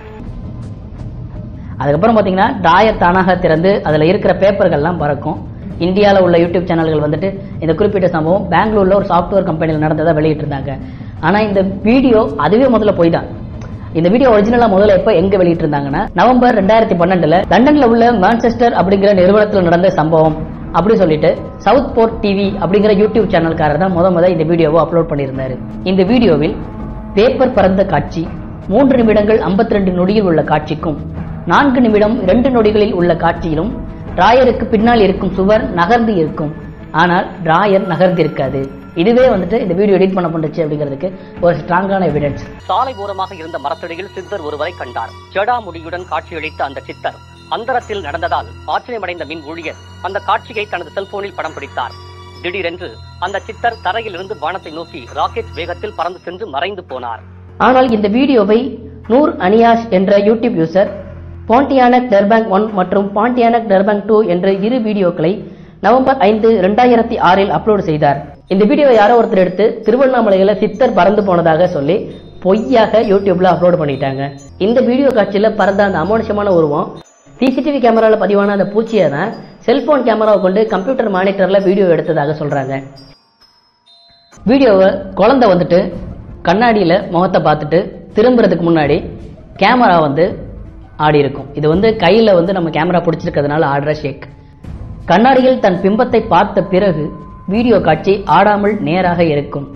அதுக்கப்புறம் பார்த்தீங்கன்னா டாயர் தானாக திறந்து அதில் இருக்கிற பேப்பர்கள்லாம் பறக்கும் இந்தியாவில் உள்ள யூடியூப் சேனல்கள் வந்துட்டு இந்த குறிப்பிட்ட சம்பவம் பெங்களூரில் ஒரு சாஃப்ட்வேர் கம்பெனியில் நடந்ததாக வெளியிட்டிருந்தாங்க ஆனால் இந்த வீடியோ அதுவே முதல்ல போய் தான் இந்த வீடியோ ஒரிஜினலாக முதல்ல எப்போ எங்கே வெளியிட்டிருந்தாங்கன்னா நவம்பர் ரெண்டாயிரத்தி பன்னெண்டில் லண்டனில் உள்ள மான்செஸ்டர் அப்படிங்கிற நிறுவனத்தில் நடந்த சம்பவம் அப்படி சொல்லிட்டு சவுத் போர்ட் டிவி அப்படிங்கிற யூடியூப் சேனல்காரர் தான் முத முத இந்த வீடியோவை அப்லோட் பண்ணியிருந்தாரு இந்த வீடியோவில் பேப்பர் பறந்த காட்சி மூன்று நிமிடங்கள் 52 ரெண்டு நொடியில் உள்ள காட்சிக்கும் நான்கு நிமிடம் இரண்டு நொடிகளில் உள்ள காட்சியிலும் டிராயருக்கு பின்னால் இருக்கும் சுவர் நகர்ந்து இருக்கும் ஆனால் டிராயர் நகர்ந்திருக்காது இதுவே வந்துட்டு இந்த வீடியோ எடிட் பண்ண பண்ணுச்சு அப்படிங்கிறதுக்கு ஒரு ஸ்ட்ராங்கான எவிடன்ஸ் சாலை ஓரமாக இருந்த மரத்தடியில் சித்தர் ஒருவரை கண்டார் ஜடாமுடியுடன் காட்சியளித்த அந்த சித்தர் அந்தரத்தில் நடந்ததால் ஆச்சரியமடைந்த மின் ஊழியர் அந்த காட்சியை தனது செல்போனில் படம் பிடித்தார் திடீரென்று அந்த சித்தர் தரையிலிருந்து வானத்தை நோக்கி ராக்கெட் வேகத்தில் பறந்து சென்று மறைந்து போனார் ஆனால் இந்த வீடியோவை நூர் அனியாஷ் என்ற யூடியூப் யூசர் பாண்டியானக் டர்பேங்க் ஒன் மற்றும் பாண்டியானக் டர்பேங்க் டூ என்ற இரு வீடியோக்களை நவம்பர் ஐந்து ரெண்டாயிரத்தி ஆறில் அப்லோட் செய்தார் இந்த வீடியோவை யாரோ ஒருத்தர் எடுத்து திருவண்ணாமலையில சித்தர் பறந்து போனதாக சொல்லி பொய்யாக யூடியூப்ல அப்லோட் பண்ணிட்டாங்க இந்த வீடியோ காட்சியில பறந்த அந்த அமானுஷமான உருவம் சிசிடிவி கேமரால பதிவான அந்த பூச்சியை தான் செல்போன் கேமராவை கொண்டு கம்ப்யூட்டர் மானிட்டர்ல வீடியோ எடுத்ததாக சொல்றாங்க வீடியோவை குழந்தை வந்துட்டு கண்ணாடியில் முகத்தை பார்த்துட்டு திரும்புறதுக்கு முன்னாடி கேமரா வந்து ஆடி இருக்கும் இது வந்து கையில் வந்து நம்ம கேமரா பிடிச்சிருக்கிறதுனால ஆடுற ஷேக் கண்ணாடியில் தன் பிம்பத்தை பார்த்த பிறகு வீடியோ காட்சி ஆடாமல் நேராக இருக்கும்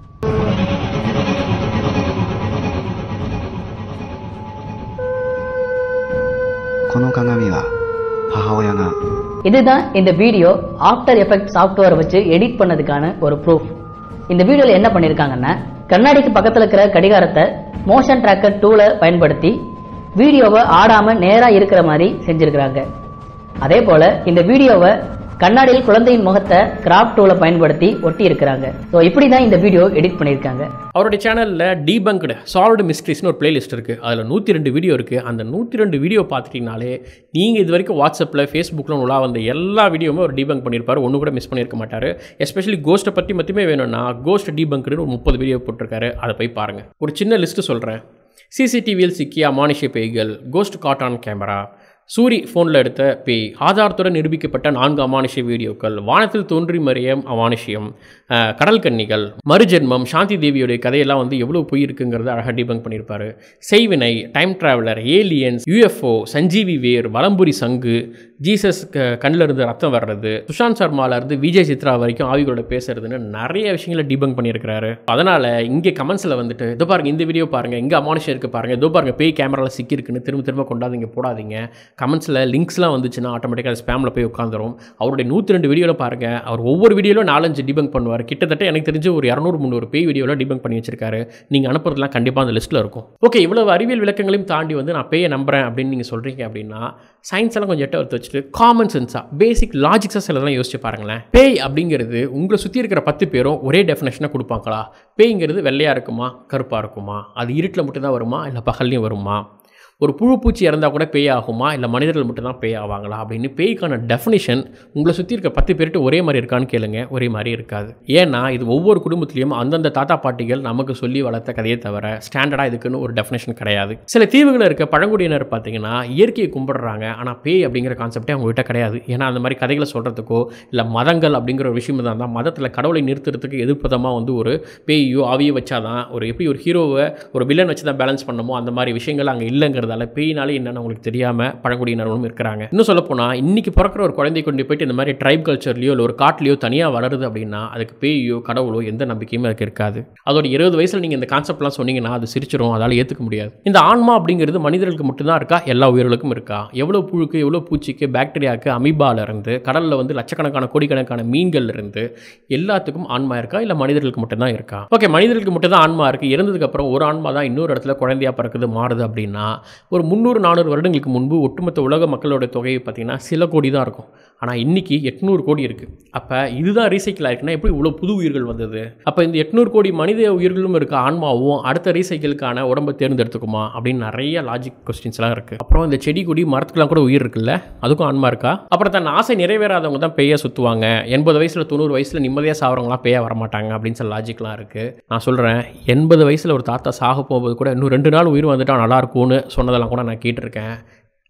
この鏡は母親が இதுதான் இந்த வீடியோ ஆஃப்டர் எஃபெக்ட் சாஃப்ட்வேர் வச்சு எடிட் பண்ணதுக்கான ஒரு ப்ரூஃப் இந்த வீடியோல என்ன பண்ணிருக்காங்கன்னா கண்ணாடிக்கு பக்கத்துல இருக்கிற கடிகாரத்தை மோஷன் ட்ராக்கர் டூல பயன்படுத்தி வீடியோவை ஆடாம நேரா இருக்கிற மாதிரி செஞ்சிருக்கிறாங்க அதே போல இந்த வீடியோவை கண்ணாடியில் குழந்தையின் முகத்தை கிராஃப்ட் டூல பயன்படுத்தி ஒட்டி இருக்கிறாங்க ஸோ இப்படி தான் இந்த வீடியோ எடிட் பண்ணியிருக்காங்க அவருடைய சேனலில் டீபங்க்டு சால்வ்டு மிஸ்ட்ரிஸ்னு ஒரு பிளேலிஸ்ட் இருக்குது அதில் நூற்றி ரெண்டு வீடியோ இருக்குது அந்த நூற்றி ரெண்டு வீடியோ பார்த்துட்டிங்கனாலே நீங்கள் இது வரைக்கும் வாட்ஸ்அப்பில் ஃபேஸ்புக்கில் உலா வந்த எல்லா வீடியோவுமே ஒரு டீபங்க் பண்ணியிருப்பார் ஒன்று கூட மிஸ் பண்ணியிருக்க மாட்டார் எஸ்பெஷலி கோஸ்ட்டை பற்றி மட்டுமே வேணும்னா கோஸ்ட் டீபங்க்டு ஒரு முப்பது வீடியோ போட்டிருக்காரு அதை போய் பாருங்கள் ஒரு சின்ன லிஸ்ட்டு சொல்கிறேன் சிசிடிவியில் சிக்கிய அமானுஷ்ய பேய்கள் கோஸ்ட் காட்டான் கேமரா சூரி ஃபோனில் எடுத்த பேய் ஆதாரத்துடன் நிரூபிக்கப்பட்ட நான்கு அமானுஷ்ய வீடியோக்கள் வானத்தில் தோன்றி மறியம் அமானுஷ்யம் அஹ், கடல் கன்னிகள் மறுஜென்மம் சாந்தி தேவியோடைய கதையெல்லாம் வந்து எவ்வளோ பொய் இருக்குங்கிறத அழகாக டீபங்க் பண்ணியிருப்பாரு செய்வினை டைம் டிராவலர் ஏலியன்ஸ் யூஎஃப்ஓ சஞ்சீவி வேர் வலம்புரி சங்கு ஜீசஸ் கண்ணில் இருந்து ரத்தம் வர்றது சுஷாந்த் சர்மால இருந்து விஜய் சித்ரா வரைக்கும் ஆவிகளோட பேசுறதுன்னு நிறைய விஷயங்களை டீபங்க் பண்ணியிருக்கிறாரு அதனால் இங்கே கமெண்ட்ஸில் வந்துட்டு இதோ பாருங்க இந்த வீடியோ பாருங்க இங்கே அமானுஷம் இருக்குது பாருங்க இதோ பாருங்க பேய் கேமராவில் சிக்கியிருக்குன்னு திரும்ப திரும்ப கொண்டாதீங்க போடாதீங்க கமெண்ட்ஸில் லிங்க்ஸ்லாம் வந்துச்சுன்னா ஆட்டோமேட்டிக்காக ஸ்பேமில் போய் உட்காந்துரும் அவருடைய நூற்றி ரெண்டு வீடியோவில் பாருங்கள் அவர் ஒவ்வொரு வீடியோவில் நாலஞ்சு டிபங்க் பண்ணுவார் கிட்டத்தட்ட எனக்கு தெரிஞ்சு ஒரு இரநூறு முந்நூறு பேய் வீடியோவில் டிபங்க் பண்ணி வச்சிருக்காரு நீங்கள் அனுப்புறதுலாம் கண்டிப்பாக அந்த லிஸ்ட்டில் இருக்கும் ஓகே இவ்வளவு அறிவியல் விளக்கங்களையும் தாண்டி வந்து நான் பேயை நம்புறேன் அப்படின்னு நீங்கள் சொல்கிறீங்க அப்படின்னா சயின்ஸ் எல்லாம் கொஞ்சம் எட்ட எடுத்து வச்சுட்டு காமன் சென்ஸாக பேசிக் லாஜிக்ஸாக சிலதெல்லாம் யோசிச்சு பாருங்களேன் பேய் அப்படிங்கிறது உங்களை சுற்றி இருக்கிற பத்து பேரும் ஒரே டெஃபினேஷனை கொடுப்பாங்களா பேய்ங்கிறது வெள்ளையாக இருக்குமா கருப்பாக இருக்குமா அது இருட்டில் மட்டும்தான் வருமா இல்லை பகல்லையும் வருமா ஒரு புழு பூச்சி இறந்தால் கூட பேய் ஆகுமா இல்லை மனிதர்கள் மட்டும்தான் பேய் ஆவாங்களா அப்படின்னு பேய்க்கான டெஃபினிஷன் உங்களை சுற்றி இருக்க பத்து பேர்கிட்ட ஒரே மாதிரி இருக்கான்னு கேளுங்க ஒரே மாதிரி இருக்காது ஏன்னா இது ஒவ்வொரு குடும்பத்திலையும் அந்தந்த தாத்தா பாட்டிகள் நமக்கு சொல்லி வளர்த்த கதையை தவிர ஸ்டாண்டர்டாக இதுக்குன்னு ஒரு டெஃபினேஷன் கிடையாது சில தீவுகளில் இருக்க பழங்குடியினர் பார்த்தீங்கன்னா இயற்கையை கும்பிடுறாங்க ஆனால் பேய் அப்படிங்கிற கான்செப்டே அவங்க கிட்ட கிடையாது ஏன்னா அந்த மாதிரி கதைகளை சொல்கிறதுக்கோ இல்லை மதங்கள் அப்படிங்கிற ஒரு விஷயம் தான் இருந்தால் மதத்தில் கடவுளை நிறுத்துறதுக்கு எதிர்ப்பதமாக வந்து ஒரு பேயோ ஆவியோ வச்சாதான் ஒரு எப்படி ஒரு ஹீரோவை ஒரு வில்லன் வச்சு தான் பேலன்ஸ் பண்ணமோ அந்த மாதிரி விஷயங்கள் அங்கே இல்லைங்கிறதால பேயினாலே என்னன்னு அவங்களுக்கு தெரியாமல் பழங்குடியினர்களும் இருக்கிறாங்க இன்னும் சொல்லப்போனால் இன்னைக்கு பிறக்கிற ஒரு குழந்தை கொண்டு போயிட்டு இந்த மாதிரி ட்ரைப் கல்ச்சர்லையோ இல்லை ஒரு காட்டுலையோ தனியாக வளருது அப்படின்னா அதுக்கு பேயோ கடவுளோ எந்த நம்பிக்கையுமே அதுக்கு இருக்காது அதோட இருபது வயசில் நீங்கள் இந்த கான்செப்ட்லாம் சொன்னீங்கன்னா அது சிரிச்சிரும் அதால் ஏற்றுக்க முடியாது இந்த ஆன்மா அப்படிங்கிறது மனிதர்களுக்கு மட்டும்தான் இருக்கா எல்லா உயிர்களுக்கும் இருக்கா எவ்வளோ புழுக்கு எவ்வளோ பூச்சிக்கு பாக்டீரியாவுக்கு அமீபால இருந்து கடலில் வந்து லட்சக்கணக்கான கோடிக்கணக்கான மீன்கள் இருந்து எல்லாத்துக்கும் ஆன்மா இருக்கா இல்லை மனிதர்களுக்கு மட்டும்தான் இருக்கா ஓகே மனிதர்களுக்கு மட்டும் தான் ஆன்மா இருக்குது இறந்ததுக்கு அப்புறம் ஒரு ஆன்மா தான் இன்னொரு இடத்துல குழந்தையா பிறக்குது மாறுது அப்படின்னா ஒரு முந்நூறு நானூறு வருடங்களுக்கு முன்பு ஒட்டுமொத்த உலக மக்களோட தொகையை பார்த்தீங்கன்னா சில கோடி தான் இருக்கும் ஆனால் இன்னைக்கு எட்நூறு கோடி இருக்குது அப்போ இதுதான் ரீசைக்கிள் ஆயிருக்குன்னா எப்படி இவ்வளோ புது உயிர்கள் வந்தது அப்போ இந்த எட்நூறு கோடி மனித உயிர்களும் இருக்க ஆன்மாவும் அடுத்த ரீசைக்கிளுக்கான உடம்பை தேர்ந்தெடுத்துக்குமா அப்படின்னு நிறைய லாஜிக் கொஸ்டின்ஸ்லாம் இருக்குது அப்புறம் இந்த செடி கொடி மரத்துக்கெல்லாம் கூட உயிர் இருக்குல்ல அதுக்கும் ஆன்மா இருக்கா அப்புறம் தன் ஆசை நிறைவேறாதவங்க தான் பேய சுற்றுவாங்க எண்பது வயசில் தொண்ணூறு வயசில் நிம்மதியாக சாவறவங்களாம் பேய வரமாட்டாங்க அப்படின்னு சில லாஜிக்லாம் இருக்குது நான் சொல்கிறேன் எண்பது வயசில் ஒரு தாத்தா சாக போகும்போது கூட இன்னும் ரெண்டு நாள் உயிர் வந்துட்டா நல்லா இருக்கும்னு சொன்னதெல்லாம் கூட நான் கேட்டிருக்கேன்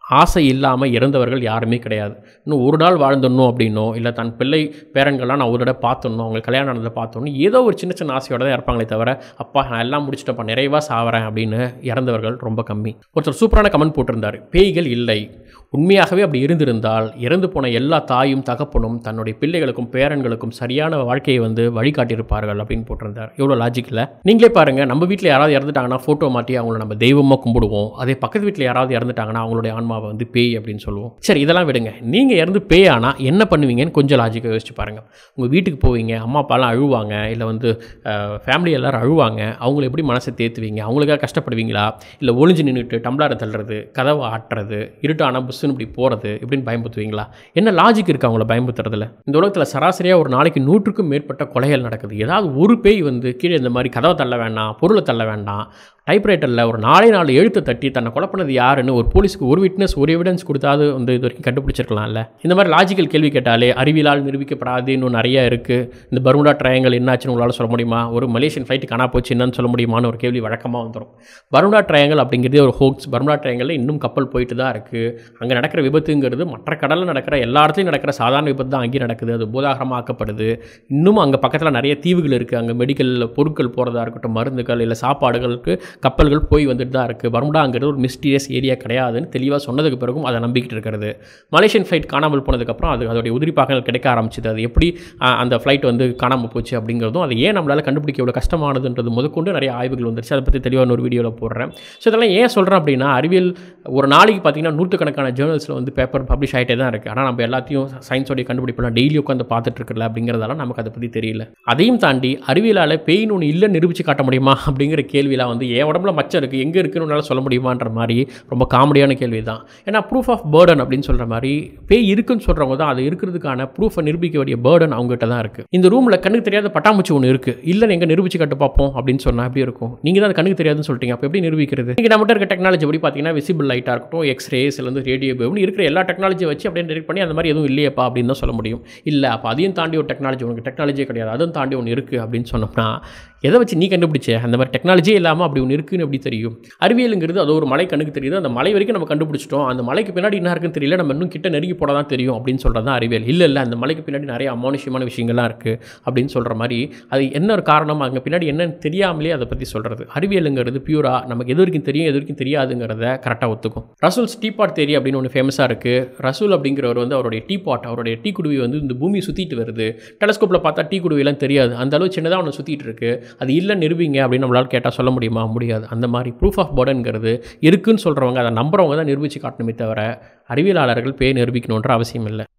ஆசை இல்லாமல் இறந்தவர்கள் யாருமே கிடையாது இன்னும் ஒரு நாள் வாழ்ந்துடணும் அப்படின்னோ இல்லை தன் பிள்ளை பேரன்கள்லாம் நான் ஒரு தடவை பார்த்துடணும் அவங்க கல்யாணம் ஆனதை பார்த்தோன்னு ஏதோ ஒரு சின்ன சின்ன ஆசையோட தான் இருப்பாங்களே தவிர அப்பா நான் எல்லாம் முடிச்சிட்டப்பா நிறைவாக சாவறேன் அப்படின்னு இறந்தவர்கள் ரொம்ப கம்மி ஒருத்தர் சூப்பரான கமெண்ட் போட்டிருந்தார் பேய்கள் இல்லை உண்மையாகவே அப்படி இருந்திருந்தால் இறந்து போன எல்லா தாயும் தகப்பனும் தன்னுடைய பிள்ளைகளுக்கும் பேரன்களுக்கும் சரியான வாழ்க்கையை வந்து வழிகாட்டியிருப்பார்கள் அப்படின்னு போட்டிருந்தார் எவ்வளோ லாஜிக் இல்லை நீங்களே பாருங்கள் நம்ம வீட்டில் யாராவது இறந்துட்டாங்கன்னா ஃபோட்டோ மாட்டி அவங்கள நம்ம தெய்வமாக கும்பிடுவோம் அதே பக்கத்து வீட்டில் யாராவது இறந்துட்டாங்கன்னா அவங்களுடைய ஆன்மாவை வந்து பேய் அப்படின்னு சொல்லுவோம் சரி இதெல்லாம் விடுங்க நீங்கள் இறந்து பேய் ஆனால் என்ன பண்ணுவீங்கன்னு கொஞ்சம் லாஜிக்காக யோசிச்சு பாருங்கள் உங்கள் வீட்டுக்கு போவீங்க அம்மா அப்பாலாம் அழுவாங்க இல்லை வந்து ஃபேமிலி எல்லாரும் அழுவாங்க அவங்கள எப்படி மனசை தேத்துவீங்க அவங்களுக்காக கஷ்டப்படுவீங்களா இல்லை ஒளிஞ்சு நின்றுட்டு டம்ளாரை தள்ளுறது கதவை ஆட்டுறது இருட்டான புஷ்ஷுன்னு இப்படி போகிறது இப்படின்னு பயமுறுத்துவீங்களா என்ன லாஜிக் இருக்குது அவங்கள பயமுறுத்துறதுல இந்த உலகத்தில் சராசரியாக ஒரு நாளைக்கு நூற்றுக்கும் மேற்பட்ட கொலைகள் நடக்குது ஏதாவது ஒரு பேய் வந்து கீழே இந்த மாதிரி கதவை தள்ள வேண்டாம் பொருளை தள்ள வேண்டாம் டைப்ரைட்டரில் ஒரு நாலே நாலு எழுத்தை தட்டி தன்னை கொலை பண்ணது யாருன்னு ஒரு போலீஸ்க்கு ஒரு விட்னஸ் ஒரு எவிடன்ஸ் கொடுத்தாது வந்து இது வரைக்கும் கண்டுபிடிச்சிருக்கலாம்ல இந்த மாதிரி லாஜிக்கல் கேள்வி கேட்டாலே அறிவியலால் நிரூபிக்கப்படாது இன்னும் நிறைய இருக்குது இந்த பர்முடா ட்ரையாங்கல் என்னாச்சுன்னு உங்களால் சொல்ல முடியுமா ஒரு மலேசியன் ஃப்ளைட்டு காணா போச்சு என்னன்னு சொல்ல முடியுமான்னு ஒரு கேள்வி வழக்கமாக வந்துடும் பர்முடா ட்ரையாங்கல் அப்படிங்கிறதே ஒரு ஹோக்ஸ் பர்முடா ட்ரையாங்கலில் இன்னும் கப்பல் போயிட்டு தான் இருக்குது அங்கே நடக்கிற விபத்துங்கிறது மற்ற கடலில் நடக்கிற எல்லா இடத்துலையும் நடக்கிற சாதாரண விபத்து தான் அங்கேயும் நடக்குது அது பூதாகரமாக ஆக்கப்படுது இன்னும் அங்கே பக்கத்தில் நிறைய தீவுகள் இருக்குது அங்கே மெடிக்கல் பொருட்கள் போகிறதா இருக்கட்டும் மருந்துகள் இல்லை சாப்பாடுகளுக்கு கப்பல்கள் போய் வந்துட்டு தான் இருக்குது பர்முடாங்கிறது ஒரு மிஸ்டீரியஸ் ஏரியா கிடையாதுன்னு தெளிவாக சொன்னதுக்கு பிறகும் அதை நம்பிக்கிட்டு இருக்கிறது மலேசியன் ஃப்ளைட் காணாமல் போனதுக்கப்புறம் அது அதோடைய உதிரி பாகங்கள் கிடைக்க ஆரம்பிச்சது அது எப்படி ஆ, அந்த ஃப்ளைட் வந்து காணாமல் போச்சு அப்படிங்கிறதும் அதை ஏன் நம்மளால் கண்டுபிடிக்க இவ்வளோ கஷ்டமானதுன்றது முதற்கொண்டு நிறைய ஆய்வுகள் வந்துருச்சு அதை பற்றி தெளிவான ஒரு வீடியோவில் போடுறேன் ஸோ இதெல்லாம் ஏன் சொல்கிறேன் அப்படின்னா அறிவியல் ஒரு நாளைக்கு பார்த்தீங்கன்னா நூற்றுக்கணக்கான ஜேர்னல்ஸில் வந்து பேப்பர் பப்ளிஷ் ஆகிட்டே தான் இருக்குது ஆனால் நம்ம எல்லாத்தையும் சயின்ஸோடைய கண்டுபிடிப்பெல்லாம் டெய்லி உட்காந்து பார்த்துட்டு இருக்கல அப்படிங்கிறதால நமக்கு அதை பற்றி தெரியல அதையும் தாண்டி அறிவியலால் பேயின் ஒன்று இல்லை நிரூபித்து காட்ட முடியுமா அப்படிங்கிற கேள்வியெல்லாம் வந்து என் உடம்புல மச்சம் இருக்குது எங்கே இருக்குன்னு உன்னால சொல்ல முடியுமான்ற மாதிரி ரொம்ப காமெடியான கேள்வி தான் ஏன்னா ப்ரூஃப் ஆஃப் பேர்டன் அப்படின்னு சொல்கிற மாதிரி பேய் இருக்குன்னு சொல்கிறவங்க தான் அது இருக்கிறதுக்கான ப்ரூஃபை நிரூபிக்க வேண்டிய பேர்டன் அவங்ககிட்ட தான் இருக்குது இந்த ரூமில் கண்ணுக்கு தெரியாத பட்டாம்பூச்சி ஒன்று இருக்குது இல்லை எங்கே நிரூபிச்சு காட்டு பார்ப்போம் அப்படின்னு சொன்னால் எப்படி இருக்கும் நீங்கள் தான் அது கண்ணுக்கு தெரியாதுன்னு சொல்லிட்டீங்க அப்போ எப்படி நிரூபிக்கிறது நீங்கள் நம்மகிட்ட இருக்க டெக்னாலஜி எப்படி பார்த்தீங்கன்னா விசிபிள் லைட்டாக இருக்கட்டும் எக்ஸ்ரேஸ் இல்லை வந்து ரேடியோ வேவ்னு இருக்கிற எல்லா டெக்னாலஜியை வச்சு அப்படியே டெரெக்ட் பண்ணி அந்த மாதிரி எதுவும் இல்லையப்பா அப்படின்னு தான் சொல்ல முடியும் இல்லை அப்போ அதையும் தாண்டி ஒரு டெக்னாலஜி உனக்கு டெக்னாலஜியே கிடையாது அதுவும் தாண்டி ஒன்று இருக்குது அப்படின்னு சொன்னோம்னா எதை வச்சு நீ கண்டுபிடிச்ச அந்த மாதிரி டெக்னாலஜியே இல்லாமல் அப்படி ஒன்று இருக்குன்னு எப்படி தெரியும் அறிவியலுங்கிறது அது ஒரு மலை கண்ணுக்கு தெரியுது அந்த மலை வரைக்கும் நம்ம கண்டுபிடிச்சிட்டோம் அந்த மலைக்கு பின்னாடி என்ன இருக்குன்னு தெரியல நம்ம இன்னும் கிட்ட நெருங்கி போட தான் தெரியும் அப்படின்னு சொல்கிறது தான் அறிவியல் இல்லை இல்லை அந்த மலைக்கு பின்னாடி நிறைய அமானுஷ்யமான விஷயங்கள்லாம் இருக்குது அப்படின்னு சொல்கிற மாதிரி அது என்ன ஒரு காரணம் அங்கே பின்னாடி என்னன்னு தெரியாமலே அதை பற்றி சொல்கிறது அறிவியலுங்கிறது பியூராக நமக்கு எது வரைக்கும் தெரியும் எது வரைக்கும் தெரியாதுங்கிறத கரெக்டாக ஒத்துக்கும் ரசூல் டீபாட் தேரி அப்படின்னு ஒன்று ஃபேமஸாக இருக்குது ரசூல் அப்படிங்கிறவர் வந்து அவருடைய டீ பாட் அவருடைய டீ குடுவி வந்து இந்த பூமி சுற்றிட்டு வருது டெலஸ்கோப்பில் பார்த்தா டீ குடுவிலாம் தெரியாது அந்த அளவு சின்னதாக ஒன்று சுற்றிட்டு இருக்கு அது இல்லை நிரூபிங்க அப்படின்னு நம்மளால் கேட்டால் சொல்ல முடியுமா முடியாது அந்த மாதிரி ப்ரூஃப் ஆஃப் பர்டன்ங்கிறது இருக்குன்னு சொல்கிறவங்க அதை நம்புறவங்க தான் நிரூபித்து காட்டணுமே தவிர அறிவியலாளர்கள் பேய் நிரூபிக்கணுன்ற அவசியம் இல்லை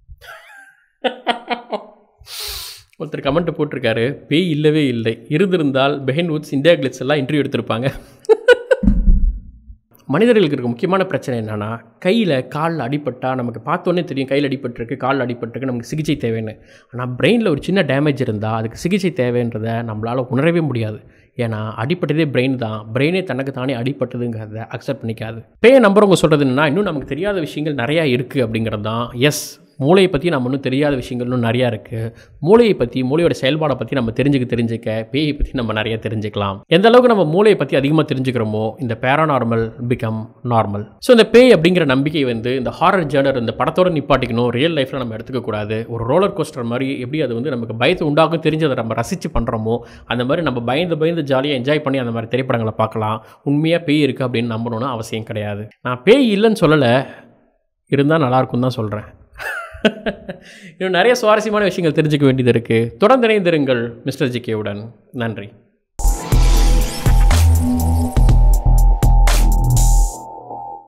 ஒருத்தர் கமெண்ட் போட்டிருக்காரு பேய் இல்லவே இல்லை இருந்திருந்தால் பெஹன் வுட்ஸ் இந்தியா கிளிட்ஸ் எல்லாம் இன்டர்வியூ எடுத்திருப்பாங்க மனிதர்களுக்கு இருக்க முக்கியமான பிரச்சனை என்னென்னா கையில் காலில் அடிபட்டால் நமக்கு பார்த்தோன்னே தெரியும் கையில் அடிபட்டிருக்கு காலில் அடிபட்டிருக்கு நமக்கு சிகிச்சை தேவைன்னு ஆனால் பிரெயினில் ஒரு சின்ன டேமேஜ் இருந்தால் அதுக்கு சிகிச்சை தேவைன்றதை நம்மளால் உணரவே முடியாது ஏன்னா அடிப்பட்டதே பிரெயின் தான் பிரெயினே தனக்கு தானே அடிப்பட்டதுங்கிறத அக்செப்ட் பண்ணிக்காது பேய நம்புறவங்க சொல்கிறது என்னன்னா இன்னும் நமக்கு தெரியாத விஷயங்கள் நிறையா இருக்குது அப்படிங்கிறது தான் எஸ் மூளையை பற்றி நம்ம இன்னும் தெரியாத விஷயங்கள் இன்னும் நிறையா இருக்குது மூளையை பற்றி மூளையோட செயல்பாடை பற்றி நம்ம தெரிஞ்சுக்க தெரிஞ்சுக்க பேயை பற்றி நம்ம நிறைய தெரிஞ்சுக்கலாம் எந்த அளவுக்கு நம்ம மூளையை பற்றி அதிகமாக தெரிஞ்சுக்கிறோமோ இந்த பேரானார்மல் பிகம் நார்மல் ஸோ இந்த பேய் அப்படிங்கிற நம்பிக்கை வந்து இந்த ஹாரர் ஜேர்னர் இந்த படத்தோட நிப்பாட்டிக்கணும் ரியல் லைஃப்பில் நம்ம எடுத்துக்க கூடாது ஒரு ரோலர் கோஸ்டர் மாதிரி எப்படி அது வந்து நமக்கு பயத்தை உண்டாக்கும் தெரிஞ்சு அதை நம்ம ரசித்து பண்ணுறோமோ அந்த மாதிரி நம்ம பயந்து பயந்து ஜாலியாக என்ஜாய் பண்ணி அந்த மாதிரி திரைப்படங்களை பார்க்கலாம் உண்மையாக பேய் இருக்குது அப்படின்னு நம்பணும்னு அவசியம் கிடையாது நான் பேய் இல்லைன்னு சொல்லலை இருந்தால் நல்லாயிருக்கும் தான் சொல்கிறேன் இன்னும் நிறைய சுவாரஸ்யமான விஷயங்கள் தெரிஞ்சுக்க வேண்டியது இருக்குது தொடர்ந்து இணைந்திருங்கள் மிஸ்டர் ஜிகேவுடன் நன்றி